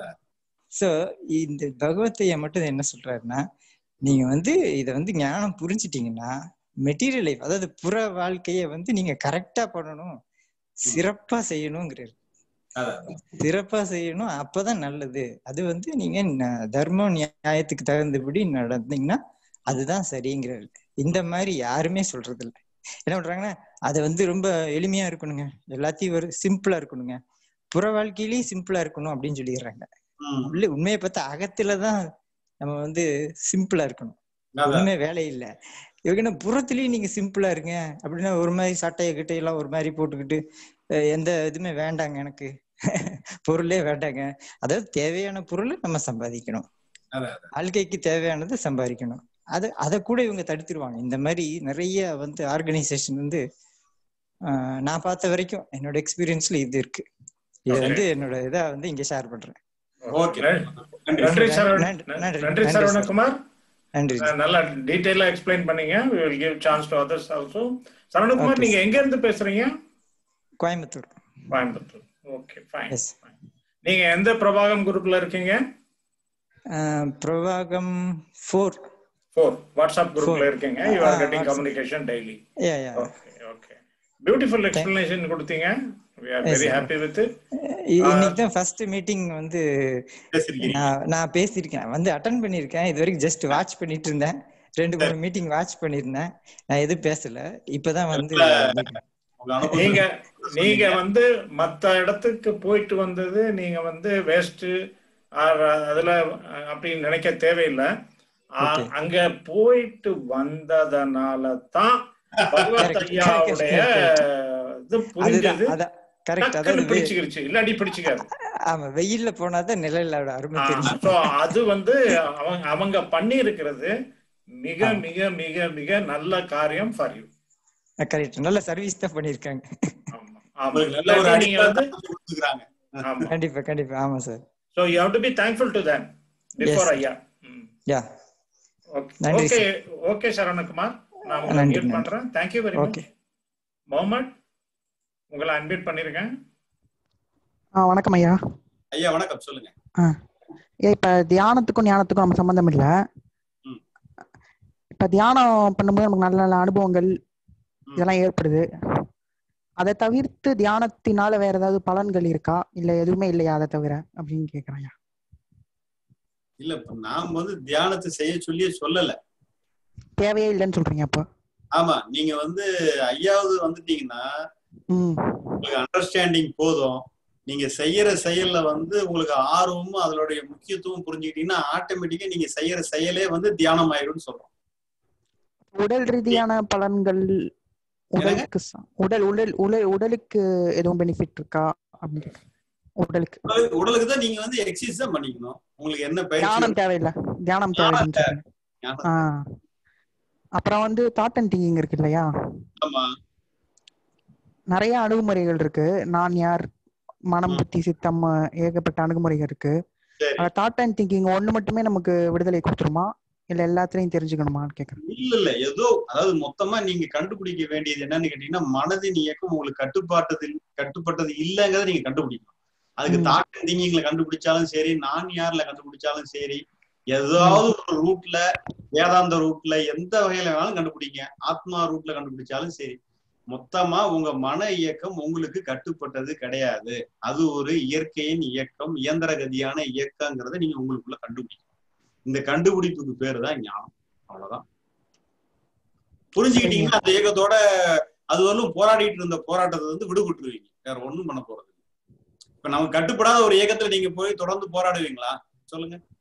சோ இந்த பகவத்தைய மட்டும் என்ன சொல்றாருன்னா நீங்க வந்து இத வந்து ஞானம் புரிஞ்சிட்டீங்கன்னா மெட்டீரியல் லைஃப் அதாவது புற வாழ்க்கைய வந்து நீங்க கரெக்டா பண்ணணும் சிறப்பா செய்யணுங்கிறாரு சிறப்பா செய்யணும் அப்பதான் நல்லது அது வந்து நீங்க ந- தர்மம் நியாயத்துக்கு தகுந்தபடி நடந்தீங்கன்னா அதுதான் சரிங்கிறாரு இந்த மாதிரி யாருமே சொல்றது இல்ல என்ன பண்றாங்கன்னா அது வந்து ரொம்ப எளிமையா இருக்கணுங்க எல்லாத்தையும் ஒரு சிம்பிளா இருக்கணுங்க புற வாழ்க்கையிலயும் சிம்பிளா இருக்கணும் அப்படின்னு சொல்லிடுறாங்க உள்ள உண்மையை பார்த்தா அகத்துலதான் நம்ம வந்து சிம்பிளா இருக்கணும் ஒண்ணுமே வேலை இல்ல இவங்க என்ன புறத்துலயும் நீங்க சிம்பிளா இருங்க அப்படின்னா ஒரு மாதிரி சட்டைய கிட்டையெல்லாம் ஒரு மாதிரி போட்டுக்கிட்டு அஹ் எந்த இதுவுமே வேண்டாங்க எனக்கு பொருளே வேண்டாங்க அதாவது தேவையான பொருளை நம்ம சம்பாதிக்கணும் வாழ்க்கைக்கு தேவையானதை சம்பாதிக்கணும் அது அதை கூட இவங்க தடுத்துருவாங்க இந்த மாதிரி நிறைய வந்து ஆர்கனைசேஷன் வந்து ஆஹ் நான் பார்த்த வரைக்கும் என்னோட எக்ஸ்பீரியன்ஸ்ல இது இருக்கு இது வந்து என்னோட இதா வந்து இங்க ஷேர் பண்றேன் ஓகே நன்றி சரவண நன்றி, நன்றி, நன்றி நன்றி சரவணகுமார் நன்றி அஹ் நல்லா டீடைலா எக்ஸ்பிளைன் பண்ணீங்க we will give chance to others also Saravanakumar Okay, நீங்க எங்க இருந்து பேசுறீங்க கோயம்புத்தூர் கோயம்புத்தூர் ஓகே ஃபைன் நீங்க எந்த பிரபாகம் குரூப்ல இருக்கீங்க ஆஹ் பிரவாகம் ஃபோர் ஃபோர் வாட்ஸ்அப் குரூப்ல Four. இருக்கீங்க you are Ah, getting WhatsApp. Communication daily yeah yeah okay okay beautiful explanation கொடுத்தீங்க we are Yes, very sir. happy with it இ- Ah, இன்னைக்கு தான் ஃபர்ஸ்ட் மீட்டிங் வந்து நான் நான் பேசியிருக்கேன் வந்து அட்டன் பண்ணியிருக்கேன் இது வரைக்கும் ஜஸ்ட் வாட்ச் பண்ணிட்டு இருந்தேன் ரெண்டு மூணு மீட்டிங் வாட்ச் பண்ணியிருந்தேன் நான் எதுவும் பேசல இப்பதான் வந்து நீங்க நீங்க வந்து மத்த இடத்துக்கு போயிட்டு வந்தது நீங்க வந்து வேஸ்ட் அதுல அஹ், அப்படின்னு நினைக்க தேவையில்லை ஆ, Okay. அங்க போயிட்டு வந்ததனால தான் பகவத் Correct, ஐயாவுடைய correct, இது புரிஞ்சது அதுதான் அதான் கரெக்ட் டக்குன்னு அதாவது வெ- பிடிச்சுக்கிருச்சு இல்லாட்டி பிடிச்சுக்காது ஆமா வெயில்ல போனாதான் நிழலோட அருமை தெரியும் சோ அது வந்து அவங்க அவங்க பண்ணி இருக்கிறது மிக மிக மிக மிக நல்ல காரியம் ஃபார் யூ கரெக்ட் நல்ல சர்வீஸ் தான் பண்ணிருக்காங்க ஆமா நல்ல ஒரு இல்லாட்டி நீங்க வந்து அடிப்படை கொடுத்துக்கிறாங்க ஆமா கண்டிப்பா கண்டிப்பா ஆமா sir So you have to be thankful to them before Yes. ஐயா யா ஓகே நன்றி ஓகே ஓகே சரவணகுமார் நான் உங்களை நன்றி, மியூட் நன்றி. பண்றேன் thank you very much Okay. Mohammed உங்களை அன்மியூட் பண்ணிருக்கேன் ஆ வணக்கம் ஐயா ஐயா வணக்கம் சொல்லுங்க ஆ ஏ இப்ப தியானத்துக்கும் ஞானத்துக்கும் நம்ம சம்பந்தம் இல்ல இப்ப தியானம் பண்ணும்போது நமக்கு நல்ல நல்ல அனுபவங்கள் இதெல்லாம் ஏற்படுது அதை தவிர்த்து தியானத்தினால வேற ஏதாவது பலன்கள் இருக்கா இல்ல எதுவுமே இல்லையா அதை தவிர அப்படின்னு கேக்குறேன் ஐயா இல்ல இப்ப நாம் வந்து தியானத்தை செய்ய சொல்லியே சொல்லல தேவையே இல்லைன்னு சொல்றீங்க அப்போ ஆமா நீங்க வந்து ஐயாவது வந்துட்டீங்கன்னா ம் உங்களுக்கு அண்டர்ஸ்டாண்டிங் போதும் நீங்க செய்யற செயல்ல வந்து உங்களுக்கு ஆர்வமும் அதனுடைய முக்கியத்துவம் புரிஞ்சுக்கிட்டீங்கன்னா ஆட்டோமேட்டிக்கா நீங்க செய்யற செயலே வந்து தியானம் ஆயிடும்னு சொல்றோம் உடல் ரீதியான பலன்கள் உடலுக்கு ச- உடல் உடல் உடல் உடலுக்கு எதுவும் பெனிஃபிட் இருக்கா அப்படின்னு கேக்குறேன். உடலுக்கு உடலுக்கு- உடலுக்கு தான் நீங்க வந்து எக்ஸசைஸ் தான் பண்ணிக்கணும் உங்களுக்கு என்ன பயிற்சி தியானம் தேவையில்லை தியானம் தேவையில்லைன்னு சொல்றீங்க ஞானம். ஆ அப்புறம் வந்து தாட் அண்ட் திங்கிங் இருக்கு இல்லையா ஆமா நிறைய அணுகுமுறைகள் இருக்கு நான் யார் மனம் புத்தி சித்தம் ஏகப்பட்ட அணுகுமுறைகள் இருக்கு தாட் அண்ட் திங்கிங் ஒண்ணு மட்டுமே நமக்கு விடுதலை கொடுத்துருமா இல்ல எல்லாத்துலயும் தெரிஞ்சுக்கணுமான்னு கேக்குறேன் இல்ல இல்ல ஏதோ அதாவது மொத்தமா நீங்க கண்டுபிடிக்க வேண்டியது என்னன்னு கேட்டீங்கன்னா மனதின் இயக்கம் உங்களுக்கு கட்டுப்பாட்டதில் கட்டுப்பட்டது இல்லைங்கிறத நீங்க கண்டுபிடிக்கணும் அதுக்கு தாக்கம் திங்கிங்ல கண்டுபிடிச்சாலும் சரி நான் யார்ல கண்டுபிடிச்சாலும் சரி ஏதாவது ஒரு ரூட்ல வேதாந்த ரூட்ல எந்த வகையில வேணாலும் கண்டுபிடிங்க ஆத்மா ரூட்ல கண்டுபிடிச்சாலும் சரி மொத்தமா உங்க மன இயக்கம் உங்களுக்கு கட்டுப்பட்டது கிடையாது அது ஒரு இயற்கையின் இயக்கம் இயந்திர கதியான இயக்கங்கிறத நீங்க உங்களுக்குள்ள கண்டுபிடிக்கணும் இந்த கண்டுபிடிப்புக்கு பேரு தான் ஞானம் அவ்வளவுதான் புரிஞ்சுக்கிட்டீங்கன்னா அந்த இயக்கத்தோட அது வரலும் போராடிட்டு இருந்த போராட்டத்தை வந்து விடுபட்டுருவீங்க வேற ஒண்ணும் பண்ண போறது இல்ல. இப்ப நமக்கு கட்டுப்படாத ஒரு இயக்கத்துல நீங்க போய் தொடர்ந்து போராடுவீங்களா சொல்லுங்க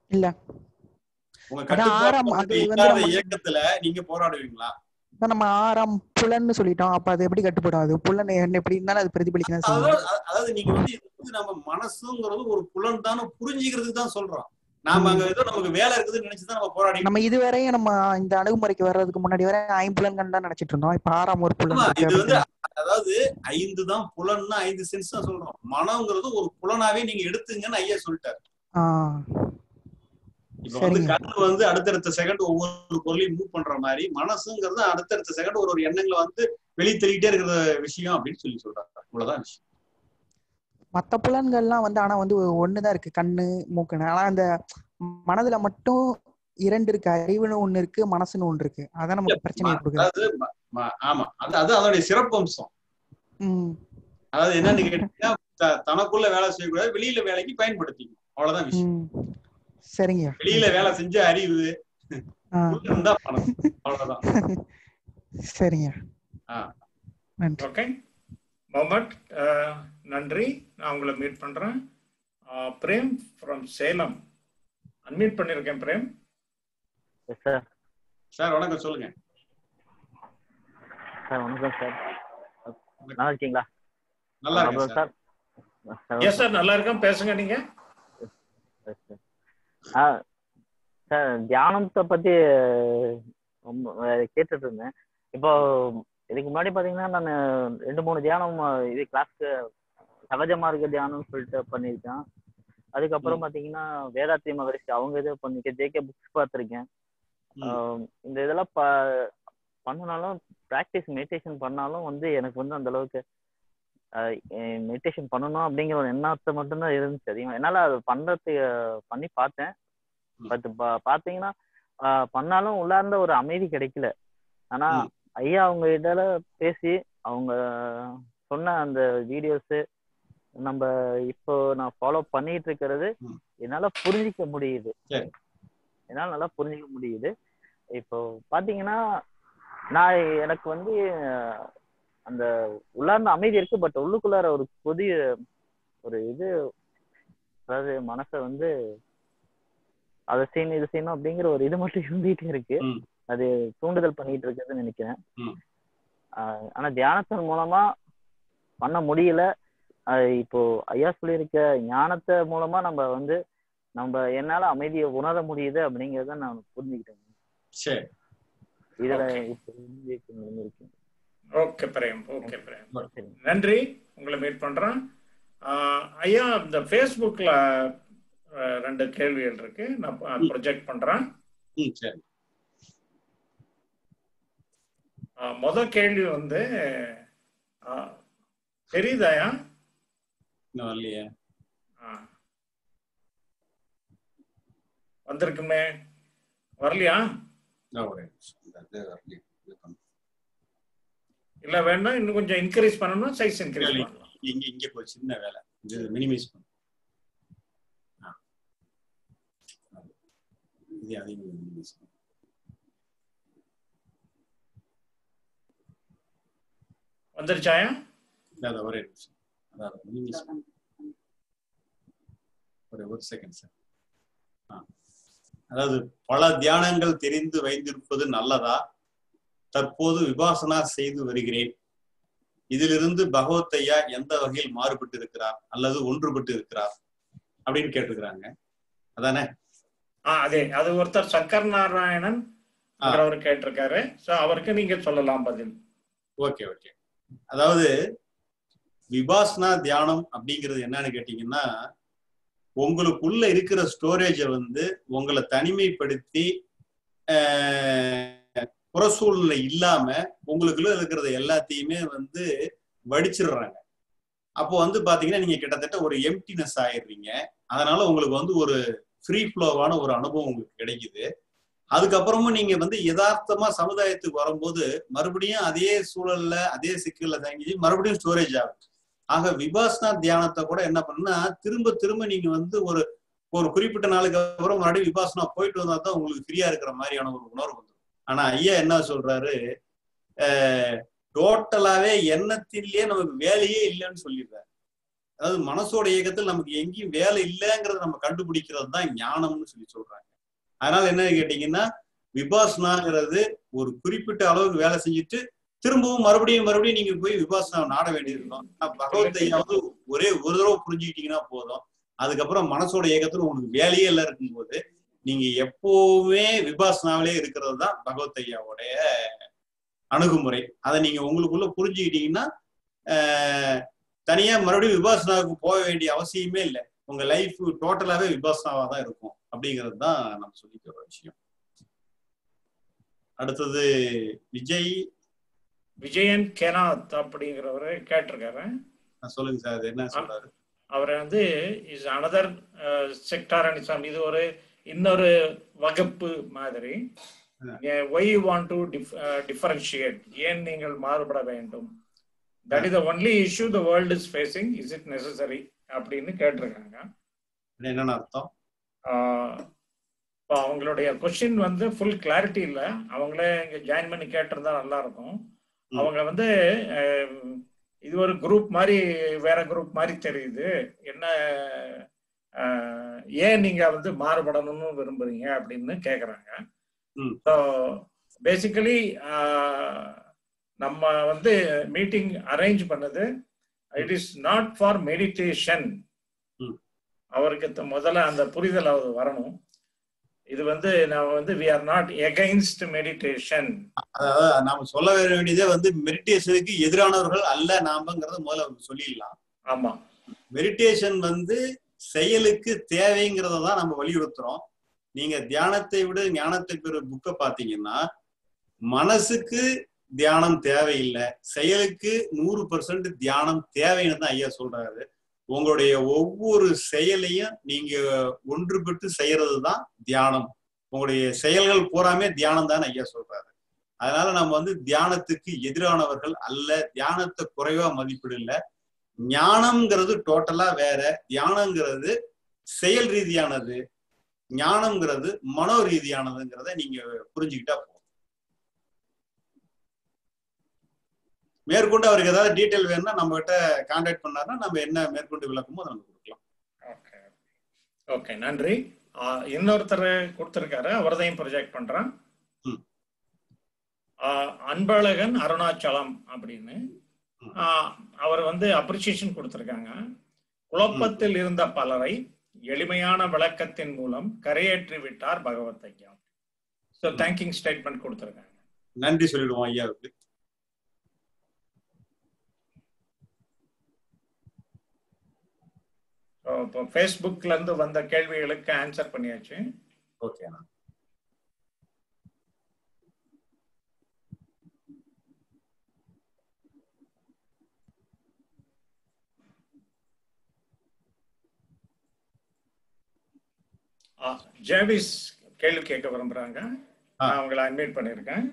இல்ல உங்க அதான் ஆறாம் கட்டுப்பாடு அது வந்து இல்லாத நம்ம இயக்கத்துல நீங்க போராடுவீங்களா இப்ப நம்ம ஆறாம் புலன்னு சொல்லிட்டோம் அப்ப அது எப்படி கட்டுப்படும் அது புலன் என்ன எப்படி இருந்தாலும் அது பிரதிபலிக்க தான் செய்யும் அதாவது அதாவது நீங்க வந்து இது வந்து நம்ம மனசுங்கிறது ஒரு புலன் தானே புரிஞ்சுக்கிறதுக்கு தான் சொல்றோம் நாம அங்க ஏதோ நமக்கு வேலை இருக்குதுன்னு நினைச்சுதான் நம்ம போராடி நம்ம இதுவரையும் நம்ம இந்த அணுகுமுறைக்கு வர்றதுக்கு முன்னாடி வரை ஐம்புலன்கள் தான் நினைச்சிட்டு இருந்தோம் இப்ப ஆறாம் ஒரு புலன் ஆமா இருக்கு இது வந்து அப்படின்னு அதாவது ஐந்து தான் புலன்னா ஐந்து சென்ஸ் தான் சொல்றோம் மனம்ங்கிறது ஒரு புலனாவே நீங்க எடுத்துங்கன்னு ஐயா சொல்லிட்டாரு ஆஹ் இப்ப வந்து சரிங்க கண்ணு வந்து அடுத்தடுத்த செகண்ட் ஒவ்வொரு பொருளையும் மூவ் பண்ற மாதிரி மனசுங்கிறது அடுத்தடுத்த செகண்ட் ஒரு ஒரு எண்ணங்களை வந்து வெளியே தள்ளிட்டே இருக்கிற விஷயம் அப்படின்னு சொல்லி சொல்றாங்க அவ்வளவுதான் விஷயம் மத்த புலன்கள்லாம் வந்து ஆனா வந்து ஒண்ணுதான் இருக்கு கண்ணு மூக்குன்னு ஆனா அந்த மனதுல மட்டும் இரண்டு இருக்கு அறிவுன்னு ஒண்ணு இருக்கு மனசுன்னு ஒண்ணு இருக்கு அதான் நமக்கு பிரச்சனையை கொடுக்குது அதாவது ம- ம- ஆமா அது அது அதோடைய சிறப்பம்சம் உம் அதாவது என்னன்னு கேட்டீங்கன்னா த- தனக்குள்ள வேலை செய்யக்கூடாது வெளியில வேலைக்கு பயன்படுத்திக்கணும் அவ்வளவுதான் விஷயம் உம் சரிங்க வெளியில வேலை செஞ்ச அறிவு ஆஹ் உள்ள இருந்தா பணம் அவ்வளவுதான் சரிங்க ஆஹ் நன்றி ஓகே மொஹமட் அஹ், நன்றி நான் உங்களை மீட் பண்றேன் அஹ், பிரேம் ஃப்ரம் சேலம் அன்மீட் பண்ணிருக்கேன் பிரேம் சார் சார் வணக்கம் சொல்லுங்க சார் வணக்கம் சார் நல்லா இருக்கீங்களா நல்லா இருக்கேன் அப்புறம் சார் சார் எஸ் சார் நல்லா இருக்கேன் பேசுங்க நீங்க ஆ சார் தியானத்தை பத்தி ரொம்ப அஹ், கேட்டுட்டு இருந்தேன் இப்போ இதுக்கு முன்னாடி பாத்தீங்கன்னா நான் ரெண்டு மூணு தியானம் அஹ், இது கிளாஸ்க்கு சகஜமா இருக்க தியானம்னு சொல்லிட்டு பண்ணியிருக்கேன் அதுக்கப்புறம் பாத்தீங்கன்னா வேதாத்ரி மகரிஷி அவங்க இது பண்ணிக்க ஜேகே புக்ஸ் பார்த்துருக்கேன் இந்த இதெல்லாம் ப பண்ணனாலும் ப்ராக்டிஸ் மெடிடேஷன் பண்ணாலும் வந்து எனக்கு வந்து அந்த அளவுக்கு மெடிடேஷன் பண்ணணும் அப்படிங்கிற ஒரு எண்ணத்தை மட்டும்தான் இருந்துச்சு அதிகமாக என்னால் அது பண்ணுறதுக்கு பண்ணி பார்த்தேன் பட் பார்த்தீங்கன்னா ஆஹ் பண்ணாலும் உள்ளார்ந்த ஒரு அமைதி கிடைக்கல ஆனா ஐயா அவங்க இதால பேசி அவங்க சொன்ன அந்த வீடியோஸ் நம்ம இப்போ நான் ஃபாலோ பண்ணிட்டு இருக்கிறது என்னால புரிஞ்சிக்க முடியுது சரி என்னால நல்லா புரிஞ்சிக்க முடியுது இப்போ பாத்தீங்கன்னா நான் எனக்கு வந்து அஹ், அந்த உள்ளார்ந்த அமைதி இருக்கு பட் உள்ளுக்குள்ளார ஒரு புதிய ஒரு இது அதாவது மனசை வந்து அதை செய்யணும் இது செய்யணும் அப்படிங்கிற ஒரு இது மட்டும் இருந்துகிட்டே இருக்கு அது தூண்டுதல் பண்ணிட்டு இருக்குதுன்னு நினைக்கிறேன் ஆஹ் ஆனா தியானத்தின் மூலமா பண்ண முடியல ஆஹ் இப்போ ஐயா சொல்லியிருக்க ஞானத்தை மூலமா நம்ம வந்து நம்ம என்னால அமைதியை உணர முடியுது அப்படிங்கறத நான் புரிஞ்சுக்கிட்டேன் சரி இதுல Okay. இப்போ இருக்கு இருக்கு ஓகே பிரேம் ஓகே பிரேம் நன்றி உங்களை மீட் பண்றேன் ஆஹ் ஐயா இந்த ஃபேஸ்புக்ல அஹ், ரெண்டு கேள்விகள் இருக்கு நான் ப்ரொஜெக்ட் பண்றேன் ம் சரி ஆஹ், முத கேள்வி வந்து ஆஹ், தெரியுதாயா இன்னும் வரலையே ஆ. வந்திருக்குமே வரலையா இன்னும் ஒரே நிமிஷம். இந்த இது வரலையே. இது பண்ணு. இல்ல வேணா இன்னும் கொஞ்சம் இன்க்ரீஸ் பண்ணணும் சைஸ் இன்க்ரீஸ் இல்ல, பண்ணலாம் இங்க இங்க போய் சின்ன வேலை இது மினிமைஸ் பண்ணு ஆ. இது அதிகம் மினிமைஸ் பண்ணு வந்துருச்சாயா இல்ல, அது ஒரே நிமிஷம் அதாவது மினிமைஸ் பண்ணு ஒரு ஒரு செகண்ட் சார் அதாவது பல தியானங்கள் தெரிந்து வைத்திருப்பது நல்லதா தற்போது விபாசனா செய்து வருகிறேன் இதிலிருந்து பகவத் ஐயா எந்த வகையில் மாறுபட்டு இருக்கிறார் அல்லது ஒன்றுபட்டு இருக்கிறார் அப்படின்னு கேட்டிருக்கிறாங்க அதானே ஆ அதே அது ஒருத்தர் சங்கர் நாராயணன் அவர் கேட்டிருக்காரு சோ அவருக்கு நீங்க சொல்லலாம் பதில் ஓகே ஓகே அதாவது விபாசனா தியானம் அப்படிங்கிறது என்னன்னு கேட்டீங்கன்னா உங்களுக்குள்ள இருக்கிற ஸ்டோரேஜை வந்து உங்களை தனிமைப்படுத்தி ஆஹ், புற சூழ்நிலை இல்லாம உங்களுக்குள்ள இருக்கிறது எல்லாத்தையுமே வந்து வடிச்சிடுறாங்க அப்போ வந்து பாத்தீங்கன்னா நீங்க கிட்டத்தட்ட ஒரு எம்டினஸ் ஆயிடுறீங்க அதனால உங்களுக்கு வந்து ஒரு ஃப்ரீ ஃப்ளோவான ஒரு அனுபவம் உங்களுக்கு கிடைக்குது அதுக்கப்புறமும் நீங்க வந்து யதார்த்தமா சமுதாயத்துக்கு வரும்போது மறுபடியும் அதே சூழல்ல அதே சிக்கல்ல தங்கி மறுபடியும் ஸ்டோரேஜ் ஆகும் ஆக விபாசனா தியானத்தை கூட என்ன பண்ணுன்னா திரும்ப திரும்ப நீங்க வந்து ஒரு ஒரு குறிப்பிட்ட நாளுக்கு அப்புறம் மறுபடியும் விபாசனா போயிட்டு வந்தா தான் உங்களுக்கு ஃப்ரீயா இருக்கிற மாதிரியான ஒரு உணர்வு வந்துடும் ஆனா ஐயா என்ன சொல்றாரு டோட்டலாவே எண்ணத்திலேயே நமக்கு வேலையே இல்லைன்னு சொல்லிடுறாரு அதாவது மனசோட இயக்கத்தில் நமக்கு எங்கேயும் வேலை இல்லைங்கிறத நம்ம கண்டுபிடிக்கிறது தான் ஞானம்னு சொல்லி சொல்றாங்க அதனால என்ன கேட்டீங்கன்னா விபாசனாங்கிறது ஒரு குறிப்பிட்ட அளவுக்கு வேலை செஞ்சுட்டு திரும்பவும் மறுபடியும் மறுபடியும் நீங்க போய் விபாசனா நாட வேண்டியிருக்கும் ஆனா பகவத் ஐயாவது ஒரே ஒரு தடவை புரிஞ்சுக்கிட்டீங்கன்னா போதும் அதுக்கப்புறம் மனசோட இயக்கத்துல உங்களுக்கு வேலையே இல்லை இருக்கும்போது நீங்க எப்பவுமே விபாசனாவிலே இருக்கிறது தான் பகவத் ஐயாவுடைய அணுகுமுறை அதை நீங்க உங்களுக்குள்ள புரிஞ்சுக்கிட்டீங்கன்னா ஆஹ், தனியா மறுபடியும் விபாசனாவுக்கு போக வேண்டிய அவசியமே இல்லை உங்க லைஃப் டோட்டலாவே விபாசனாவா தான் இருக்கும் அப்படிங்கிறது தான் நம்ம சொல்லிக்கிற ஒரு விஷயம் அடுத்தது விஜய் விஜயன் கெனாத் அப்படிங்கிறவரு கேட்டிருக்காரு ஆ, சொல்லுங்க சார் அது என்ன சொல்றாரு அவர் வந்து இஸ் அனதர் செக்டார் அண்ட் இது ஒரு இன்னொரு வகுப்பு மாதிரி ஒய் வாண்ட் டு டிஃபரன்ஷியேட் ஏன் நீங்கள் மாறுபட வேண்டும் that is the only issue the world is facing is it necessary அப்படின்னு கேட்டிருக்காங்க என்னென்ன அர்த்தம் ஆஹ் இப்போ அவங்களுடைய கொஸ்டின் வந்து ஃபுல் கிளாரிட்டி இல்லை அவங்களே இங்கே ஜாயின் பண்ணி கேட்டிருந்தா நல்லா இருக்கும் அவங்க வந்து அஹ், இது ஒரு குரூப் மாதிரி வேற குரூப் மாதிரி தெரியுது என்ன அஹ், ஏன் நீங்க வந்து மாறுபடணும்னு விரும்புறீங்க அப்படின்னு கேக்குறாங்க ஸோ பேசிக்கலி நம்ம வந்து மீட்டிங் அரேஞ்ச் பண்ணது it is not for meditation அவருக்கு த- முதல்ல அந்த புரிதல் அது வரணும் இது வந்து நம்ம வந்து we are not against meditation அதாவது நாம சொல்ல வேண்டியதே வந்து மெடிடேஷனுக்கு எதிரானவர்கள் அல்ல நாமங்கிறத முதல்ல அவங்க சொல்லிடலாம் ஆமா மெடிடேஷன் வந்து செயலுக்கு தேவைங்கிறத தான் நம்ம வலியுறுத்துறோம் நீங்க தியானத்தை விட ஞானத்தை பெற புக்கை பாத்தீங்கன்னா மனசுக்கு தியானம் தேவையில்லை செயலுக்கு நூறு பர்சன்ட் தியானம் தேவைன்னு தான் ஐயா சொல்றாரு உங்களுடைய ஒவ்வொரு செயலையும் நீங்க ஒன்றுபட்டு செய்யறது தான் தியானம் உங்களுடைய செயல்கள் பூராமே தியானம் தான் ஐயா சொல்றாரு அதனால நம்ம வந்து தியானத்துக்கு எதிரானவர்கள் அல்ல தியானத்தை குறைவா மதிப்பிடல ஞானம்ங்கிறது டோட்டலா வேற தியானங்கிறது செயல் ரீதியானது ஞானம்ங்கிறது மனோ ரீதியானதுங்கிறத நீங்க புரிஞ்சுக்கிட்டா போதும் மேற்கொண்டு அவருக்கு ஏதாவது டீட்டெயில் வேணும்னா நம்ம கிட்ட கான்டாக்ட் பண்ணாருன்னா நம்ம என்ன மேற்கொண்டு விளக்கமோ அதை நம்ம கொடுக்கலாம் ஓகே நன்றி ஆஹ் இன்னொருத்தர் கொடுத்திருக்காரு அவர்தையும் ப்ரொஜெக்ட் பண்றேன் ஆஹ் அன்பழகன் அருணாச்சலம் அப்படின்னு ஆஹ் அவர் வந்து அப்ரிசியேஷன் கொடுத்திருக்காங்க குழப்பத்தில் இருந்த பலரை எளிமையான விளக்கத்தின் மூலம் கரையேற்றி விட்டார் பகவத் ஐயா ஸோ தேங்கிங் ஸ்டேட்மெண்ட் கொடுத்திருக்காங்க நன்றி சொல்லிடுவோம் ஐயாவுக்கு ஸோ இப்போ ஃபேஸ்புக்ல இருந்து வந்த கேள்விகளுக்கு ஆன்சர் பண்ணியாச்சு ஓகே ஜேவிஸ் கேள்வி கேட்க விரும்புறாங்க நான் உங்களை அட்மிட் பண்ணியிருக்கேன்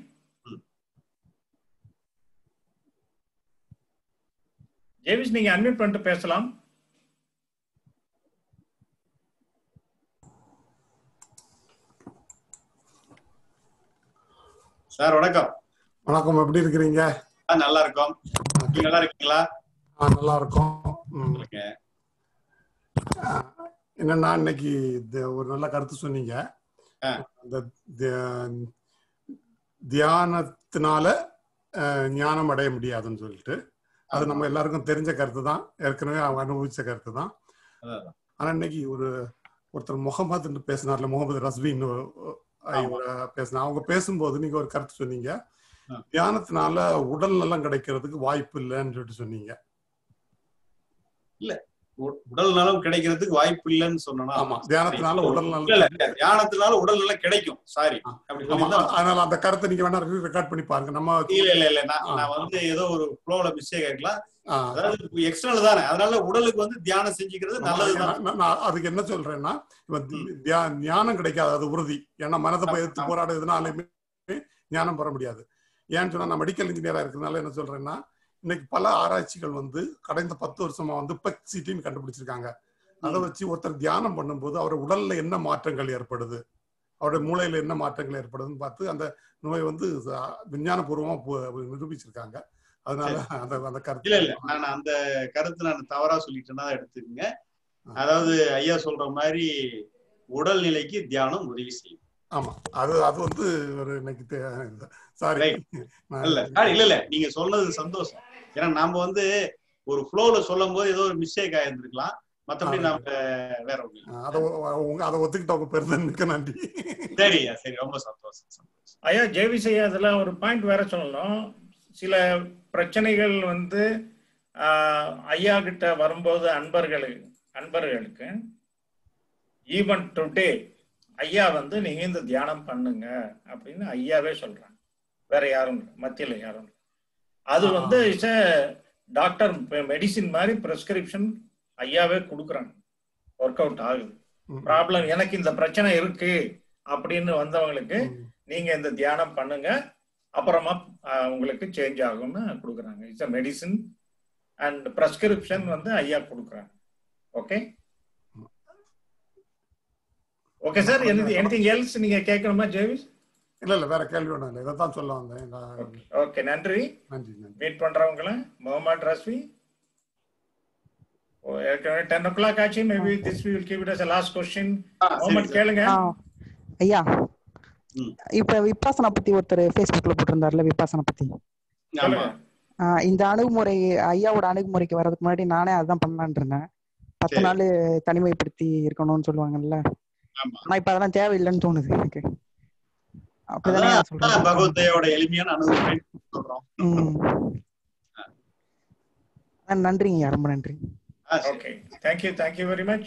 ஜேவிஸ் நீங்க அட்மிட் பண்ணிட்டு பேசலாம் சார் வணக்கம் வணக்கம் எப்படி இருக்கிறீங்க ஆ, நல்லா இருக்கோம் நீங்க நல்லா இருக்கீங்களா ஆ, நல்லா இருக்கோம் ம். என்னன்னா இன்னைக்கு இது ஒரு நல்ல கருத்து சொன்னீங்க அந்த தியா- தியானத்தினால அஹ், ஞானம் அடைய முடியாதுன்னு சொல்லிட்டு அது நம்ம எல்லாருக்கும் தெரிஞ்ச கருத்து தான் ஏற்கனவே அவங்க அனுபவிச்ச கருத்து தான் அதான். ஆனா இன்னைக்கு ஒரு ஒருத்தர் முகமதுன்னு பேசினார்ல முகமது ரஸ்பின்னு பேசினா அவங்க பேசும்போது நீங்க ஒரு கருத்து சொன்னீங்க தியானத்தினால உடல் நலம் கிடைக்கிறதுக்கு வாய்ப்பு இல்லைன்னு சொல்லிட்டு சொன்னீங்க இல்ல உ- உடல் நலம் கிடைக்கிறதுக்கு வாய்ப்பு இல்லைன்னு சொன்னா ஆமா, தியானத்தினால உடல் நலம் இல்ல, இல்ல, தியானத்தினால உடல் நலம் கிடைக்கும் சாரி அப்படி ஆமா, சொல்லி அதனால அந்த கருத்தை நீங்க வேணா ரெக்கார்ட் பண்ணி பாருங்க நம்ம இல்ல இல்ல இல்ல நான் நான் வந்து ஏதோ ஒரு ஃப்ளோல மிஸ்டேக் ஆகிக்கலாம் அதாவது எக்ஸ்டர்னல் தானே அதனால உடலுக்கு வந்து தியானம் செஞ்சுக்கிறது நல்லதுதான் நான் நான் அதுக்கு என்ன சொல்றேன்னா இப்ப தி- தியா- ஞானம் கிடைக்காது அது உறுதி ஏன்னா மனதை போய் எடுத்து போராடுறதுனாலுமே ஞானம் பெற முடியாது ஏன்னு சொன்னா நான் மெடிக்கல் இன்ஜினியரா இருக்கிறதுனால என்ன சொல்றேன்னா இன்னைக்கு பல ஆராய்ச்சிகள் வந்து கடந்த பத்து வருஷமா வந்து பெக் சிட்டின்னு கண்டுபிடிச்சிருக்காங்க அதை வச்சு ஒருத்தர் தியானம் பண்ணும்போது அவர் உடல்ல என்ன மாற்றங்கள் ஏற்படுது அவருடைய மூளையில என்ன மாற்றங்கள் ஏற்படுதுன்னு பார்த்து அந்த நோய் வந்து ச- விஞ்ஞானபூர்வமா பு- நிரூபிச்சிருக்காங்க அதனால அந்த அந்த கருத்து இல்ல இல்ல நான் அந்த கருத்து நான் தவறா சொல்லிட்டேன்னா அதை எடுத்துக்கங்க அதாவது ஐயா சொல்ற மாதிரி உடல்நிலைக்கு தியானம் உதவி செய்யும் ஆமா அது அது வந்து ஒரு இன்னைக்கு சாரி இல்ல சாரி, இல்ல இல்ல நீங்க சொன்னது சந்தோஷம் ஏன்னா நாம வந்து ஒரு ஃப்ளோல சொல்லும் போது ஏதோ ஒரு மிஸ்டேக் ஆயிருந்திருக்கலாம் மத்தபடி நாம வேற ஒண்ணு இல்ல. அதை உங்க அதை ஒத்துக்கிட்டவங்க பெருந்தன் மிக்க நன்றி சரியா சரி ரொம்ப சந்தோஷம் ஐயா ஜேவிஸ் ஐயா இதுல ஒரு பாயிண்ட் வேற சொல்லணும் சில பிரச்சனைகள் வந்து ஆஹ், ஐயா கிட்ட வரும்போது அன்பர்களுக்கு அன்பர்களுக்கு ஈவன் டுடே ஐயா வந்து நீங்க இந்த தியானம் பண்ணுங்க அப்படின்னு ஐயாவே சொல்றாங்க வேற யாரும் இல்ல, மத்தியில யாரும் இல்ல. அது வந்து இஸ் டாக்டர் மெடிசின் மாதிரி பிரிஸ்கிரிப்ஷன் ஐயாவே கொடுக்குறாங்க ஒர்க் அவுட் ஆகுது ப்ராப்ளம் எனக்கு இந்த பிரச்சனை இருக்கு அப்படின்னு வந்தவங்களுக்கு நீங்க இந்த தியானம் பண்ணுங்க அப்புறமா ஆஹ், உங்களுக்கு சேஞ்ச் ஆகும்னு கொடுக்குறாங்க it's a medicine and prescription வந்து ஐயா கொடுக்குறாங்க okay okay sir anything else நீங்க கேட்கணுமா ஜேவிஸ் இல்ல இல்ல வேற கேள்வி ஒண்ணும் இல்லை இதைத்தான் சொல்ல வந்தேன் நான் ஓகே நன்றி நன்றி நன்றி மீட் பண்றவங்கள முகமது ரஸ்வி ஓ, ஏற்கனவே டென் ஓ கிளாக் ஆச்சு maybe this will give it as last question Mohammed கேளுங்க ஆ, ஐயா இப்ப விபாசனா பத்தி ஒருத்தர் Facebookல போட்டிருந்தாருல விபாசனா பத்தி சொல்லுங்க ஆ, இந்த அணுகுமுறை ஐயாவோட அணுகுமுறைக்கு வர்றதுக்கு முன்னாடி நானே அதான் பண்ணலாம்னு இருந்தேன் பத்து சரி. நாள் தனிமைப்படுத்தி இருக்கணும்னு சொல்லுவாங்கல்ல ஆனா இப்ப அதெல்லாம் தேவையில்லைன்னு தோணுது எனக்கு அப்படிதானே அதான் சொல்றேன் அதான் பகவத்தையோட எளிமையான அணுகுமுறை சொல்றோம் ம் ஆ, நன்றிங்கய்யா ரொம்ப நன்றி okay thank you thank you very much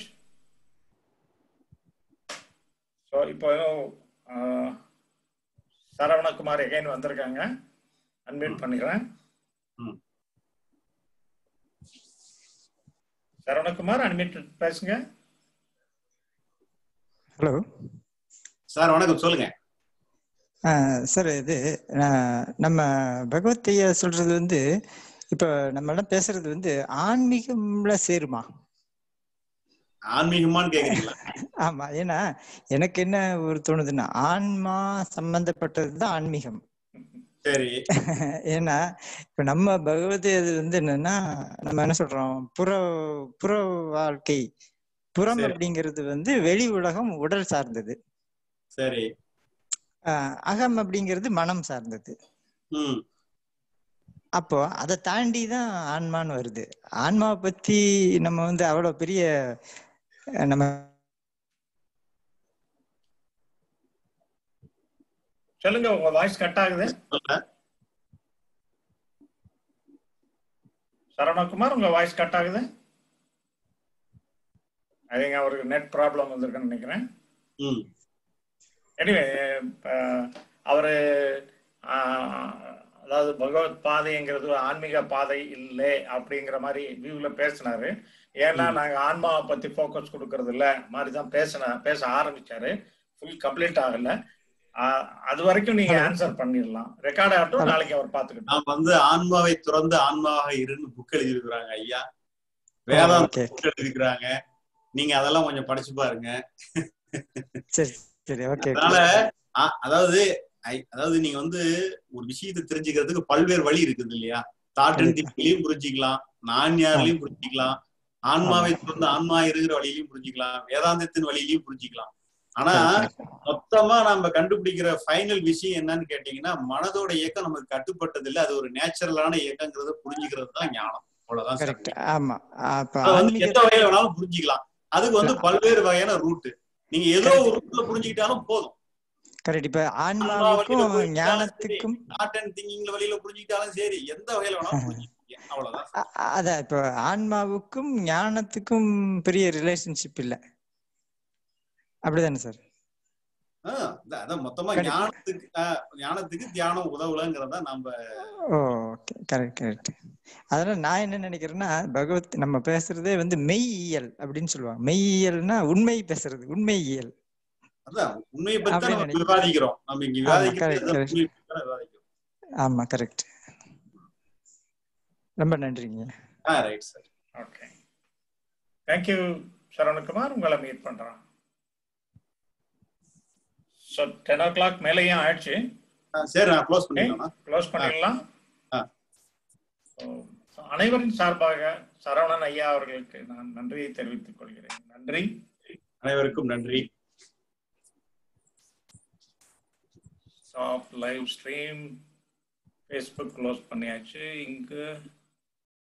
so இப்போ ஆஹ், சரவணகுமார் எகைன் வந்திருக்காங்க அன்மியூட் பண்ணிக்கிறேன் சரவணகுமார் அன்மியூட் பேசுங்க ஹலோ சார் வணக்கம் சொல்லுங்க சார் இது நான் நம்ம பகவத்தையா சொல்றது வந்து இப்ப நம்ம எல்லாம் பேசுறது வந்து ஆன்மீகம்ல சேருமா ஆன்மீகமான்னு கேக்குறீங்களா ஆமா ஏன்னா எனக்கு என்ன ஒரு தோணுதுன்னா ஆன்மா சம்பந்தப்பட்டதுதான் ஆன்மீகம் சரி ஏன்னா இப்ப நம்ம பகவதி அது வந்து என்னன்னா நம்ம என்ன சொல்றோம் புற புற வாழ்க்கை புறம் சரி. அப்படிங்கிறது வந்து வெளி உலகம் உடல் சார்ந்தது சரி ஆஹ் அகம் அப்படிங்கிறது மனம் சார்ந்தது ம் அப்போ அதை தாண்டி தான் ஆன்மான்னு வருது ஆன்மாவை பத்தி நம்ம வந்து அவ்வளவு பெரிய அஹ், நம்ம சொல்லுங்க உங்க வாய்ஸ் கட் ஆகுது சரவணகுமார் உங்க வாய்ஸ் கட் ஆகுது ஐ திங்க் அவருக்கு நெட் ப்ராப்ளம் வந்திருக்குன்னு நினைக்கிறேன் ம் எனிவே அவரு ஆஹ், அதாவது பகவத் பாதைங்கிறது ஒரு ஆன்மீக பாதை இல்லை அப்படிங்கிற மாதிரி வியூல பேசினாரு ஏன்னா நாங்க ஆன்மாவை பத்தி ஃபோக்கஸ் கொடுக்கறது இல்ல மாதிரி தான் பேசின பேச ஆரம்பிச்சாரு ஃபுல் கம்ப்ளீட் ஆகல ஆஹ், அது வரைக்கும் நீங்க ஆன்சர் பண்ணிடலாம் ரெக்கார்ட் ஆகட்டும் நாளைக்கு அவர் பார்த்துக்கிட்டோம் நாம் வந்து ஆன்மாவை துறந்து ஆன்மாவாக இருன்னு புக் எழுதியிருக்கிறாங்க ஐயா வேதாந்த okay. புக் எழுதியிருக்கிறாங்க நீங்க அதெல்லாம் கொஞ்சம் படிச்சு பாருங்க சரி சரி ஓகே அதனால ஆ- அதாவது ஐ- அதாவது நீங்க வந்து ஒரு விஷயத்தை தெரிஞ்சுக்கிறதுக்கு பல்வேறு வழி இருக்குது இல்லையா தாட் அண்ட் திங்கிலையும் புரிஞ்சுக்கலாம் நான்யாரிலையும் புரிஞ்சுக்கலாம் ஆன்மாவை துறந்து ஆன்மா இருக்கிற வழியிலையும் புரிஞ்சுக்கலாம் வேதாந்தத்தின் வழியிலையும் புரிஞ்சுக்கலாம் ஆனா மொத்தமா நம்ம கண்டுபிடிக்கிற ஃபைனல் விஷயம் என்னன்னு கேட்டீங்கன்னா மனதோட இயக்கம் நமக்கு கட்டுப்பட்டது இல்ல அது ஒரு நேச்சுரலான இயக்கங்கிறத புரிஞ்சுக்கிறது தான் ஞானம் அவ்வளவுதான் சார். கரெக்ட் ஆமா அப்ப அதை வந்து ஆன்மீக எந்த வகையில வேணாலும் புரிஞ்சுக்கலாம் அதுக்கு வந்து பல்வேறு வகையான ரூட் நீங்க ஏதோ ஒரு ரூட்ல புரிஞ்சுக்கிட்டாலும் போதும் கரெக்ட் இப்ப ஆன்மா வழியில ஆன்மாவுக்கும் புரிஞ்சுக்கிட்டாலும் சரி ஞானத்துக்கும் தாட் அண்ட் திங்கிங்ல வழியில புரிஞ்சுக்கிட்டாலும் சரி எந்த வகையில வேணாலும் புரிஞ்சுக்கிங்க அவ்வளவுதான் அ- அதான் இப்ப ஆன்மாவுக்கும் ஞானத்துக்கும் பெரிய ரிலேஷன்ஷிப் இல்ல அப்படிதானே சார் ஆஹ் அதான் அதான் மொத்தமா Correct. ஞானத்துக்கு ஆஹ் ஞானத்துக்கு தியானம் உதவுலங்கிறத நம்ம ஓகே கரெக்ட் கரெக்ட் அதனால நான் என்ன நினைக்கிறேன்னா பகவத் நம்ம பேசுறதே வந்து மெய்யியல் அப்படின்னு சொல்லுவாங்க மெய்யியல்னா உண்மை பேசுறது உண்மையியல் அதான் உண்மையை பத்தி தான் அப்படின்னு நம்ம நினைக்கிறேன். விவாதிக்கிறோம் நம்ம இங்க ஆமா, விவாதிக்கிறது correct, அதான் correct. உண்மையை பத்தி தான் விவாதிக்கிறோம் ஆமா கரெக்ட் ரொம்ப நன்றிங்க ஆ right sir okay thank you Saravanakumar உங்களை மீட் பண்றோம் ஸோ டென் ஓ கிளாக் மேலேயும் ஆயிடுச்சு சரி நான் க்ளோஸ் பண்ணிடலாமா க்ளோஸ் பண்ணிடலாம் ஆ So, அனைவரின் சார்பாக சரவணன் ஐயா அவர்களுக்கு நான் நன்றியை தெரிவித்துக் கொள்கிறேன் நன்றி அனைவருக்கும் நன்றி stop live stream Facebook close பண்ணியாச்சு இங்கு